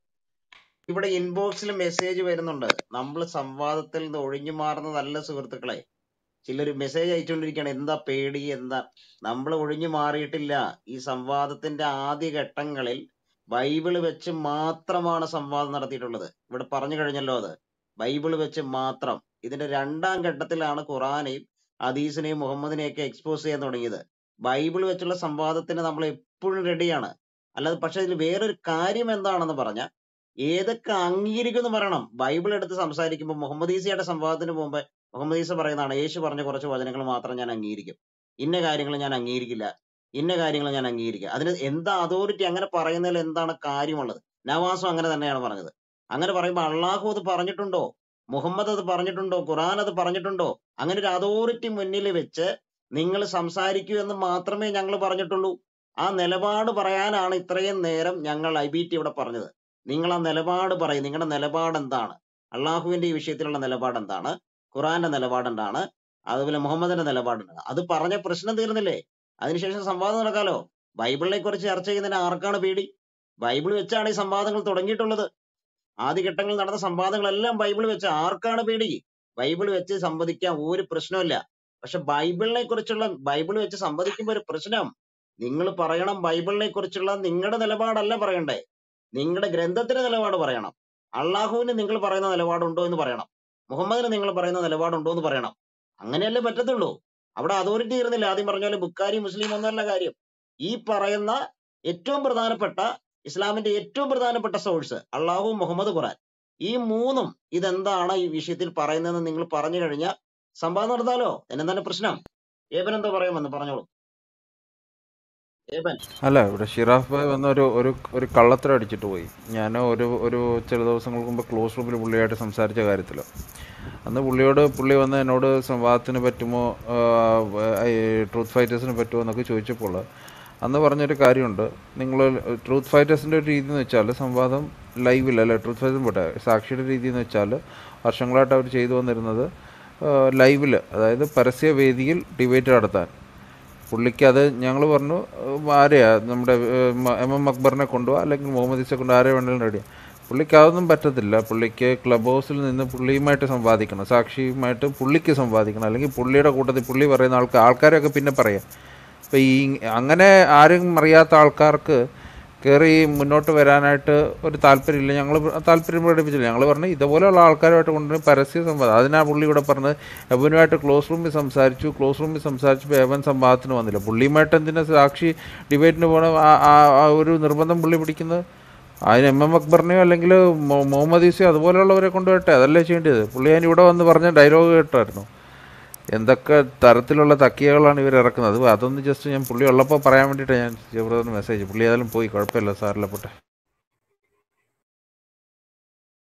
ഇവിടെ ഇൻബോക്സിൽ മെസ്സേജ് വരുന്നുണ്ട് നമ്മൾ സംവാദത്തിൽ നിന്ന് ഒഴിഞ്ഞു മാറുന്നതല്ല സുഹൃത്തുക്കളെ ചിലർ മെസ്സേജ് അയച്ചുകൊണ്ടിരിക്കുകയാണ് എന്താ പേടി എന്താ നമ്മൾ ഒഴിഞ്ഞു മാറിയിട്ടില്ല ഈ സംവാദത്തിന്റെ ആദ്യ ഘട്ടങ്ങളിൽ ബൈബിള് വെച്ച് മാത്രമാണ് സംവാദം നടത്തിയിട്ടുള്ളത് ഇവിടെ പറഞ്ഞു കഴിഞ്ഞല്ലോ അത് ബൈബിള് വെച്ച് മാത്രം ഇതിന്റെ രണ്ടാം ഘട്ടത്തിലാണ് ഖുറാനെയും ഹദീസിനെയും മുഹമ്മദിനെയൊക്കെ എക്സ്പോസ് ചെയ്യാൻ തുടങ്ങിയത് ബൈബിൾ വെച്ചുള്ള സംവാദത്തിന് നമ്മൾ എപ്പോഴും റെഡിയാണ് അല്ലാതെ പക്ഷെ ഇതിൽ വേറൊരു കാര്യം എന്താണെന്ന് പറഞ്ഞാൽ ഏതൊക്കെ അംഗീകരിക്കുമെന്ന് പറയണം ബൈബിൾ എടുത്ത് സംസാരിക്കുമ്പോൾ മുഹമ്മദ് ഈസയുടെ സംവാദത്തിന് മുമ്പ് മുഹമ്മദ് ഈസ പറയുന്നതാണ് യേശു പറഞ്ഞ കുറച്ച് വചനങ്ങൾ മാത്രം ഞാൻ അംഗീകരിക്കും ഇന്ന കാര്യങ്ങൾ ഞാൻ അംഗീകരിക്കില്ല ഇന്ന കാര്യങ്ങൾ ഞാൻ അംഗീകരിക്കുക അതിന് എന്താ അതോറിറ്റി അങ്ങനെ പറയുന്നതിൽ എന്താണ് കാര്യമുള്ളത് നവാസും അങ്ങനെ തന്നെയാണ് പറഞ്ഞത് അങ്ങനെ പറയുമ്പോൾ അള്ളാഹു അത് പറഞ്ഞിട്ടുണ്ടോ മുഹമ്മദ് അത് പറഞ്ഞിട്ടുണ്ടോ ഖുറാൻ അത് പറഞ്ഞിട്ടുണ്ടോ അങ്ങനെ ഒരു അതോറിറ്റി മുന്നിൽ വെച്ച് നിങ്ങൾ സംസാരിക്കൂ എന്ന് മാത്രമേ ഞങ്ങൾ പറഞ്ഞിട്ടുള്ളൂ ആ നിലപാട് പറയാനാണ് ഇത്രയും നേരം ഞങ്ങൾ ഐ ബി ടി ഇവിടെ പറഞ്ഞത് നിങ്ങൾ ആ നിലപാട് പറയും നിങ്ങളുടെ നിലപാട് എന്താണ് അള്ളാഹുവിന്റെ ഈ വിഷയത്തിലുള്ള നിലപാട് എന്താണ് ഖുറാന്റെ നിലപാട് എന്താണ് അതുപോലെ മുഹമ്മദിന്റെ നിലപാട് എന്താണ് അത് പറഞ്ഞ പ്രശ്നം തീർന്നില്ലേ അതിനുശേഷം സംവാദം നടക്കാലോ ബൈബിളിനെ കുറിച്ച് ചർച്ച ചെയ്യുന്നതിന് ആർക്കാണ് പേടി ബൈബിൾ വെച്ചാണ് ഈ സംവാദങ്ങൾ തുടങ്ങിയിട്ടുള്ളത് ആദ്യഘട്ടങ്ങളിൽ നടന്ന സംവാദങ്ങളെല്ലാം ബൈബിൾ വെച്ച് ആർക്കാണ് പേടി ബൈബിൾ വെച്ച് സംവദിക്കാൻ ഒരു പ്രശ്നമില്ല പക്ഷെ ബൈബിളിനെ കുറിച്ചുള്ള ബൈബിൾ വെച്ച് സംവദിക്കുമ്പോൾ ഒരു പ്രശ്നം നിങ്ങൾ പറയണം ബൈബിളിനെ കുറിച്ചുള്ള നിങ്ങളുടെ നിലപാടല്ല പറയണ്ടേ നിങ്ങളുടെ ഗ്രന്ഥത്തിന്റെ നിലപാട് പറയണം അള്ളാഹുവിന് നിങ്ങൾ പറയുന്ന നിലപാടുണ്ടോ എന്ന് പറയണം മുഹമ്മദിന് നിങ്ങൾ പറയുന്ന നിലപാടുണ്ടോ എന്ന് പറയണം അങ്ങനെയല്ലേ പറ്റത്തുള്ളൂ അവിടെ അതോറിറ്റി തീർന്നില്ല ആദ്യം പറഞ്ഞ പോലെ ബുക്കാരി മുസ്ലിം ഒന്നല്ല കാര്യം ഈ പറയുന്ന ഏറ്റവും പ്രധാനപ്പെട്ട ഇസ്ലാമിന്റെ ഏറ്റവും പ്രധാനപ്പെട്ട സോഴ്സ് അള്ളാഹു മുഹമ്മദ് ഖുറാൻ ഈ മൂന്നും ഇതെന്താണ് ഈ വിഷയത്തിൽ പറയുന്നതെന്ന് നിങ്ങൾ പറഞ്ഞു കഴിഞ്ഞാൽ സംവാദം നടത്താലോ എന്നെന്താണ് പ്രശ്നം ഏബൻ എന്താ പറയുമെന്ന് പറഞ്ഞോളൂ ഏബൻ അല്ല ഇവിടെ ഷിറാഫ് ഭായ് വന്ന ഒരു ഒരു ഒരു കള്ളത്തരം അടിച്ചിട്ട് പോയി ഞാൻ ഒരു ഒരു ചില ദിവസങ്ങൾക്ക് മുമ്പ് ക്ലോസ് റൂമിൽ പുള്ളിയായിട്ട് സംസാരിച്ച കാര്യത്തിൽ അന്ന് പുള്ളിയോട് പുള്ളി വന്ന് എന്നോട് സംവാദത്തിന് പറ്റുമോ ട്രൂത്ത് ഫൈറ്റേഴ്സിന് പറ്റുമോ എന്നൊക്കെ ചോദിച്ചപ്പോൾ അന്ന് പറഞ്ഞൊരു കാര്യമുണ്ട് നിങ്ങൾ ട്രൂത്ത് ഫൈറ്റേഴ്സിൻ്റെ ഒരു രീതി എന്ന് വെച്ചാൽ സംവാദം ലൈവിൽ അല്ല ട്രൂത്ത് ഫൈറ്റേഴ്സും പോട്ടെ സാക്ഷിയുടെ രീതി എന്ന് വെച്ചാൽ വർഷങ്ങളായിട്ട് അവർ ചെയ്തു വന്നിരുന്നത് ലൈവിൽ അതായത് പരസ്യവേദിയിൽ ഡിബേറ്റ് നടത്താൻ പുള്ളിക്ക് അത് ഞങ്ങൾ പറഞ്ഞു "ഉം, ആരെയാ നമ്മുടെ ഉം, എം എം അക്ബറിനെ കൊണ്ടുപോവാ അല്ലെങ്കിൽ മുഹമ്മദ് ഇസെ കൊണ്ട് ആരെ വേണമെങ്കിലും റെഡി പുള്ളിക്ക് അതൊന്നും പറ്റത്തില്ല പുള്ളിക്ക് ക്ലബ് ഹൗസിൽ നിന്ന് പുള്ളിയുമായിട്ട് സംവാദിക്കണം സാക്ഷിയുമായിട്ട് പുള്ളിക്ക് സംവാദിക്കണം അല്ലെങ്കിൽ പുള്ളിയുടെ കൂട്ടത്തിൽ പുള്ളി പറയുന്ന ആൾക്ക് ആൾക്കാരെയൊക്കെ പിന്നെ പറയാം അപ്പോൾ ഈ അങ്ങനെ ആരും അറിയാത്ത ആൾക്കാർക്ക് കയറി മുന്നോട്ട് വരാനായിട്ട് ഒരു താല്പര്യമില്ല ഞങ്ങൾ താല്പര്യം പ്രകടിപ്പിച്ചില്ല ഞങ്ങൾ പറഞ്ഞു ഇതുപോലെയുള്ള ആൾക്കാരുമായിട്ട് കൊണ്ടുവന്ന് പരസ്യ സംവാദം അതിനാ പുള്ളി ഇവിടെ പറഞ്ഞത് എവനുമായിട്ട് ക്ലോസ് റൂമിൽ സംസാരിച്ചു ക്ലോസ് റൂമിൽ സംസാരിച്ചപ്പോൾ എവൻ സംവാദത്തിന് വന്നില്ല പുള്ളിയുമായിട്ട് എന്തിനാ സാക്ഷി ഡിബേറ്റിന് പോകണം ആ ആ- ആ ഒരു നിർബന്ധം പുള്ളി പിടിക്കുന്നത് അതിന് എം എം അക്ബറിനെയോ അല്ലെങ്കിൽ മൊ- മുഹമ്മദ് ഈസിയോ അതുപോലെയുള്ളവരെ കൊണ്ടുപോയിട്ടെ അതല്ലേ ചെയ്യേണ്ടത് പുള്ളി ഞാൻ ഇവിടെ വന്ന് പറഞ്ഞ ഡയലോഗ് കേട്ടായിരുന്നു എന്തൊക്കെ തരത്തിലുള്ള തക്കിയകളാണ് ഇവർ ഇറക്കുന്നത് അതൊന്ന് ജസ്റ്റ് ഞാൻ പുള്ളി ഉള്ളപ്പോൾ പറയാൻ വേണ്ടിയിട്ടാണ് ഞാൻ ബ്രദറിന് മെസ്സേജ് പുള്ളി ഏതായാലും പോയി കുഴപ്പമില്ല സാറിലെ പോട്ടെ